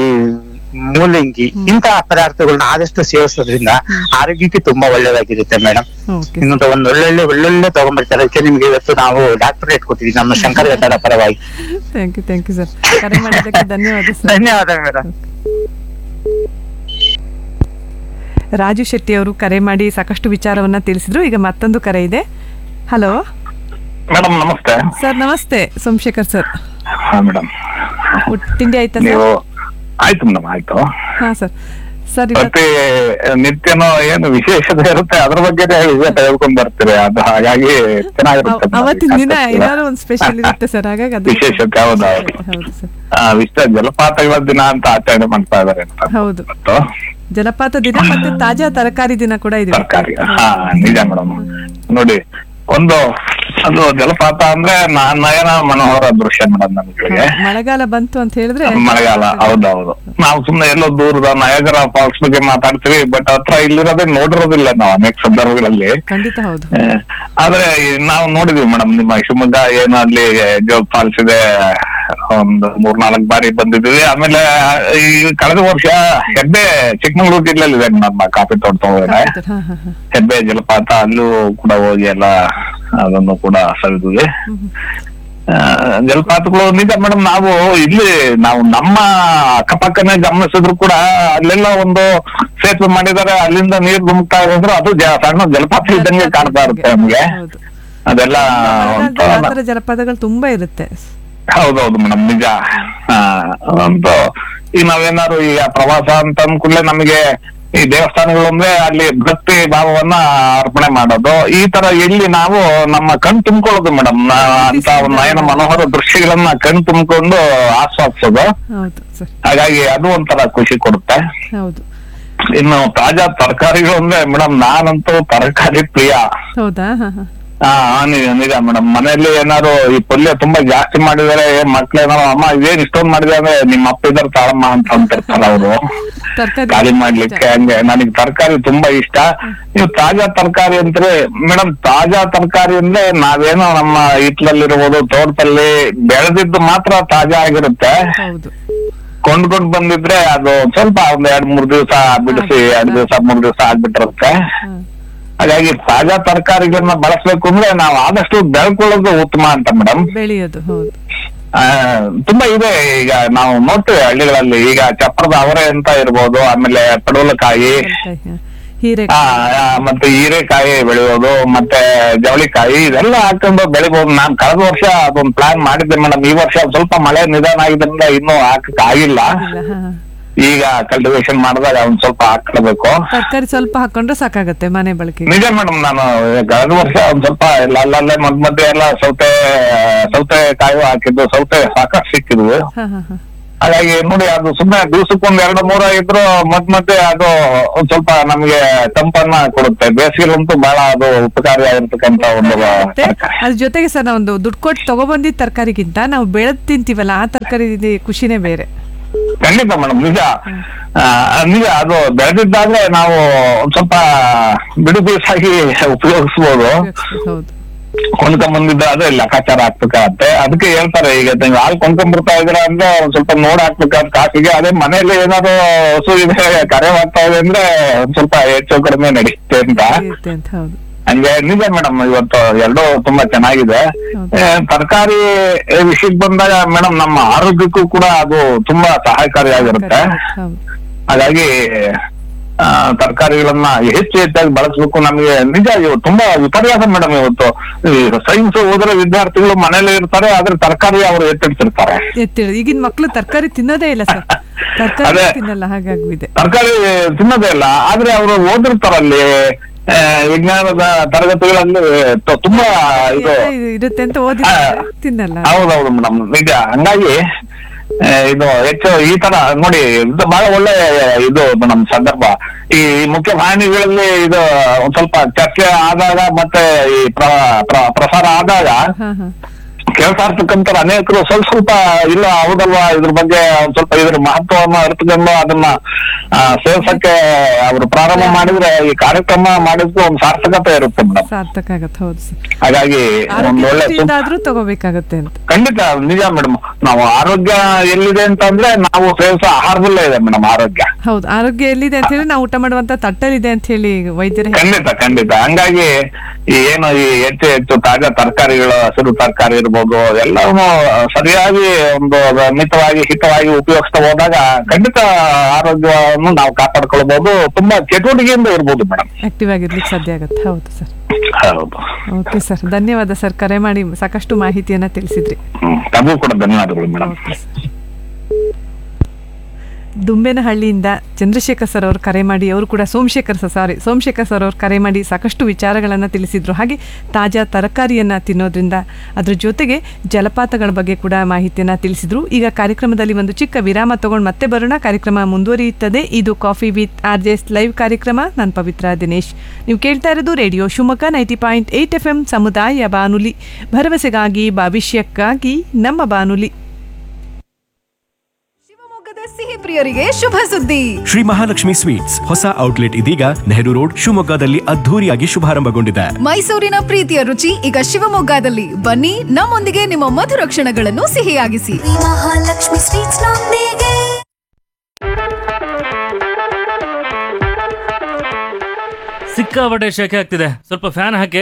ಮೂಲಂಗಿ ಇಂತಹ ಪದಾರ್ಥಗಳನ್ನ ಆದಷ್ಟು ಸೇವಿಸೋದ್ರಿಂದ ಆರೋಗ್ಯಕ್ಕೆ ತುಂಬಾ ಒಳ್ಳೇದಾಗಿರುತ್ತೆ ಮೇಡಮ್ ಇನ್ನೊಂದು ಒಂದ್ ಒಳ್ಳೊಳ್ಳೆ ಒಳ್ಳೊಳ್ಳೆ ತಗೊಂಡ್ಬರ್ತಾರೆ ಅದಕ್ಕೆ ನಿಮ್ಗೆ ಇವತ್ತು ನಾವು ಡಾಕ್ಟರೇಟ್ ಕೊಟ್ಟಿದ್ದೀವಿ ನಮ್ಮ ಶಂಕರ ಗಡ್ಡರ ಪರವಾಗಿ thank you thank you sir ಕರೆ ಮಾಡಿದ್ದಕ್ಕೆ ಧನ್ಯವಾದ ಸರ್ ಧನ್ಯವಾದ ಮೇಡಮ್ ರಾಜು ಶೆಟ್ಟಿ ಅವರು ಕರೆ ಮಾಡಿ ಸಾಕಷ್ಟು ವಿಚಾರವನ್ನ ತಿಳಿಸಿದ್ರು ಈಗ ಮತ್ತೊಂದು ಕರೆ ಇದೆ ಹಲೋ ಮೇಡಮ್ ನಮಸ್ತೆ ಸರ್ ನಮಸ್ತೆ ಸೋಮಶೇಖರ್ ಸರ್ ಹಾ ಮೇಡಮ್ ತಿಂಡಿ ಆಯ್ತಾ ನೀವು ಸರ್ ಆಯ್ತು ಮೇಡಮ್ ಆಯ್ತು ಹಾ ಸರ್ ಸರ್ ಇವತ್ತು ಪ್ರತಿ ನಿತ್ಯನೂ ಏನು ವಿಶೇಷತೆ ಇರುತ್ತೆ ಅದ್ರ ಬಗ್ಗೆ ಹೇಳ್ಕೊಂಡ್ ಬರ್ತೀರಿ ಅದು ಹಾಗಾಗಿ ಚೆನ್ನಾಗಿರುತ್ತೆ madam. ಅವತ್ತಿನ ದಿನ ಏನಾದ್ರು ಒಂದು ಸ್ಪೆಷಲ್ ಇರುತ್ತೆ ಸರ್ ಹಾಗಾಗಿ ಅದು ವಿಶೇಷತೆ ಹೌದು ಹೌದು ಹೌದು ಸರ್ ಆ, ವಿಶ್ವ ಜಲಪಾತಗಳ ದಿನ ಅಂತ ಆಚರಣೆ ಮಾಡ್ತಾ ಇದಾರೆ ಅಂತ ಹೌದು ಗೊತ್ತು. ಜಲಪಾತ ದಿನ ಮತ್ತೆ ತಾಜಾ ತರಕಾರಿ ದಿನ ಕೂಡ ಇದೆ ತರಕಾರಿ ಹಾ ನಿಜ ಮೇಡಮ್ ನೋಡಿ ಒಂದು ಅದು ಜಲಪಾತ ಅಂದ್ರೆ ನ- ನಯನ ಮನೋಹರ ದೃಶ್ಯ ಮೇಡಮ್ ನಮ್ಗಳಿಗೆ ಮಳೆಗಾಲ ಬಂತು ಅಂತ ಹೇಳಿದ್ರೆ ಮಳೆಗಾಲ ಹೌದೌದು ನಾವು ಸುಮ್ನೆ ಎಲ್ಲೋ ದೂರದ ನಯಗರ ಫಾಲ್ಸ್ ಬಗ್ಗೆ ಮಾತಾಡ್ತೀವಿ ಬಟ್ ಹತ್ರ ಇಲ್ಲಿರೋದೇ ನೋಡಿರೋದಿಲ್ಲ ನಾವು ಅನೇಕ ಸಂದರ್ಭಗಳಲ್ಲಿ ಖಂಡಿತ ಹೌದು ಆ, ಆದ್ರೆ ಈ ನಾವು ನೋಡಿದ್ವಿ ಮೇಡಮ್ ನಿಮ್ಮ ಶಿವಮೊಗ್ಗ ಏನು ಅಲ್ಲಿ ಜೋಗ್ ಫಾಲ್ಸ್ ಇದೆ ಒಂದು ಮೂರ್ನಾಲ್ಕು ಬಾರಿ ಬಂದಿದ್ವಿ ಆಮೇಲೆ ಈ ಕಳೆದ ವರ್ಷ ಹೆಬ್ಬೆ ಚಿಕ್ಕಮಗಳೂರು ಜಿಲ್ಲೆಯಲ್ಲಿ ಇದೆ ನಮ್ಮ ಕಾಫಿ ತೋಟ ಒಳಗಡೆ ಹಾ ಹಾ ಹಾ ಹೆಬ್ಬೆ ಜಲಪಾತ ಅಲ್ಲೂ ಕೂಡ ಹೋಗಿ ಎಲ್ಲ ಅದನ್ನು ಕೂಡ ಸವಿದ್ವಿ ಆ, ಜಲಪಾತಗಳು ನಿಜ ಮೇಡಮ್ ನಾವು ಇಲ್ಲಿ ನಾವು ನಮ್ಮ ಅಕ್ಕಪಕ್ಕನೇ ಗಮನಿಸಿದ್ರು ಕೂಡ ಅಲ್ಲೆಲ್ಲ ಒಂದು ಸೇತುವೆ ಮಾಡಿದ್ದಾರೆ ಅಲ್ಲಿಂದ ನೀರು ಧುಮುಕ್ತಾ ಇರೋದ್ರು ಅದು ಜ- ಸಣ್ಣ ಜಲಪಾತ ಇದ್ದಂಗೆ ಕಾಣ್ತಾ ಇರುತ್ತೆ ನಮ್ಗೆ ಅದೆಲ್ಲ ಒಂಥರ ಆ ಥರ ಜಲಪಾತಗಳು ತುಂಬಾ ಇರುತ್ತೆ ಹೌದೌದು ಮೇಡಮ್ ನಿಜ ಆ, ಒಂದು ಈಗ ನಾವೇನಾದ್ರು ಈಗ ಪ್ರವಾಸ ಅಂತ ಅಂದ್ಕೂಡ್ಲೆ ನಮಗೆ ಈ ದೇವಸ್ಥಾನಗಳು ಅಂದ್ರೆ ಅಲ್ಲಿ ಭಕ್ತಿ ಭಾವವನ್ನ ಅರ್ಪಣೆ ಮಾಡೋದು ಈ ತರ ಇಲ್ಲಿ ನಾವು ನಮ್ಮ ಕಣ್ ತುಂಬಿಕೊಳ್ಳೋದು ಮೇಡಮ್ ಅಂತ ಒಂದು ನಯನ ಮನೋಹರ ದೃಶ್ಯಗಳನ್ನ ಕಣ್ ತುಂಬಿಕೊಂಡು ಆಸ್ವಾದಿಸೋದು ಹೌದು ಸರ್ ಹಾಗಾಗಿ ಅದು ಒಂಥರ ಖುಷಿ ಕೊಡುತ್ತೆ ಹೌದು ಇನ್ನು ತಾಜಾ ತರಕಾರಿಗಳು ಅಂದ್ರೆ ಮೇಡಮ್ ನಾನಂತೂ ತರಕಾರಿ ಪ್ರಿಯ ಹೌದಾ ಹಾ ಹಾ ಹಾ ನಿಜ ನಿಜ ಮೇಡಮ್ ಮನೆಯಲ್ಲಿ ಏನಾದ್ರು ಈ ಪಲ್ಯ ತುಂಬಾ ಜಾಸ್ತಿ ಮಾಡಿದಾರೆ ಮಕ್ಳೇನಾರು ಅಮ್ಮ ಇದೇನ್ ಇಷ್ಟೊಂದ್ ಮಾಡಿದೆ ಅಂದ್ರೆ ನಿಮ್ಮ ಅಪ್ಪ ಇದಾರೆ ತಾಳಮ್ಮ ಅಂತ ಅಂತಿರ್ತಾರ ಅವರು ತರಕಾರಿ ಖಾಲಿ ಮಾಡ್ಲಿಕ್ಕೆ ಹಂಗೆ ನನಗೆ ತರಕಾರಿ ತುಂಬಾ ಇಷ್ಟ ನೀವು ತಾಜಾ ತರಕಾರಿ ಅಂದ್ರೆ ಮೇಡಮ್ ತಾಜಾ ತರಕಾರಿ ಅಂದ್ರೆ ನಾವೇನೋ ನಮ್ಮ ಹಿತ್ಲಲ್ಲಿರ್ಬೋದು ತೋಟದಲ್ಲಿ ಬೆಳೆದಿದ್ದು ಮಾತ್ರ ತಾಜಾ ಆಗಿರುತ್ತೆ ಹೌದು ಕೊಂಡ್ಕೊಂಡ್ ಬಂದಿದ್ರೆ ಅದು ಸ್ವಲ್ಪ ಒಂದ್ ಎರಡ್ ಮೂರ್ ದಿವಸ ಬಿಡಿಸಿ ಎರಡ್ ದಿವಸ ಮೂರ್ ದಿವಸ ಆಗ್ಬಿಟ್ಟಿರುತ್ತೆ ಹಾಗಾಗಿ ತಾಜಾ ತರಕಾರಿಗಳನ್ನ ಬಳಸ್ಬೇಕು ಅಂದ್ರೆ ನಾವು ಆದಷ್ಟು ಬೆಳ್ಕೊಳ್ಳೋದು ಉತ್ತಮ ಅಂತ ಮೇಡಮ್ ಬೆಳೆಯೋದು ಹೌದು ಆ, ತುಂಬಾ ಇದೆ ಈಗ ನಾವು ನೋಡ್ತೇವೆ ಹಳ್ಳಿಗಳಲ್ಲಿ ಈಗ ಚಪ್ರದ ಅವರೆ ಅಂತ ಇರ್ಬೋದು ಆಮೇಲೆ ಪಡವಲಕಾಯಿ ಹೀರೆ ಆ, ಆ, ಮತ್ತೆ ಹೀರೆಕಾಯಿ ಬೆಳೆಯೋದು ಮತ್ತೆ ಜವಳಿಕಾಯಿ ಇದೆಲ್ಲ ಹಾಕೊಂಡು ಬೆಳಿಬಹುದು ನಾನ್ ಕಳೆದ ವರ್ಷ ಅದೊಂದು ಪ್ಲಾನ್ ಮಾಡಿದ್ದೆ ಮೇಡಮ್ ಈ ವರ್ಷ ಒಂದ್ ಸ್ವಲ್ಪ ಮಳೆ ನಿಧಾನ ಆಗಿದ್ರಿಂದ ಇನ್ನೂ ಹಾಕಕ್ ಆಗಿಲ್ಲ ಈಗ ಕಲ್ಟಿವೇಶನ್ ಮಾಡಿದಾಗ ಒಂದ್ ಸ್ವಲ್ಪ ಹಾಕ್ಬೇಕು ತರಕಾರಿ ಸ್ವಲ್ಪ ಹಾಕೊಂಡ್ರೆ ಸಾಕಾಗತ್ತೆ ಮನೆ ಬಳಕೆಗೆ ನಿಜ ಮೇಡಮ್ ನಾನು ಕಳೆದ ವರ್ಷ ಒಂದ್ ಸ್ವಲ್ಪ ಎಲ್ಲ ಅಲ್ಲಲ್ಲೇ ಮಧ್ಯ ಮಧ್ಯೆ ಎಲ್ಲ ಸೌತೆ ಸೌತೆ ಕಾಯಿ ಹಾಕಿದ್ದು ಸೌತೆ ಸಾಕಷ್ಟು ಸಿಕ್ಕಿದ್ವು ಹಾ ಹಾ ಹಾ ಹಾಗಾಗಿ ನೋಡಿ ಅದು ಸುಮ್ಮನೆ ದಿವ್ಸಕ್ಕೊಂದ್ ಎರಡು ಮೂರ ಇದ್ರು ಮಧ್ಯ ಮಧ್ಯೆ ಅದು ಒಂದ್ ಸ್ವಲ್ಪ ನಮ್ಗೆ ತಂಪನ್ನ ಕೊಡುತ್ತೆ ಬೇಸಿಗೆಲಂತೂ ಬಹಳ ಅದು ಉಪಕಾರಿಯಾಗಿರ್ತಕ್ಕಂತ ಒಂದು ಮತ್ತೆ ಅದ್ರ ಜೊತೆಗೆ ಸರ್ ನಾವು ಒಂದು ದುಡ್ಡು ಕೊಟ್ಟು ತಗೊಬಂದಿದ್ದ ತರಕಾರಿಗಿಂತ ನಾವು ಬೆಳೆದ್ ತಿಂತೀವಲ್ಲ ಆ ತರಕಾರಿ ಖುಷಿನೇ ಬೇರೆ ಖಂಡಿತ ಮೇಡಮ್ ನಿಜ ಆ, ನಿಜ ಅದು ಬೆಳೆದಿದ್ದಾದ್ರೆ ನಾವು ಒಂದ್ ಸ್ವಲ್ಪ ಬಿಡು ಬೀಸಾಗಿ ಉಪಯೋಗಿಸ್ಬೋದು ಹೌದು ಕೊಂಡ್ಕೊಂಡ್ ಬಂದಿದ್ದ ಅದೇ ಲೆಕ್ಕಾಚಾರ ಹಾಕ್ಬೇಕಾಗತ್ತೆ ಅದಕ್ಕೆ ಹೇಳ್ತಾರೆ ಈಗ ನೀವು ಹಾಲು ಕೊಂಡ್ಕೊಂಡ್ ಬರ್ತಾ ಇದ್ರ ಅಂದ್ರೆ ಒಂದ್ ಸ್ವಲ್ಪ ನೋಡ್ ಹಾಕ್ಬೇಕಾದ ಕಾಸಿಗೆ ಅದೇ ಮನೇಲಿ ಏನಾದ್ರು ಹಸು ಇದೆ ಕರೆ ಆಗ್ತಾ ಇದೆ ಅಂದ್ರೆ ಒಂದ್ ಸ್ವಲ್ಪ ಹೆಚ್ಚು ಕಡಿಮೆ ನಡೀತೆ ಅಂತ ಇರುತ್ತೆ ಅಂತ ಹೌದು ಹಂಗೆ ನಿಜ ಮೇಡಮ್ ಇವತ್ತು ಎರಡೂ ತುಂಬಾ ಚೆನ್ನಾಗಿದೆ ತರಕಾರಿ ವಿಷಯಕ್ಕೆ ಬಂದಾಗ ಮೇಡಮ್ ನಮ್ಮ ಆರೋಗ್ಯಕ್ಕೂ ಕೂಡ ಅದು ತುಂಬಾ ಸಹಾಯಕಾರಿಯಾಗಿರುತ್ತೆ ಹೌದು ಹಾಗಾಗಿ ಆ, ತರಕಾರಿಗಳನ್ನ ಹೆಚ್ಚು ಹೆಚ್ಚಾಗಿ ಬಳಸಬೇಕು ನಮಗೆ ನಿಜ ಇವು ತುಂಬಾ ವಿಪರ್ಯಾಸ ಮೇಡಮ್ ಇವತ್ತು ಸೈನ್ಸ್ ಓದಿರೋ ವಿದ್ಯಾರ್ಥಿಗಳು ಮನೇಲಿ ಇರ್ತಾರೆ ಆದ್ರೆ ತರಕಾರಿ ಅವರು ಎತ್ತಿಡ್ತಿರ್ತಾರೆ ಎತ್ತಿಡ ಈಗಿನ ಮಕ್ಳು ತರಕಾರಿ ತಿನ್ನೋದೇ ಇಲ್ಲ ಸರ್ ತರಕಾರಿ ಅದೇ. ತಿನ್ನಲ್ಲ ಹಾಗಾಗಿದೆ ತರಕಾರಿ ತಿನ್ನೋದೇ ಇಲ್ಲ ಆದ್ರೆ ಅವರು ಓದಿರ್ತಾರಲ್ಲಿ ಆ, ವಿಜ್ಞಾನದ ತರಗತಿಗಳಲ್ಲಿ ತ- ತುಂಬಾ ಇದು ಇದು ಇರುತ್ತೆ ಅಂತ ಓದಿ ತಿನ್ನಲ್ಲ ಹೌದೌದು ಮೇಡಮ್ ನಿಜ ಹಂಗಾಗಿ ಆ, ಇದು ಹೆಚ್ಚು ಈ ತರ ನೋಡಿ ಇದು ಬಹಳ ಒಳ್ಳೆ ಇದು ಮೇಡಮ್ ಸಂದರ್ಭ ಈ ಮುಖ್ಯ ವಾಹಿನಿಗಳಲ್ಲಿ ಇದು ಒಂದ್ ಸ್ವಲ್ಪ ಚರ್ಚೆ ಆದಾಗ ಮತ್ತೆ ಈ ಪ್ರ- ಪ್ರ- ಪ್ರಸಾರ ಆದಾಗ ಹಾ ಹಾ ಕೇಳ್ತಾ ಇರ್ತಕ್ಕಂಥ ಅನೇಕರು ಸ್ವಲ್ಪ ಸ್ವಲ್ಪ ಇಲ್ಲ ಹೌದಲ್ವಾ ಇದ್ರ ಬಗ್ಗೆ ಒಂದ್ ಸ್ವಲ್ಪ ಇದ್ರ ಮಹತ್ವವನ್ನು ಅರ್ಥಕೊಂಡು ಅದನ್ನ ಆ, ಸೇರ್ಸಕ್ಕೆ ಅವರು ಪ್ರಾರಂಭ ಮಾಡಿದ್ರೆ ಈ ಕಾರ್ಯಕ್ರಮ ಮಾಡಿದ್ರು ಒಂದು ಸಾರ್ಥಕತೆ ಇರುತ್ತೆ ಮೇಡಮ್ ಸಾರ್ಥಕ ಆಗತ್ತೆ ಹೌದು ಸರ್ ಹಾಗಾಗಿ ಒಂದ್ ಒಳ್ಳೆ ಸು- ಆದ್ರೂ ತಗೋಬೇಕಾಗತ್ತೆ ಅಂತ ಖಂಡಿತ ನಿಜ ಮೇಡಮ್ ನಾವು ಆರೋಗ್ಯ ಎಲ್ಲಿದೆ ಅಂತಂದ್ರೆ ನಾವು ಸೇವಿಸೋ ಆಹಾರದಲ್ಲೇ ಇದೆ ಮೇಡಮ್ ಆರೋಗ್ಯ ಹೌದು ಆರೋಗ್ಯ ಎಲ್ಲಿದೆ ಅಂತ ಹೇಳಿ ನಾವು ಊಟ ಮಾಡುವಂತ ತಟ್ಟಲಿದೆ ಅಂತ ಹೇಳಿ ವೈದ್ಯರೇ ಖಂಡಿತ ಖಂಡಿತ ಹಂಗಾಗಿ ಈ ಏನು ಈ ಹೆಚ್ಚು ಹೆಚ್ಚು ತಾಜಾ ತರಕಾರಿಗಳು ಹಸಿರು ತರಕಾರಿ ಇರ್ಬೋದು ಎಲ್ಲವನ್ನೂ ಸರಿಯಾಗಿ ಒಂದು ಮಿತವಾಗಿ ಹಿತವಾಗಿ ಉಪಯೋಗಿಸ್ತಾ ಹೋದಾಗ ಖಂಡಿತ ಆರೋಗ್ಯವನ್ನು ನಾವು ಕಾಪಾಡ್ಕೊಳ್ಬಹುದು ತುಂಬಾ ಚಟುವಟಿಕೆಯಿಂದ ಇರ್ಬೋದು ಮೇಡಮ್ ಆಕ್ಟಿವ್ ಆಗಿರ್ಲಿಕ್ಕೆ ಸಾಧ್ಯ ಆಗತ್ತೆ ಹೌದು ಸರ್ ಹೌದು ಓಕೆ ಸರ್ ಧನ್ಯವಾದ ಸರ್ ಕರೆ ಮಾಡಿ ಸಾಕಷ್ಟು ಮಾಹಿತಿಯನ್ನ ತಿಳಿಸಿದ್ರಿ ಹ್ಮ್ ತಮಗೂ ಕೂಡ ಧನ್ಯವಾದಗಳು ಮೇಡಮ್ ದುಂಬೇನಹಳ್ಳಿಯಿಂದ ಚಂದ್ರಶೇಖರ್ ಸರ್ ಅವರು ಕರೆ ಮಾಡಿ ಅವರು ಕೂಡ Somashekhar sir sorry Somashekhar sir ಅವರು ಕರೆ ಮಾಡಿ ಸಾಕಷ್ಟು ವಿಚಾರಗಳನ್ನು ತಿಳಿಸಿದ್ರು ಹಾಗೆ ತಾಜಾ ತರಕಾರಿಯನ್ನು ತಿನ್ನೋದ್ರಿಂದ ಅದ್ರ ಜೊತೆಗೆ ಜಲಪಾತಗಳ ಬಗ್ಗೆ ಕೂಡ ಮಾಹಿತಿಯನ್ನು ತಿಳಿಸಿದ್ರು ಈಗ ಕಾರ್ಯಕ್ರಮದಲ್ಲಿ ಒಂದು ಚಿಕ್ಕ ವಿರಾಮ ತಗೊಂಡು ಮತ್ತೆ ಬರೋಣ ಕಾರ್ಯಕ್ರಮ ಮುಂದುವರಿಯುತ್ತದೆ ಇದು coffee with R J S live ಕಾರ್ಯಕ್ರಮ ನಾನು ಪವಿತ್ರ ದಿನೇಶ್ ನೀವು ಕೇಳ್ತಾ ಇರೋದು radio Shivamogga ninety point eight F M ಸಮುದಾಯ ಬಾನುಲಿ ಭರವಸೆಗಾಗಿ ಭವಿಷ್ಯಕ್ಕಾಗಿ ನಮ್ಮ ಬಾನುಲಿ ಸಿಹಿ ಪ್ರಿಯರಿಗೆ ಶುಭ ಸುದ್ದಿ ಶ್ರೀ ಮಹಾಲಕ್ಷ್ಮಿ ಸ್ವೀಟ್ಸ್ ಹೊಸ ಔಟ್ಲೆಟ್ ಇದೀಗ ನೆಹರು ರೋಡ್ ಶಿವಮೊಗ್ಗದಲ್ಲಿ ಅದ್ಧೂರಿಯಾಗಿ ಶುಭಾರಂಭಗೊಂಡಿದೆ ಮೈಸೂರಿನ ಪ್ರೀತಿಯ ರುಚಿ ಈಗ ಶಿವಮೊಗ್ಗದಲ್ಲಿ ಬನ್ನಿ ನಮ್ಮೊಂದಿಗೆ ನಿಮ್ಮ ಮಧುರ ಕ್ಷಣಗಳನ್ನು ಸಿಹಿಯಾಗಿಸಿ ಮಹಾಲಕ್ಷ್ಮಿ ಸ್ವೀಟ್ಸ್ ನೊಂದಿಗೆ ಸಿಕ್ಕಾಪಟ್ಟೆ ಶೆಕೆ ಆಗ್ತಿದೆ ಸ್ವಲ್ಪ ಫ್ಯಾನ್ ಹಾಕಿ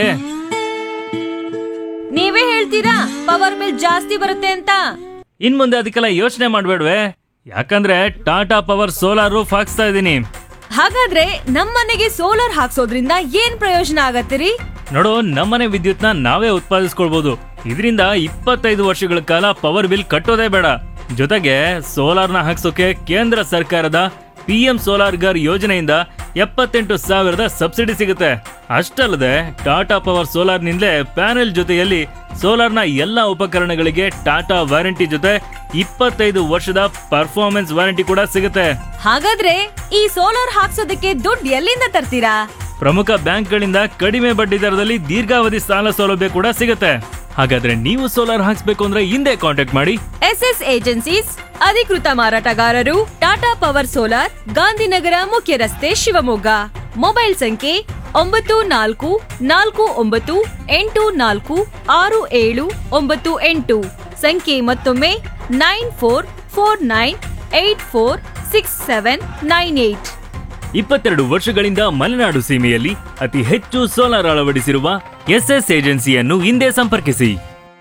ನೀವೇ ಹೇಳ್ತೀರಾ ಪವರ್ ಬಿಲ್ ಜಾಸ್ತಿ ಬರುತ್ತೆ ಅಂತ ಇನ್ ಮುಂದೆ ಅದಕ್ಕೆಲ್ಲ ಯೋಚನೆ ಮಾಡ್ಬೇಡ್ವೆ ಯಾಕಂದ್ರೆ ಟಾಟಾ ಪವರ್ ಸೋಲಾರ್ ರೂಫ್ ಹಾಕ್ಸ್ತಾ ಇದೀನಿ ಹಾಗಾದ್ರೆ ನಮ್ಮನೆಗೆ ಸೋಲಾರ್ ಹಾಕ್ಸೋದ್ರಿಂದ ಏನ್ ಪ್ರಯೋಜನ ಆಗತ್ತಿರಿ ನೋಡು ನಮ್ಮನೆ ವಿದ್ಯುತ್ನ ನಾವೇ ಉತ್ಪಾದಿಸ್ಕೊಳ್ಬಹುದು ಇದರಿಂದ ಇಪ್ಪತ್ತೈದು ವರ್ಷಗಳ ಕಾಲ ಪವರ್ ಬಿಲ್ ಕಟ್ಟೋದೇ ಬೇಡ ಜೊತೆಗೆ ಸೋಲಾರ್ನ ಹಾಕ್ಸೋಕೆ ಕೇಂದ್ರ ಸರ್ಕಾರದ ಪಿ ಎಂ ಸೋಲಾರ್ ಗರ್ ಯೋಜನೆಯಿಂದ ಎಪ್ಪತ್ತೆಂಟು ಸಾವಿರದ ಸಬ್ಸಿಡಿ ಸಿಗುತ್ತೆ ಅಷ್ಟಲ್ಲದೆ ಟಾಟಾ ಪವರ್ ಸೋಲಾರ್ನಿಂದಲೇ ಪ್ಯಾನೆಲ್ ಜೊತೆಯಲ್ಲಿ ಸೋಲಾರ್ನ ಎಲ್ಲ ಉಪಕರಣಗಳಿಗೆ ಟಾಟಾ ವಾರಂಟಿ ಜೊತೆ ಇಪ್ಪತ್ತೈದು ವರ್ಷದ ಪರ್ಫಾರ್ಮೆನ್ಸ್ ವಾರಂಟಿ ಕೂಡ ಸಿಗುತ್ತೆ ಹಾಗಾದ್ರೆ ಈ ಸೋಲಾರ್ ಹಾಕ್ಸೋದಕ್ಕೆ ದುಡ್ಡು ಎಲ್ಲಿಂದ ತರ್ತೀರಾ ಪ್ರಮುಖ ಬ್ಯಾಂಕ್ಗಳಿಂದ ಕಡಿಮೆ ಬಡ್ಡಿ ದರದಲ್ಲಿ ದೀರ್ಘಾವಧಿ ಸಾಲ ಸೌಲಭ್ಯ ಕೂಡ ಸಿಗುತ್ತೆ ಹಾಗಾದ್ರೆ ನೀವು ಸೋಲಾರ್ ಹಾಕ್ಸ್ಬೇಕು ಅಂದ್ರೆ ಹಿಂದೆ ಕಾಂಟ್ಯಾಕ್ಟ್ ಮಾಡಿ ಎಸ್ ಎಸ್ ಏಜೆನ್ಸೀಸ್ ಅಧಿಕೃತ ಮಾರಾಟಗಾರರು ಟಾಟಾ ಪವರ್ ಸೋಲಾರ್ ಗಾಂಧಿನಗರ ಮುಖ್ಯ ರಸ್ತೆ ಶಿವಮೊಗ್ಗ ಮೊಬೈಲ್ ಸಂಖ್ಯೆ ಒಂಬತ್ತು ನಾಲ್ಕು ನಾಲ್ಕು ಒಂಬತ್ತು ಎಂಟು ನಾಲ್ಕು ಆರು ಏಳು ಒಂಬತ್ತು ಎಂಟು ಸಂಖ್ಯೆ ಮತ್ತೊಮ್ಮೆ nine four four nine eight four six seven nine eight ಇಪ್ಪತ್ತೆರಡು ವರ್ಷಗಳಿಂದ ಮಲೆನಾಡು ಸೀಮೆಯಲ್ಲಿ ಅತಿ ಹೆಚ್ಚು ಸೋಲಾರ್ ಅಳವಡಿಸಿರುವ ಎಸ್ಎಸ್ ಏಜೆನ್ಸಿಯನ್ನು ಹಿಂದೆ ಸಂಪರ್ಕಿಸಿ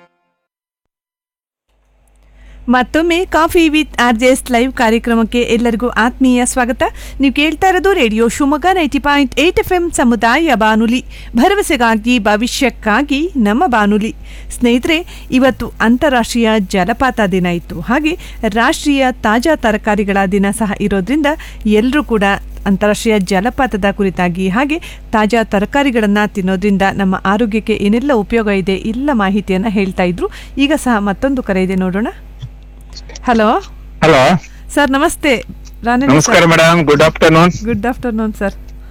ಮತ್ತೊಮ್ಮೆ ಕಾಫಿ ವಿತ್ ಆರ್ಜೆಸ್ ಲೈವ್ ಕಾರ್ಯಕ್ರಮಕ್ಕೆ ಎಲ್ಲರಿಗೂ ಆತ್ಮೀಯ ಸ್ವಾಗತ ನೀವು ಕೇಳ್ತಾ ಇರೋದು radio Shivamogga ninety point eight F M ಸಮುದಾಯ ಬಾನುಲಿ ಭರವಸೆಗಾಗಿ ಭವಿಷ್ಯಕ್ಕಾಗಿ ನಮ್ಮ ಬಾನುಲಿ ಸ್ನೇಹಿತರೆ ಇವತ್ತು ಅಂತಾರಾಷ್ಟ್ರೀಯ ಜಲಪಾತ ದಿನ ಇತ್ತು ಹಾಗೆ ರಾಷ್ಟ್ರೀಯ ತಾಜಾ ತರಕಾರಿಗಳ ದಿನ ಸಹ ಇರೋದ್ರಿಂದ ಎಲ್ಲರೂ ಕೂಡ ಅಂತಾರಾಷ್ಟ್ರೀಯ ಜಲಪಾತದ ಕುರಿತಾಗಿ ಹಾಗೆ ತಾಜಾ ತರಕಾರಿಗಳನ್ನು ತಿನ್ನೋದ್ರಿಂದ ನಮ್ಮ ಆರೋಗ್ಯಕ್ಕೆ ಏನೆಲ್ಲ ಉಪಯೋಗ ಇದೆ ಎಲ್ಲ ಮಾಹಿತಿಯನ್ನು ಹೇಳ್ತಾ ಇದ್ರು ಈಗ ಸಹ ಮತ್ತೊಂದು ಕರೆ ಇದೆ ನೋಡೋಣ ಹಲೋ ಹಲೋ ಸರ್ ನಮಸ್ತೆ ನಮಸ್ಕಾರ madam good afternoon good afternoon sir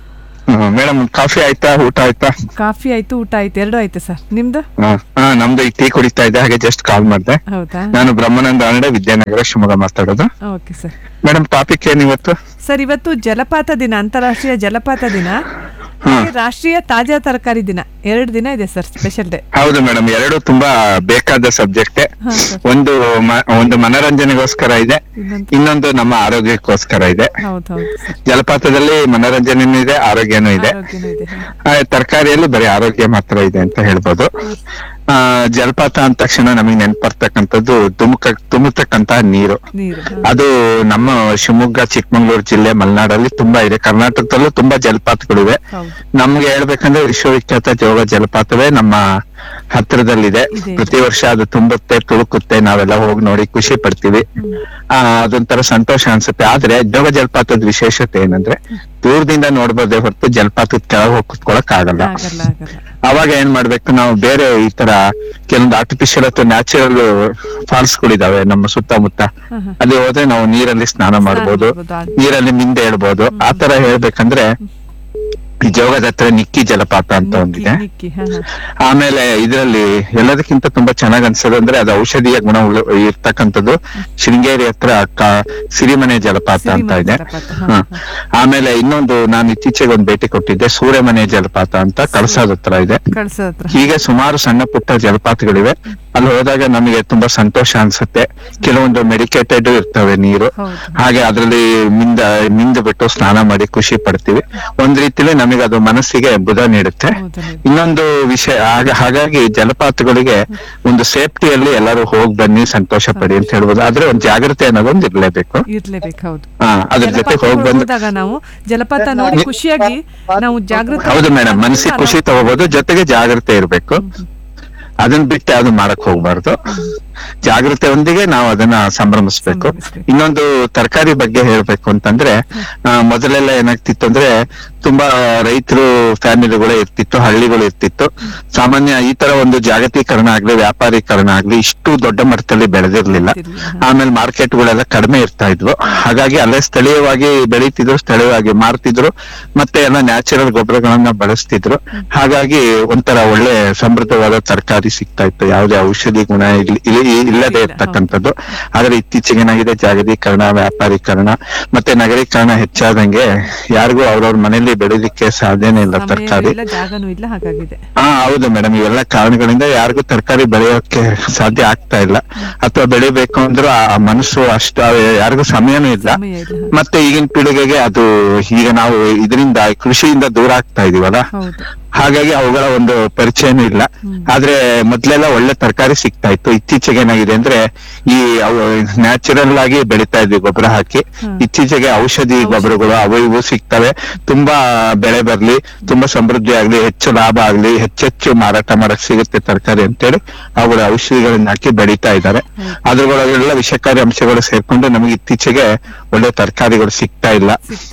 madam coffee ಆಯ್ತಾ ಊಟ ಆಯ್ತಾ ಕಾಫಿ ಆಯ್ತು ಊಟ ಆಯ್ತು ಎರಡು ಆಯ್ತು ಸರ್ ನಿಮ್ದು ಹಾ, ಹಾ ನಮ್ದು ಈಗ ಟೀ ಕುಡಿತಾ ಇದ್ದೆ ಹಾಗೆ ಜಸ್ಟ್ ಕಾಲ್ ಮಾಡಿದೆ ಹೌದಾ ನಾನು ಬ್ರಹ್ಮಾನಂದ ಅಂಗಡಿ ವಿದ್ಯಾನಗರ ಶಿವಮೊಗ್ಗ ಮಾತಾಡೋದು ಓಕೆ ಸರ್ ಮೇಡಮ್ ಟಾಪಿಕ್ ಏನ್ ಇವತ್ತು ಸರ್ ಇವತ್ತು ಜಲಪಾತ ದಿನ ಅಂತಾರಾಷ್ಟ್ರೀಯ ಜಲಪಾತ ದಿನ ಹಾಗೆ ರಾಷ್ಟ್ರೀಯ ತಾಜಾ ತರಕಾರಿ ದಿನ ಎರಡು ದಿನ ಇದೆ ಸರ್ ಸ್ಪೆಷಲ್ ಡೇ ಹೌದು ಮೇಡಮ್ ಎರಡು ತುಂಬಾ ಬೇಕಾದ ಸಬ್ಜೆಕ್ಟ್ ಹಾ, ಸರ್. ಒಂದು ಮ- ಒಂದು ಮನರಂಜನೆಗೋಸ್ಕರ ಇದೆ ಇನ್ನೊಂದು ಇನ್ನೊಂದು ನಮ್ಮ ಆರೋಗ್ಯಕ್ಕೋಸ್ಕರ ಇದೆ ಹೌದು ಹೌದು ಸರ್ ಜಲಪಾತದಲ್ಲಿ ಮನರಂಜನೆನೂ ಇದೆ ಆರೋಗ್ಯನೂ ಇದೆ ಆರೋಗ್ಯನೂ ಇದೆ ಆ, ತರಕಾರಿಯಲ್ಲಿ ಬರೀ ಆರೋಗ್ಯ ಮಾತ್ರ ಇದೆ ಅಂತ ಹೇಳ್ಬೋದು ಆ ಜಲಪಾತ ಅಂದ ತಕ್ಷಣ ನಮಗೆ ನೆನಪರ್ತಕ್ಕಂಥದ್ದು ಧುಮುಕ ಧುಮುತಕ್ಕಂತ ನೀರು ನೀರು ಅದು ನಮ್ಮ ಶಿವಮೊಗ್ಗ ಚಿಕ್ಕಮಂಗ್ಳೂರು ಜಿಲ್ಲೆ ಮಲೆನಾಡಲ್ಲಿ ತುಂಬಾ ಇದೆ ಕರ್ನಾಟಕದಲ್ಲೂ ತುಂಬಾ ಜಲಪಾತಗಳಿವೆ ನಮ್ಗೆ ಹೇಳ್ಬೇಕಂದ್ರೆ ವಿಶ್ವವಿಖ್ಯಾತ ಜೋಗ ಜಲಪಾತವೇ ನಮ್ಮ ಹತ್ತಿರದಲ್ಲಿದೆ ಪ್ರತಿ ವರ್ಷ ಅದು ತುಂಬುತ್ತೆ ತುಳುಕುತ್ತೆ ನಾವೆಲ್ಲ ಹೋಗಿ ನೋಡಿ ಖುಷಿ ಪಡ್ತೀವಿ ಆ ಅದೊಂಥರ ಸಂತೋಷ ಅನ್ಸುತ್ತೆ ಆದ್ರೆ ಜೋಗ ಜಲಪಾತದ ವಿಶೇಷತೆ ಏನಂದ್ರೆ ದೂರದಿಂದ ನೋಡ್ಬೋದೇ ಹೊರತು ಜಲಪಾತದ ಕೆಳಗೆ ಹೋಗಿ ಕುತ್ಕೊಳಕ್ ಆಗಲ್ಲ ಆಗಲ್ಲ ಆಗಲ್ಲ ಅವಾಗ ಏನ್ ಮಾಡ್ಬೇಕು ನಾವು ಬೇರೆ ಈ ತರ ಕೆಲವೊಂದು ಆರ್ಟಿಫಿಷಿಯಲ್ ಅಥವಾ ನ್ಯಾಚುರಲ್ ಫಾಲ್ಸ್ ಗಳಿದಾವೆ ನಮ್ಮ ಸುತ್ತಮುತ್ತ ಅಲ್ಲಿ ಹೋದ್ರೆ ನಾವು ನೀರಲ್ಲಿ ಸ್ನಾನ ಮಾಡ್ಬೋದು ನೀರಲ್ಲಿ ಮಿಂದೆ ಹೇಳ್ಬೋದು ಆ ತರ ಹೇಳ್ಬೇಕಂದ್ರೆ ಈ ಜೋಗದ ಹತ್ರ ನಿಕ್ಕಿ ಜಲಪಾತ ಅಂತ ಒಂದಿದೆ ನಿಕ್ಕಿ ಹಾ ಹಾ ಆಮೇಲೆ ಇದರಲ್ಲಿ ಎಲ್ಲದಕ್ಕಿಂತ ತುಂಬಾ ಚೆನ್ನಾಗ್ ಅನ್ಸೋದು ಅಂದ್ರೆ ಅದು ಔಷಧೀಯ ಗುಣ ಉಳ್ಳ- ಇರ್ತಕ್ಕಂಥದ್ದು ಶೃಂಗೇರಿ ಹತ್ರ ಕ- ಸಿರಿಮನೆ ಜಲಪಾತ ಅಂತ ಇದೆ ಹ. ಆಮೇಲೆ ಇನ್ನೊಂದು ನಾನು ಇತ್ತೀಚೆಗೆ ಒಂದು ಭೇಟಿ ಕೊಟ್ಟಿದ್ದೆ ಸೂರ್ಯಮನೆ ಜಲಪಾತ ಅಂತ ಕಳಸಾದ ಹತ್ರ ಇದೆ ಕಳ್ಸೋ ಹತ್ರ ಹೀಗೆ ಸುಮಾರು ಸಣ್ಣ ಪುಟ್ಟ ಜಲಪಾತಗಳಿವೆ ಅಲ್ಲಿ ಹೋದಾಗ ನಮಗೆ ತುಂಬಾ ಸಂತೋಷ ಅನ್ಸುತ್ತೆ ಕೆಲವೊಂದು ಮೆಡಿಕೇಟೆಡ್ ಇರ್ತವೆ ನೀರು ಹಾಗೆ ಅದರಲ್ಲಿ ಮಿಂದ ಮಿಂದು ಬಿಟ್ಟು ಸ್ನಾನ ಮಾಡಿ ಖುಷಿ ಪಡ್ತೀವಿ ಒಂದ್ ರೀತಿಲಿ ನಮಗೆ ಅದು ಮನಸ್ಸಿಗೆ ಬುಧ ನೀಡುತ್ತೆ ಇನ್ನೊಂದು ವಿಷಯ ಹಾಗ- ಹಾಗಾಗಿ ಜಲಪಾತಗಳಿಗೆ ಒಂದು ಸೇಫ್ಟಿಯಲ್ಲಿ ಎಲ್ಲರೂ ಹೋಗಿ ಬನ್ನಿ ಸಂತೋಷ ಪಡಿ ಅಂತ ಹೇಳ್ಬೋದು ಆದ್ರೆ ಒಂದು ಜಾಗ್ರತೆ ಅನ್ನೋದೊಂದು ಇರ್ಲೇಬೇಕು ಇರ್ಲೇಬೇಕು ಹೌದು ಹಾ ಅದ್ರ ಜೊತೆ ಹೋಗಿ ಬಂದು ಹೋದಾಗ ನಾವು ಜಲಪಾತ ನೋಡಿ ಖುಷಿಯಾಗಿ ನಾವು ಜಾಗೃತಿ ಹೌದು ಮೇಡಮ್ ಮನಸ್ಸಿಗೆ ಖುಷಿ ತಗೋಬಹುದು ಜೊತೆಗೆ ಜಾಗ್ರತೆ ಇರ್ಬೇಕು ಅದನ್ನ ಬಿಟ್ಟು ಯಾವ್ದು ಮಾಡಕ್ ಹೋಗ್ಬಾರ್ದು ಜಾಗೃತೆಯೊಂದಿಗೆ ನಾವು ಅದನ್ನ ಸಂಭ್ರಮಿಸ್ಬೇಕು ಇನ್ನೊಂದು ತರಕಾರಿ ಬಗ್ಗೆ ಹೇಳ್ಬೇಕು ಅಂತಂದ್ರೆ ಆ, ಮೊದಲೆಲ್ಲ ಏನಾಗ್ತಿತ್ತು ಅಂದ್ರೆ ತುಂಬಾ ರೈತರು ಫ್ಯಾಮಿಲಿಗಳು ಇರ್ತಿತ್ತು ಹಳ್ಳಿಗಳು ಇರ್ತಿತ್ತು ಸಾಮಾನ್ಯ ಈ ತರ ಒಂದು ಜಾಗತೀಕರಣ ಆಗ್ಲಿ ವ್ಯಾಪಾರೀಕರಣ ಆಗ್ಲಿ ಇಷ್ಟು ದೊಡ್ಡ ಮಟ್ಟದಲ್ಲಿ ಬೆಳೆದಿರ್ಲಿಲ್ಲ ಆಮೇಲೆ ಮಾರ್ಕೆಟ್ಗಳೆಲ್ಲ ಕಡಿಮೆ ಇರ್ತಾ ಇದ್ವು ಹಾಗಾಗಿ ಅಲ್ಲೇ ಸ್ಥಳೀಯವಾಗಿ ಬೆಳೀತಿದ್ರು ಸ್ಥಳೀಯವಾಗಿ ಮಾರ್ತಿದ್ರು ಮತ್ತೆ ಎಲ್ಲ ನ್ಯಾಚುರಲ್ ಗೊಬ್ಬರಗಳನ್ನ ಬಳಸ್ತಿದ್ರು ಹಾಗಾಗಿ ಒಂಥರ ಒಳ್ಳೆ ಸಮೃದ್ಧವಾದ ತರಕಾರಿ ಸಿಗ್ತಾ ಇತ್ತು ಯಾವುದೇ ಔಷಧಿ ಗುಣ ಇಲ್- ಇಲ್- ಇಲ್ಲದೆ ಇರ್ತಕ್ಕಂಥದ್ದು ಆದ್ರೆ ಇತ್ತೀಚೆಗೆ ಏನಾಗಿದೆ ಜಾಗತೀಕರಣ ವ್ಯಾಪಾರೀಕರಣ ಮತ್ತೆ ನಗರೀಕರಣ ಹೆಚ್ಚಾದಂಗೆ ಯಾರಿಗೂ ಅವ್ರವ್ರ ಮನೆಯಲ್ಲಿ ಬೆಳಿಲಿಕ್ಕೆ ಸಾಧ್ಯನೇ ಇಲ್ಲ ತರಕಾರಿ ಇಲ್ಲ ಜಾಗನೂ ಇಲ್ಲ ಹಾಗಾಗಿದೆ ಹಾ ಹೌದು ಮೇಡಮ್ ಇವೆಲ್ಲ ಕಾರಣಗಳಿಂದ ಯಾರಿಗೂ ತರಕಾರಿ ಬೆಳೆಯೋಕೆ ಸಾಧ್ಯ ಆಗ್ತಾ ಇಲ್ಲ ಅಥವಾ ಬೆಳಿಬೇಕು ಅಂದ್ರೂ ಆ ಮನಸ್ಸು ಅಷ್ಟು ಯಾರಿಗೂ ಸಮಯನೂ ಇಲ್ಲ ಮತ್ತೆ ಈಗಿನ ಪೀಳಿಗೆಗೆ ಅದು ಈಗ ನಾವು ಇದರಿಂದ ಕೃಷಿಯಿಂದ ದೂರ ಆಗ್ತಾ ಇದೀವಲ್ಲ ಹಾಗಾಗಿ ಅವುಗಳ ಒಂದು ಪರಿಚಯನೂ ಇಲ್ಲ ಆದ್ರೆ ಮೊದ್ಲೆಲ್ಲ ಒಳ್ಳೆ ತರಕಾರಿ ಸಿಗ್ತಾ ಇತ್ತು ಇತ್ತೀಚೆಗೆ ಏನಾಗಿದೆ ಅಂದ್ರೆ ಈ ನ್ಯಾಚುರಲ್ ಆಗಿ ಬೆಳಿತಾ ಇದ್ವಿ ಗೊಬ್ಬರ ಹಾಕಿ ಇತ್ತೀಚೆಗೆ ಔಷಧಿ ಗೊಬ್ಬರಗಳು ಅವು ಇವು ಸಿಗ್ತವೆ ತುಂಬಾ ಬೆಳೆ ಬರ್ಲಿ ತುಂಬಾ ಸಮೃದ್ಧಿ ಆಗ್ಲಿ ಹೆಚ್ಚು ಲಾಭ ಆಗ್ಲಿ ಹೆಚ್ಚೆಚ್ಚು ಮಾರಾಟ ಮಾಡಕ್ ಸಿಗುತ್ತೆ ತರಕಾರಿ ಅಂತೇಳಿ ಅವುಗಳ ಔಷಧಿಗಳನ್ನ ಹಾಕಿ ಬೆಳೀತಾ ಇದ್ದಾರೆ ಅದ್ರೊಳಗೆಲ್ಲ ವಿಷಕಾರಿ ಅಂಶಗಳು ಸೇರ್ಕೊಂಡು ನಮಗೆ ಇತ್ತೀಚೆಗೆ ಒಳ್ಳೆ ತರಕಾರಿಗಳು ಸಿಗ್ತಾ ಇಲ್ಲ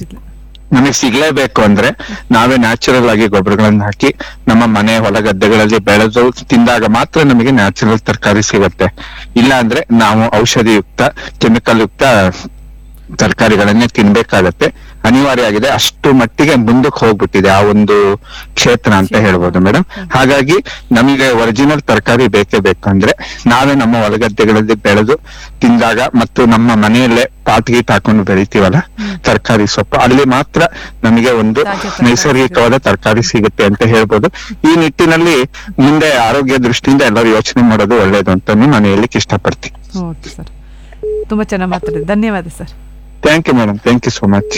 ನಮಗೆ ಸಿಗ್ಲೇಬೇಕು ಅಂದ್ರೆ ನಾವೇ ನ್ಯಾಚುರಲ್ ಆಗಿ ಗೊಬ್ಬರಗಳನ್ನ ಹಾಕಿ ನಮ್ಮ ಮನೆ ಹೊಲ ಗದ್ದೆಗಳಲ್ಲಿ ಬೆಳೆದು ತಿಂದಾಗ ಮಾತ್ರ ನಮಗೆ ನ್ಯಾಚುರಲ್ ತರಕಾರಿ ಸಿಗುತ್ತೆ ಇಲ್ಲ ಅಂದ್ರೆ ನಾವು ಔಷಧಿಯುಕ್ತ ಕೆಮಿಕಲ್ ಯುಕ್ತ ತರಕಾರಿಗಳನ್ನೇ ತಿನ್ಬೇಕಾಗತ್ತೆ ಅನಿವಾರ್ಯ ಆಗಿದೆ ಅಷ್ಟು ಮಟ್ಟಿಗೆ ಮುಂದಕ್ಕೆ ಹೋಗ್ಬಿಟ್ಟಿದೆ ಆ ಒಂದು ಕ್ಷೇತ್ರ ಅಂತ ಹೇಳ್ಬೋದು ಮೇಡಮ್ ಹಾಗಾಗಿ ನಮಗೆ ಒರಿಜಿನಲ್ ತರಕಾರಿ ಬೇಕೇ ಬೇಕಂದ್ರೆ ನಾವೇ ನಮ್ಮ ಹೊಲಗದ್ದೆಗಳಲ್ಲಿ ಬೆಳೆದು ತಿಂದಾಗ ಮತ್ತು ನಮ್ಮ ಮನೆಯಲ್ಲೇ ಪಾಟ್ ಗೀಟ್ ಹಾಕೊಂಡು ಬೆಳಿತೀವಲ್ಲ ತರಕಾರಿ ಸೊಪ್ಪು ಅಲ್ಲಿ ಮಾತ್ರ ನಮಗೆ ಒಂದು ನೈಸರ್ಗಿಕವಾದ ತರಕಾರಿ ಸಿಗುತ್ತೆ ಅಂತ ಹೇಳ್ಬೋದು ಈ ನಿಟ್ಟಿನಲ್ಲಿ ಮುಂದೆ ಆರೋಗ್ಯ ದೃಷ್ಟಿಯಿಂದ ಎಲ್ಲರೂ ಯೋಚನೆ ಮಾಡೋದು ಒಳ್ಳೇದು ಅಂತ ನಾನು ಹೇಳಿಕ್ಕೆ ಇಷ್ಟಪಡ್ತೀನಿ ಓಕೆ ಸರ್ ತುಂಬಾ ಚೆನ್ನಾಗಿ ಮಾತಾಡಿದ್ರಿ ಧನ್ಯವಾದ sir thank you madam thank you so much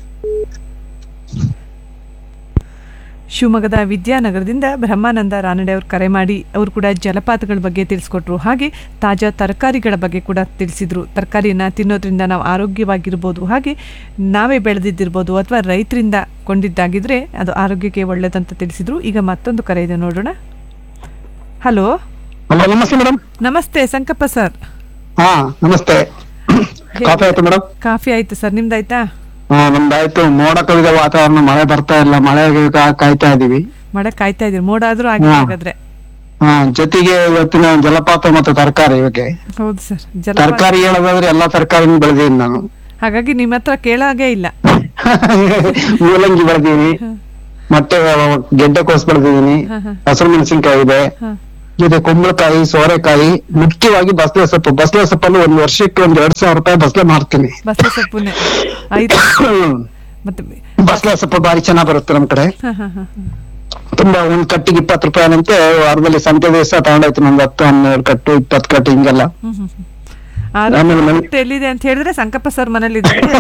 ಶಿವಮೊಗ್ಗದ ವಿದ್ಯಾನಗರದಿಂದ ಬ್ರಹ್ಮಾನಂದ ರಾನಡೆ ಅವರು ಕರೆ ಮಾಡಿ ಅವರು ಕೂಡ ಜಲಪಾತಗಳ ಬಗ್ಗೆ ತಿಳಿಸ್ಕೊಟ್ರು ಹಾಗೆ ತಾಜಾ ತರಕಾರಿಗಳ ಬಗ್ಗೆ ಕೂಡ ತಿಳಿಸಿದ್ರು ತರಕಾರಿಯನ್ನು ತಿನ್ನೋದ್ರಿಂದ ನಾವು ಆರೋಗ್ಯವಾಗಿರ್ಬೋದು ಹಾಗೆ ನಾವೇ ಬೆಳೆದಿದ್ದಿರ್ಬೋದು ಅಥವಾ ರೈತರಿಂದ ಕೊಂಡಿದ್ದಾಗಿದ್ರೆ ಅದು ಆರೋಗ್ಯಕ್ಕೆ ಒಳ್ಳೆಯದಂತ ತಿಳಿಸಿದ್ರು ಈಗ ಮತ್ತೊಂದು ಕರೆ ಇದೆ ನೋಡೋಣ ಹಲೋ ಹಲೋ ನಮಸ್ತೆ ಮೇಡಮ್ ನಮಸ್ತೆ ಸಂಕಪ್ಪ ಸರ್ ಹಾ ನಮಸ್ತೆ ಕಾಫಿ ಆಯ್ತು ಮೇಡಮ್ ಕಾಫಿ ಆಯ್ತು ಸರ್ ನಿಮ್ದಾಯ್ತಾ ಹಾ ನಮ್ದಾಯ್ತು ಮೋಡ ಕವಿದ ವಾತಾವರಣ ಮಳೆ ಬರ್ತಾ ಇಲ್ಲ ಮಳೆಗೆ ಕಾ- ಕಾಯ್ತಾ ಇದೀವಿ ಮಳೆ ಕಾಯ್ತಾ ಇದೀರಿ ಮೋಡ ಆದ್ರೂ ಆಗಿ ಹಾ. ಹಾಗಾದ್ರೆ ಹಾ ಜೊತೆಗೆ ಇವತ್ತಿನ ಜಲಪಾತ ಮತ್ತು ತರಕಾರಿ ಬಗ್ಗೆ ಹೌದು ಸರ್ ಜಲಪಾತ ತರಕಾರಿ ಹೇಳೋದಾದ್ರೆ ಎಲ್ಲಾ ತರಕಾರಿನೂ ಬೆಳೆದೀನಿ ನಾನು ಹಾಗಾಗಿ ನಿಮ್ಮ ಹತ್ರ ಕೇಳಾಗೆ ಇಲ್ಲ ಮೂಲಂಗಿ ಬೆಳೆದೀನಿ ಮತ್ತೆ ಗೆಡ್ಡೆಕೋಸು ಬೆಳೆದಿದ್ದೀನಿ ಹಾ, ಹಾ. ಹಸಿರು ಮೆಣಸಿನ್ಕಾಯಿ ಇದೆ ಹಾ. ಜೊತೆ ಕುಂಬಳಕಾಯಿ ಸೋರೆಕಾಯಿ ಮುಖ್ಯವಾಗಿ ಬಸಳೆ ಸೊಪ್ಪು ಬಸಳೆ ಸೊಪ್ಪಲ್ಲಿ ಒಂದು ವರ್ಷಕ್ಕೆ ಒಂದ್ ಎರಡ್ ಸಾವಿರ ರೂಪಾಯಿ ಬಸಳೆ ಮಾರ್ತೀನಿ ಬಸಳೆ ಸೊಪ್ಪುನೆ ಐದು ಮತ್ತೆ ಬಸಳೆ ಸೊಪ್ಪು ಬಾರಿ ಚೆನ್ನಾಗ್ ಬರುತ್ತೆ ನಮ್ ಕಡೆ ಹಾ, ಹಾ, ಹಾ, ತುಂಬಾ ಒಂದ್ ಕಟ್ಟಿಗೆ ಇಪ್ಪತ್ತು ರೂಪಾಯಿನಂತೆ ವಾರದಲ್ಲಿ ಸಂತೆ ದಿವಸ ತಗೊಂಡಾಯ್ತು ನಮ್ದು ಹತ್ತು ಹನ್ನೆರಡು ಕಟ್ಟು ಇಪ್ಪತ್ತು ಕಟ್ಟು ಹಿಂಗೆಲ್ಲ ಹ್ಮ್, ಹ್ಮ್, ಹ್ಮ್. ಆಮೇಲೆ ಆರೋಗ್ಯ ಮನೆ- ಮತ್ತೆ ಎಲ್ಲಿದೆ ಅಂತ ಹೇಳಿದ್ರೆ ಸಂಕಪ್ಪ ಸರ್ ಮನೇಲಿ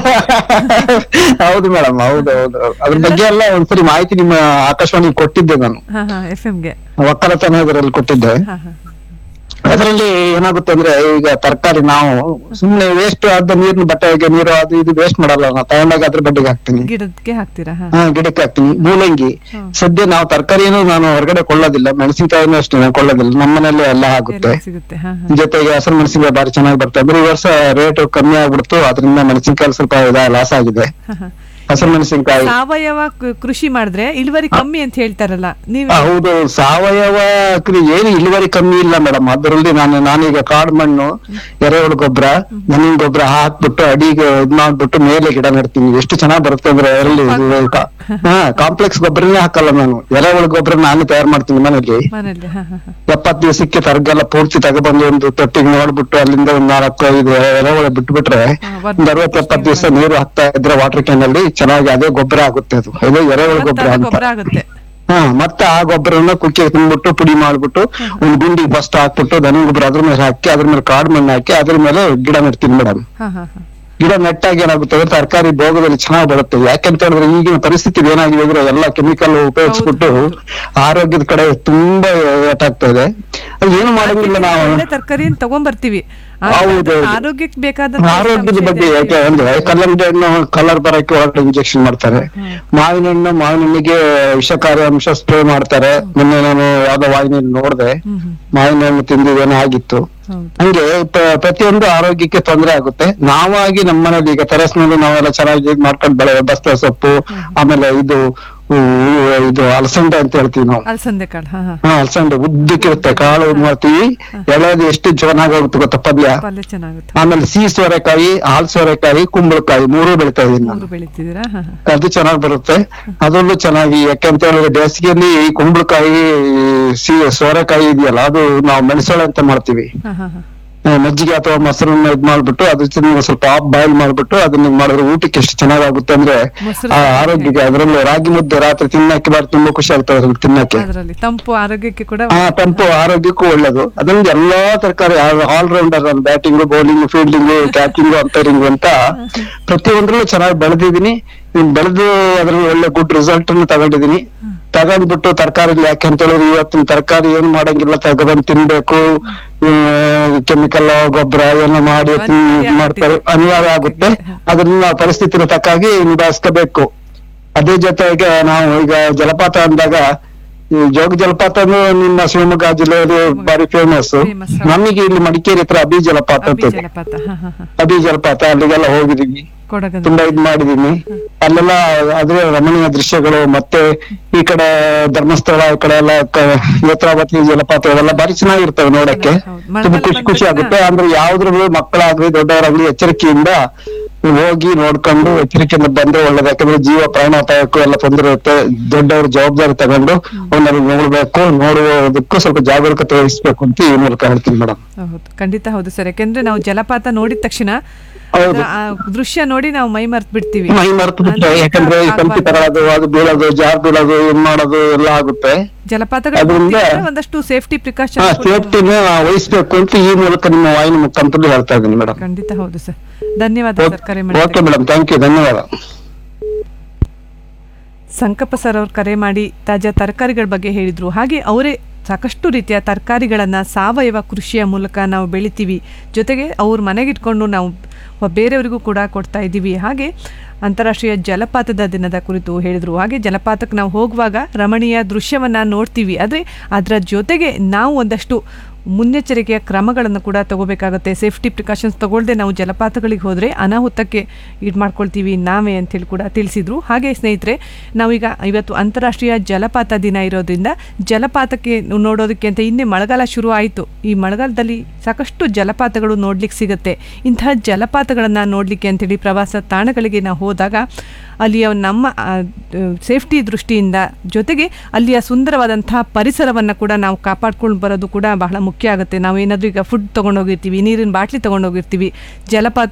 ಹೌದು ಮೇಡಮ್ ಹೌದು ಹೌದು ಅದ್ರ ಬಗ್ಗೆ ಎಲ್ಲ ಒಂದ್ಸರಿ ಮಾಹಿತಿ ನಿಮ್ಮ ಆಕಾಶವಾಣಿ ಕೊಟ್ಟಿದ್ದೆ ನಾನು ಹಾ ಹಾ ಎಫ್ ಗೆ ಒಕ್ಕಲತನ ಇದರಲ್ಲಿ ಕೊಟ್ಟಿದ್ದೆ ಹಾ ಹಾ ಅದರಲ್ಲಿ ಏನಾಗುತ್ತೆ ಅಂದ್ರೆ ಈಗ ತರಕಾರಿ ನಾವು ಸುಮ್ನೆ ವೇಸ್ಟ್ ಆದ ನೀರ್ನ ಬಟ್ಟೆಗೆ ನೀರು ಅದು ಇದು ವೇಸ್ಟ್ ಮಾಡಲ್ಲ ನಾವು ತಗೊಂಡಾಗ ಅದ್ರ ಬಡ್ಡಿಗೆ ಹಾಕ್ತೀನಿ ಗಿಡಕ್ಕೆ ಹಾಕ್ತೀರಾ ಹಾ ಹಾ ಗಿಡಕ್ಕೆ ಹಾಕ್ತೀನಿ ಮೂಲಂಗಿ ಸದ್ಯ ನಾವು ತರಕಾರಿನೂ ನಾನು ಹೊರಗಡೆ ಕೊಳ್ಳೋದಿಲ್ಲ ಮೆಣಸಿನಕಾಯಿನೂ ಅಷ್ಟೇ ನಾನು ಕೊಳ್ಳೋದಿಲ್ಲ ನಮ್ಮನೇಲೆ ಎಲ್ಲ ಆಗುತ್ತೆ ಎಲ್ಲ ಸಿಗುತ್ತೆ ಹಾ ಹಾ ಜೊತೆಗೆ ಹಸಿರು ಮೆಣಸಿನಕಾಯಿ ಬಾರಿ ಚೆನ್ನಾಗಿ ಬರ್ತದೆ ಅಂದ್ರೆ ಈ ವರ್ಷ ರೇಟ್ ಕಮ್ಮಿ ಆಗ್ಬಿಡ್ತು ಅದರಿಂದ ಮೆಣಸಿನಕಾಯಿ ಸ್ವಲ್ಪ ಲಾಸ್ ಆಗಿದೆ ಹಾ, ಹಾ. ಹಸಿರು ಮೆಣಸಿನಕಾಯಿ ಸಾವಯವ ಕ- ಕೃಷಿ ಮಾಡಿದ್ರೆ ಇಳುವರಿ ಕಮ್ಮಿ ಅಂತ ಹೇಳ್ತಾರಲ್ಲ ನೀವು ಹೌದು ಸಾವಯವ ಕೃ- ಏನು ಇಳುವರಿ ಕಮ್ಮಿ ಇಲ್ಲ ಮೇಡಮ್ ಅದರಲ್ಲಿ ನಾನು ನಾನೀಗ ಕಾಡು ಮಣ್ಣು ಎರೆಹುಳು ಗೊಬ್ಬರ ಮಣ್ಣಿನ ಗೊಬ್ಬರ ಹಾಕ್ಬಿಟ್ಟು ಅಡಿಗೆ ಇದ್ ಮಾಡ್ಬಿಟ್ಟು ಮೇಲೆ ಗಿಡ ನೆಡ್ತೀನಿ ಎಷ್ಟು ಚೆನ್ನಾಗ್ ಬರುತ್ತೆ ಅಂದ್ರೆ ಅದರಲ್ಲಿ ಹಾ ಕಾಂಪ್ಲೆಕ್ಸ್ ಗೊಬ್ಬರನೇ ಹಾಕಲ್ಲ ನಾನು ಎರೆಹುಳು ಗೊಬ್ಬರ ನಾನು ತಯಾರು ಮಾಡ್ತೀನಿ ಮನೇಲಿ ಮನೇಲಿ ಹಾ ಹಾ ಹಾ ಎಪ್ಪತ್ ದಿವಸಕ್ಕೆ ತರಗೆಲ್ಲ ಪೂರ್ತಿ ತಗೊಬಂದು ಒಂದು ತೊಟ್ಟಿಗೆ ನೋಡ್ಬಿಟ್ಟು ಅಲ್ಲಿಂದ ಒಂದ್ ನಾಲ್ಕು ಐದು ಎರೆಹುಳ ಬಿಟ್ಬಿಟ್ರೆ ಒಂದ್ ಅರವತ್ ಎಪ್ಪತ್ ದಿವಸ ನೀರು ಹಾಕ್ತಾ ಇದ್ರೆ ವಾಟರ್ ಕ್ಯಾನ್ ಅಲ್ಲಿ ಚೆನ್ನಾಗಿ ಅದೇ ಗೊಬ್ಬರ ಆಗುತ್ತೆ ಅದು ಅದು ಎರೆಹುಳ ಗೊಬ್ಬರ ಅಂತ ಗೊಬ್ಬರ ಆಗುತ್ತೆ ಹಾ ಮತ್ತೆ ಆ ಗೊಬ್ಬರನ ಕುಕ್ಕೆ ತುಂಬಿಟ್ಟು ಪುಡಿ ಮಾಡ್ಬಿಟ್ಟು ಒಂದ್ ಗುಂಡಿ ಫಸ್ಟ್ ಹಾಕ್ಬಿಟ್ಟು ದನ ಗೊಬ್ಬರ ಅದ್ರ ಮೇಲೆ ಹಾಕಿ ಅದ್ರ ಮೇಲೆ ಕಾಡು ಮಣ್ಣು ಹಾಕಿ ಅದ್ರ ಮೇಲೆ ಗಿಡ ನೆಡ್ತೀನಿ ಮೇಡಮ್ ಹಾ ಹಾ ಹಾ ಗಿಡ ನೆಟ್ಟಾಗಿ ಏನಾಗುತ್ತೆ ಅಂದ್ರೆ ತರಕಾರಿ ಭೋಗದಲ್ಲಿ ಚೆನ್ನಾಗಿ ಬರುತ್ತೆ ಯಾಕೆಂತ ಹೇಳಿದ್ರೆ ಈಗಿನ ಪರಿಸ್ಥಿತಿ ಏನಾಗಿದೆ ಅಂದ್ರೆ ಎಲ್ಲ ಕೆಮಿಕಲ್ ಉಪಯೋಗಿಸ್ಬಿಟ್ಟು ಆರೋಗ್ಯದ ಕಡೆ ತುಂಬಾ ಏಟಾಗ್ತಾ ಇದೆ ಅದು ಏನು ಮಾಡಂಗಿಲ್ಲ ನಾವು ಒಳ್ಳೆ ತರಕಾರಿ ತಗೊಂಡ್ಬರ್ತೀವಿ ಹೌದು. ಆರೋಗ್ಯಕ್ಕೆ ಬೇಕಾದ ಆರೋಗ್ಯದ ಬಗ್ಗೆ ಯಾಕೆ ಅಂದ್ರೆ ಕಲ್ಲಂಗಡಿ ಹಣ್ಣು ಕಲರ್ ಬರಕ್ಕೆ ಒಳಗಡೆ ಇಂಜೆಕ್ಷನ್ ಮಾಡ್ತಾರೆ ಮಾವಿನ ಹಣ್ಣು ಮಾವಿನ ಹಣ್ಣಿಗೆ ವಿಷಕಾರಿ ಅಂಶ ಸ್ಪ್ರೇ ಮಾಡ್ತಾರೆ ಮೊನ್ನೆ ನಾನು ಯಾವ್ದೋ ವಾಹಿನಿಯಲ್ಲಿ ನೋಡ್ದೆ ಮಾವಿನ ಹಣ್ಣು ತಿಂದಿದ್ದೇನೆ ಆಗಿತ್ತು ಹಂಗೆ ಪ- ಪ್ರತಿಯೊಂದು ಆರೋಗ್ಯಕ್ಕೆ ತೊಂದರೆ ಆಗುತ್ತೆ ನಾವಾಗಿ ನಮ್ಮ ಮನೇಲಿ ಈಗ ಟೆರೆಸ್ ಮೇಲೆ ನಾವೆಲ್ಲ ಚೆನ್ನಾಗಿ ಇದ್ ಮಾಡ್ಕೊಂಡು ಬೆಳೆ ಬಸ್ತ ಸೊಪ್ಪು ಆಮೇಲೆ ಇದು ಹೂ, ಇದು ಅಲಸಂಡೆ ಅಂತ ಹೇಳ್ತೀವಿ ನಾವು ಅಲಸಂದೆ ಕಾಳು ಹಾ ಹಾ ಹಾ ಅಲಸಂಡೆ ಉದ್ದಕ್ಕಿರುತ್ತೆ ಕಾಳು ಮಾಡ್ತೀವಿ ಎಳೆದು ಎಷ್ಟು ಚೆನ್ನಾಗಾಗುತ್ತೆ ಗೊತ್ತಾ ಪಲ್ಯ ಪಲ್ಯ ಚೆನ್ನಾಗುತ್ತೆ ಆಮೇಲೆ ಸಿಹಿ ಸೋರೆಕಾಯಿ ಹಾಲ್ ಸೋರೆಕಾಯಿ ಕುಂಬಳಕಾಯಿ ಮೂರು ಬೆಳಿತಾ ಇದೀನಿ ನಾನು ಮೂರು ಬೆಳಿತಿದ್ದೀರಾ ಹಾ ಹಾ ಅದು ಚೆನ್ನಾಗಿ ಬರುತ್ತೆ ಅದರಲ್ಲೂ ಚೆನ್ನಾಗಿ ಯಾಕೆಂತ ಹೇಳಿದ್ರೆ ಬೇಸಿಗೆಯಲ್ಲಿ ಈ ಕುಂಬಳಕಾಯಿ ಸಿಹಿ ಸೋರೆಕಾಯಿ ಇದೆಯಲ್ಲ ಅದು ನಾವು ಮೆಣಸೊಳೆ ಅಂತ ಮಾಡ್ತೀವಿ ಹಾ ಹಾ ಹಾ ಆ, ಮಜ್ಜಿಗೆ ಅಥವಾ ಮೊಸರನ್ನ ಇದ್ ಮಾಡ್ಬಿಟ್ಟು ಅದು ಚೆನ್ನಾಗಿ ಸ್ವಲ್ಪ ಆಫ್ ಬಾಯ್ಲ್ ಮಾಡ್ಬಿಟ್ಟು ಅದನ್ನ ಮಾಡಿದ್ರೆ ಊಟಕ್ಕೆ ಎಷ್ಟು ಚೆನ್ನಾಗಾಗುತ್ತೆ ಅಂದ್ರೆ ಮೊಸರು ಆ ಆರೋಗ್ಯಕ್ಕೆ ಅದರಲ್ಲೂ ರಾಗಿ ಮುದ್ದೆ ರಾತ್ರಿ ತಿನ್ನಕ್ಕೆ ಬಾರಿ ತುಂಬಾ ಖುಷಿ ಆಗ್ತದೆ ಅದ್ರಲ್ಲಿ ತಿನ್ನಕ್ಕೆ ಅದರಲ್ಲಿ ತಂಪು ಆರೋಗ್ಯಕ್ಕೆ ಕೂಡ ಆ ತಂಪು ಆರೋಗ್ಯಕ್ಕೂ ಒಳ್ಳೇದು ಅದರಿಂದ ಎಲ್ಲಾ ತರಕಾರಿ all rounder batting bowling fielding catching umpiring ಅಂತ ಪ್ರತಿಯೊಂದ್ರಲ್ಲೂ ಚೆನ್ನಾಗಿ ಬೆಳೆದಿದ್ದೀನಿ ಬೆಳೆದು ಅದ್ರಲ್ಲಿ ಒಳ್ಳೆ ಗುಡ್ ರಿಸಲ್ಟ್ ಅನ್ನು ತಗೊಂಡಿದ್ದೀನಿ ತಗೊಂಡ್ಬಿಟ್ಟು ತರಕಾರಿ ಯಾಕೆ ಅಂತ ಹೇಳಿದ್ರೆ ಇವತ್ತಿನ ತರಕಾರಿ ಏನ್ ಮಾಡಂಗಿಲ್ಲ ತಗೊಬಂದ್ ತಿನ್ಬೇಕು ಕೆಮಿಕಲ್ ಗೊಬ್ಬರ ಏನೋ ಮಾಡಿ ಇದ್ ಮಾಡ್ತಾರೆ ಅನಿವಾರ್ಯ ಆಗುತ್ತೆ ಅದನ್ನ ಪರಿಸ್ಥಿತಿನ ತಕ್ಕಾಗಿ ನಿಭಾಯಿಸ್ಕೋಬೇಕು ಅದೇ ಜೊತೆಗೆ ನಾವು ಈಗ ಜಲಪಾತ ಅಂದಾಗ ಈ ಜೋಗ ಜಲಪಾತ ನಿಮ್ಮ ಶಿವಮೊಗ್ಗ ಜಿಲ್ಲೆಯಲ್ಲಿ ಬಾರಿ ಫೇಮಸ್ ನಮಗೆ ಇಲ್ಲಿ ಮಡಿಕೇರಿ ಹತ್ರ ಅಬಿ ಜಲಪಾತ ಅಂತ ಇದೆ ಜಲಪಾತ ಹಾ ಹಾ ಹಾ ಅಬಿ ಜಲಪಾತ ಅಲ್ಲಿಗೆಲ್ಲ ಹೋಗಿದೀವಿ ಕೊಡಗದ ತುಂಬಾ ಇದ್ ಮಾಡಿದೀನಿ ಅಲ್ಲೆಲ್ಲ ಅದೇ ರಮಣೀಯ ದೃಶ್ಯಗಳು ಮತ್ತೆ ಈ ಕಡೆ ಧರ್ಮಸ್ಥಳ ಈ ಕಡೆ ಎಲ್ಲ ಕ- ನೇತ್ರಾವತಿ ಜಲಪಾತ ಇವೆಲ್ಲ ಬಾರಿ ಚೆನ್ನಾಗಿರ್ತವೆ ನೋಡಕ್ಕೆ ತುಂಬಾ ಖುಷಿ ಖುಷಿ ಆಗುತ್ತೆ ಅಂದ್ರೆ ಯಾವ್ದ್ರಲ್ಲೂ ಮಕ್ಕಳಾಗ್ಲಿ ದೊಡ್ಡವರಾಗ್ಲಿ ಎಚ್ಚರಿಕೆಯಿಂದ ಹೋಗಿ ನೋಡ್ಕೊಂಡು ಎಚ್ಚರಿಕೆಯಿಂದ ಬಂದ್ರೆ ಒಳ್ಳೇದು ಯಾಕಂದ್ರೆ ಜೀವ ಪ್ರಾಣಾಪಾಯಕ್ಕೂ ಎಲ್ಲ ತೊಂದರೆ ಇರುತ್ತೆ ದೊಡ್ಡವರು ಜವಾಬ್ದಾರಿ ತಗೊಂಡು ಅವನ್ನ ನೋಡ್ಬೇಕು ನೋಡುವುದಕ್ಕೂ ಸ್ವಲ್ಪ ಜಾಗರೂಕತೆ ವಹಿಸ್ಬೇಕು ಅಂತ ಈ ಮೂಲಕ ಹೇಳ್ತೀನಿ ಮೇಡಮ್ ಹೌದು ಖಂಡಿತ ಹೌದು ಸರ್ ಯಾಕೆಂದ್ರೆ ನಾವು ಜಲಪಾತ ನೋಡಿದ ತಕ್ಷಣ ಹೌದು. ಆ ದೃಶ್ಯ ನೋಡಿ ನಾವು ಮೈ ಮರ್ತ್ ಬಿಡ್ತೀವಿ ಮೈ ಮರೆತು ಬಿಟ್ರೆ ಯಾಕಂದ್ರೆ ಈ ಕಂಪಿ ತಗೊಳ್ಳೋದು ಅದು ಬೀಳೋದು ಜಾರ್ ಬೀಳೋದು ಇದ್ ಮಾಡೋದು ಎಲ್ಲ ಆಗುತ್ತೆ ಜಲಪಾತಗಳ ಅದ್ರಿಂದ- ಒಂದಷ್ಟು ಸೇಫ್ಟಿ ಹಾ ಪ್ರಿಕಾಷನ್ ಸೇಫ್ಟಿನ ವಹಿಸ್ಬೇಕು ಅಂತ ಈ ಮೂಲಕ ನಿಮ್ಮ ವಾಹಿನಿ ಮುಖಾಂತರ ಹೇಳ್ತಾ ಇದ್ದೀನಿ ಮೇಡಮ್ ಖಂಡಿತ ಹೌದು ಸರ್ ಧನ್ಯವಾದ ಸರ್ ಕರೆ ಮಾಡಿ ಓಕೆ ಮೇಡಮ್ ಥ್ಯಾಂಕ್ ಯು ಧನ್ಯವಾದ ಸಂಕಪ್ಪ ಸರ್ ಅವ್ರು ಕರೆ ಮಾಡಿ ತಾಜಾ ತರಕಾರಿಗಳ ಬಗ್ಗೆ ಹೇಳಿದರು ಹಾಗೆ ಅವರೇ ಸಾಕಷ್ಟು ರೀತಿಯ ತರಕಾರಿಗಳನ್ನು ಸಾವಯವ ಕೃಷಿಯ ಮೂಲಕ ನಾವು ಬೆಳಿತೀವಿ ಜೊತೆಗೆ ಅವ್ರ ಮನೆಗಿಟ್ಕೊಂಡು ನಾವು ಬೇರೆಯವರಿಗೂ ಕೂಡ ಕೊಡ್ತಾ ಇದ್ದೀವಿ ಹಾಗೆ ಅಂತಾರಾಷ್ಟ್ರೀಯ ಜಲಪಾತದ ದಿನದ ಕುರಿತು ಹೇಳಿದರು ಹಾಗೆ ಜಲಪಾತಕ್ಕೆ ನಾವು ಹೋಗುವಾಗ ರಮಣೀಯ ದೃಶ್ಯವನ್ನು ನೋಡ್ತೀವಿ ಆದರೆ ಅದರ ಜೊತೆಗೆ ನಾವು ಒಂದಷ್ಟು ಮುನ್ನೆಚ್ಚರಿಕೆಯ ಕ್ರಮಗಳನ್ನು ಕೂಡ ತಗೋಬೇಕಾಗುತ್ತೆ ಸೇಫ್ಟಿ ಪ್ರಿಕಾಷನ್ಸ್ ತಗೊಳ್ಳದೆ ನಾವು ಜಲಪಾತಗಳಿಗೆ ಹೋದರೆ ಅನಾಹುತಕ್ಕೆ ಇದು ಮಾಡ್ಕೊಳ್ತೀವಿ ನಾವೇ ಅಂತೇಳಿ ಕೂಡ ತಿಳಿಸಿದರು ಹಾಗೆ ಸ್ನೇಹಿತರೆ ನಾವೀಗ ಇವತ್ತು ಅಂತಾರಾಷ್ಟ್ರೀಯ ಜಲಪಾತ ದಿನ ಇರೋದ್ರಿಂದ ಜಲಪಾತಕ್ಕೆ ನೋಡೋದಕ್ಕೆ ಅಂತ ಇನ್ನೇ ಮಳೆಗಾಲ ಶುರು ಆಯಿತು ಈ ಮಳೆಗಾಲದಲ್ಲಿ ಸಾಕಷ್ಟು ಜಲಪಾತಗಳು ನೋಡ್ಲಿಕ್ಕೆ ಸಿಗುತ್ತೆ ಇಂತಹ ಜಲಪಾತಗಳನ್ನು ನೋಡಲಿಕ್ಕೆ ಅಂತೇಳಿ ಪ್ರವಾಸ ತಾಣಗಳಿಗೆ ನಾವು ಹೋದಾಗ ಅಲ್ಲಿಯ ನಮ್ಮ ಸೇಫ್ಟಿ ದೃಷ್ಟಿಯಿಂದ ಜೊತೆಗೆ ಅಲ್ಲಿಯ ಸುಂದರವಾದಂತಹ ಪರಿಸರವನ್ನು ಕೂಡ ನಾವು ಕಾಪಾಡ್ಕೊಂಡು ಬರೋದು ಕೂಡ ಬಹಳ ಮುಖ್ಯ ಆಗುತ್ತೆ ನಾವು ಏನಾದರೂ ಈಗ ಫುಡ್ ತೊಗೊಂಡೋಗಿರ್ತೀವಿ ನೀರಿನ ಬಾಟ್ಲಿ ತೊಗೊಂಡೋಗಿರ್ತೀವಿ ಜಲಪಾತ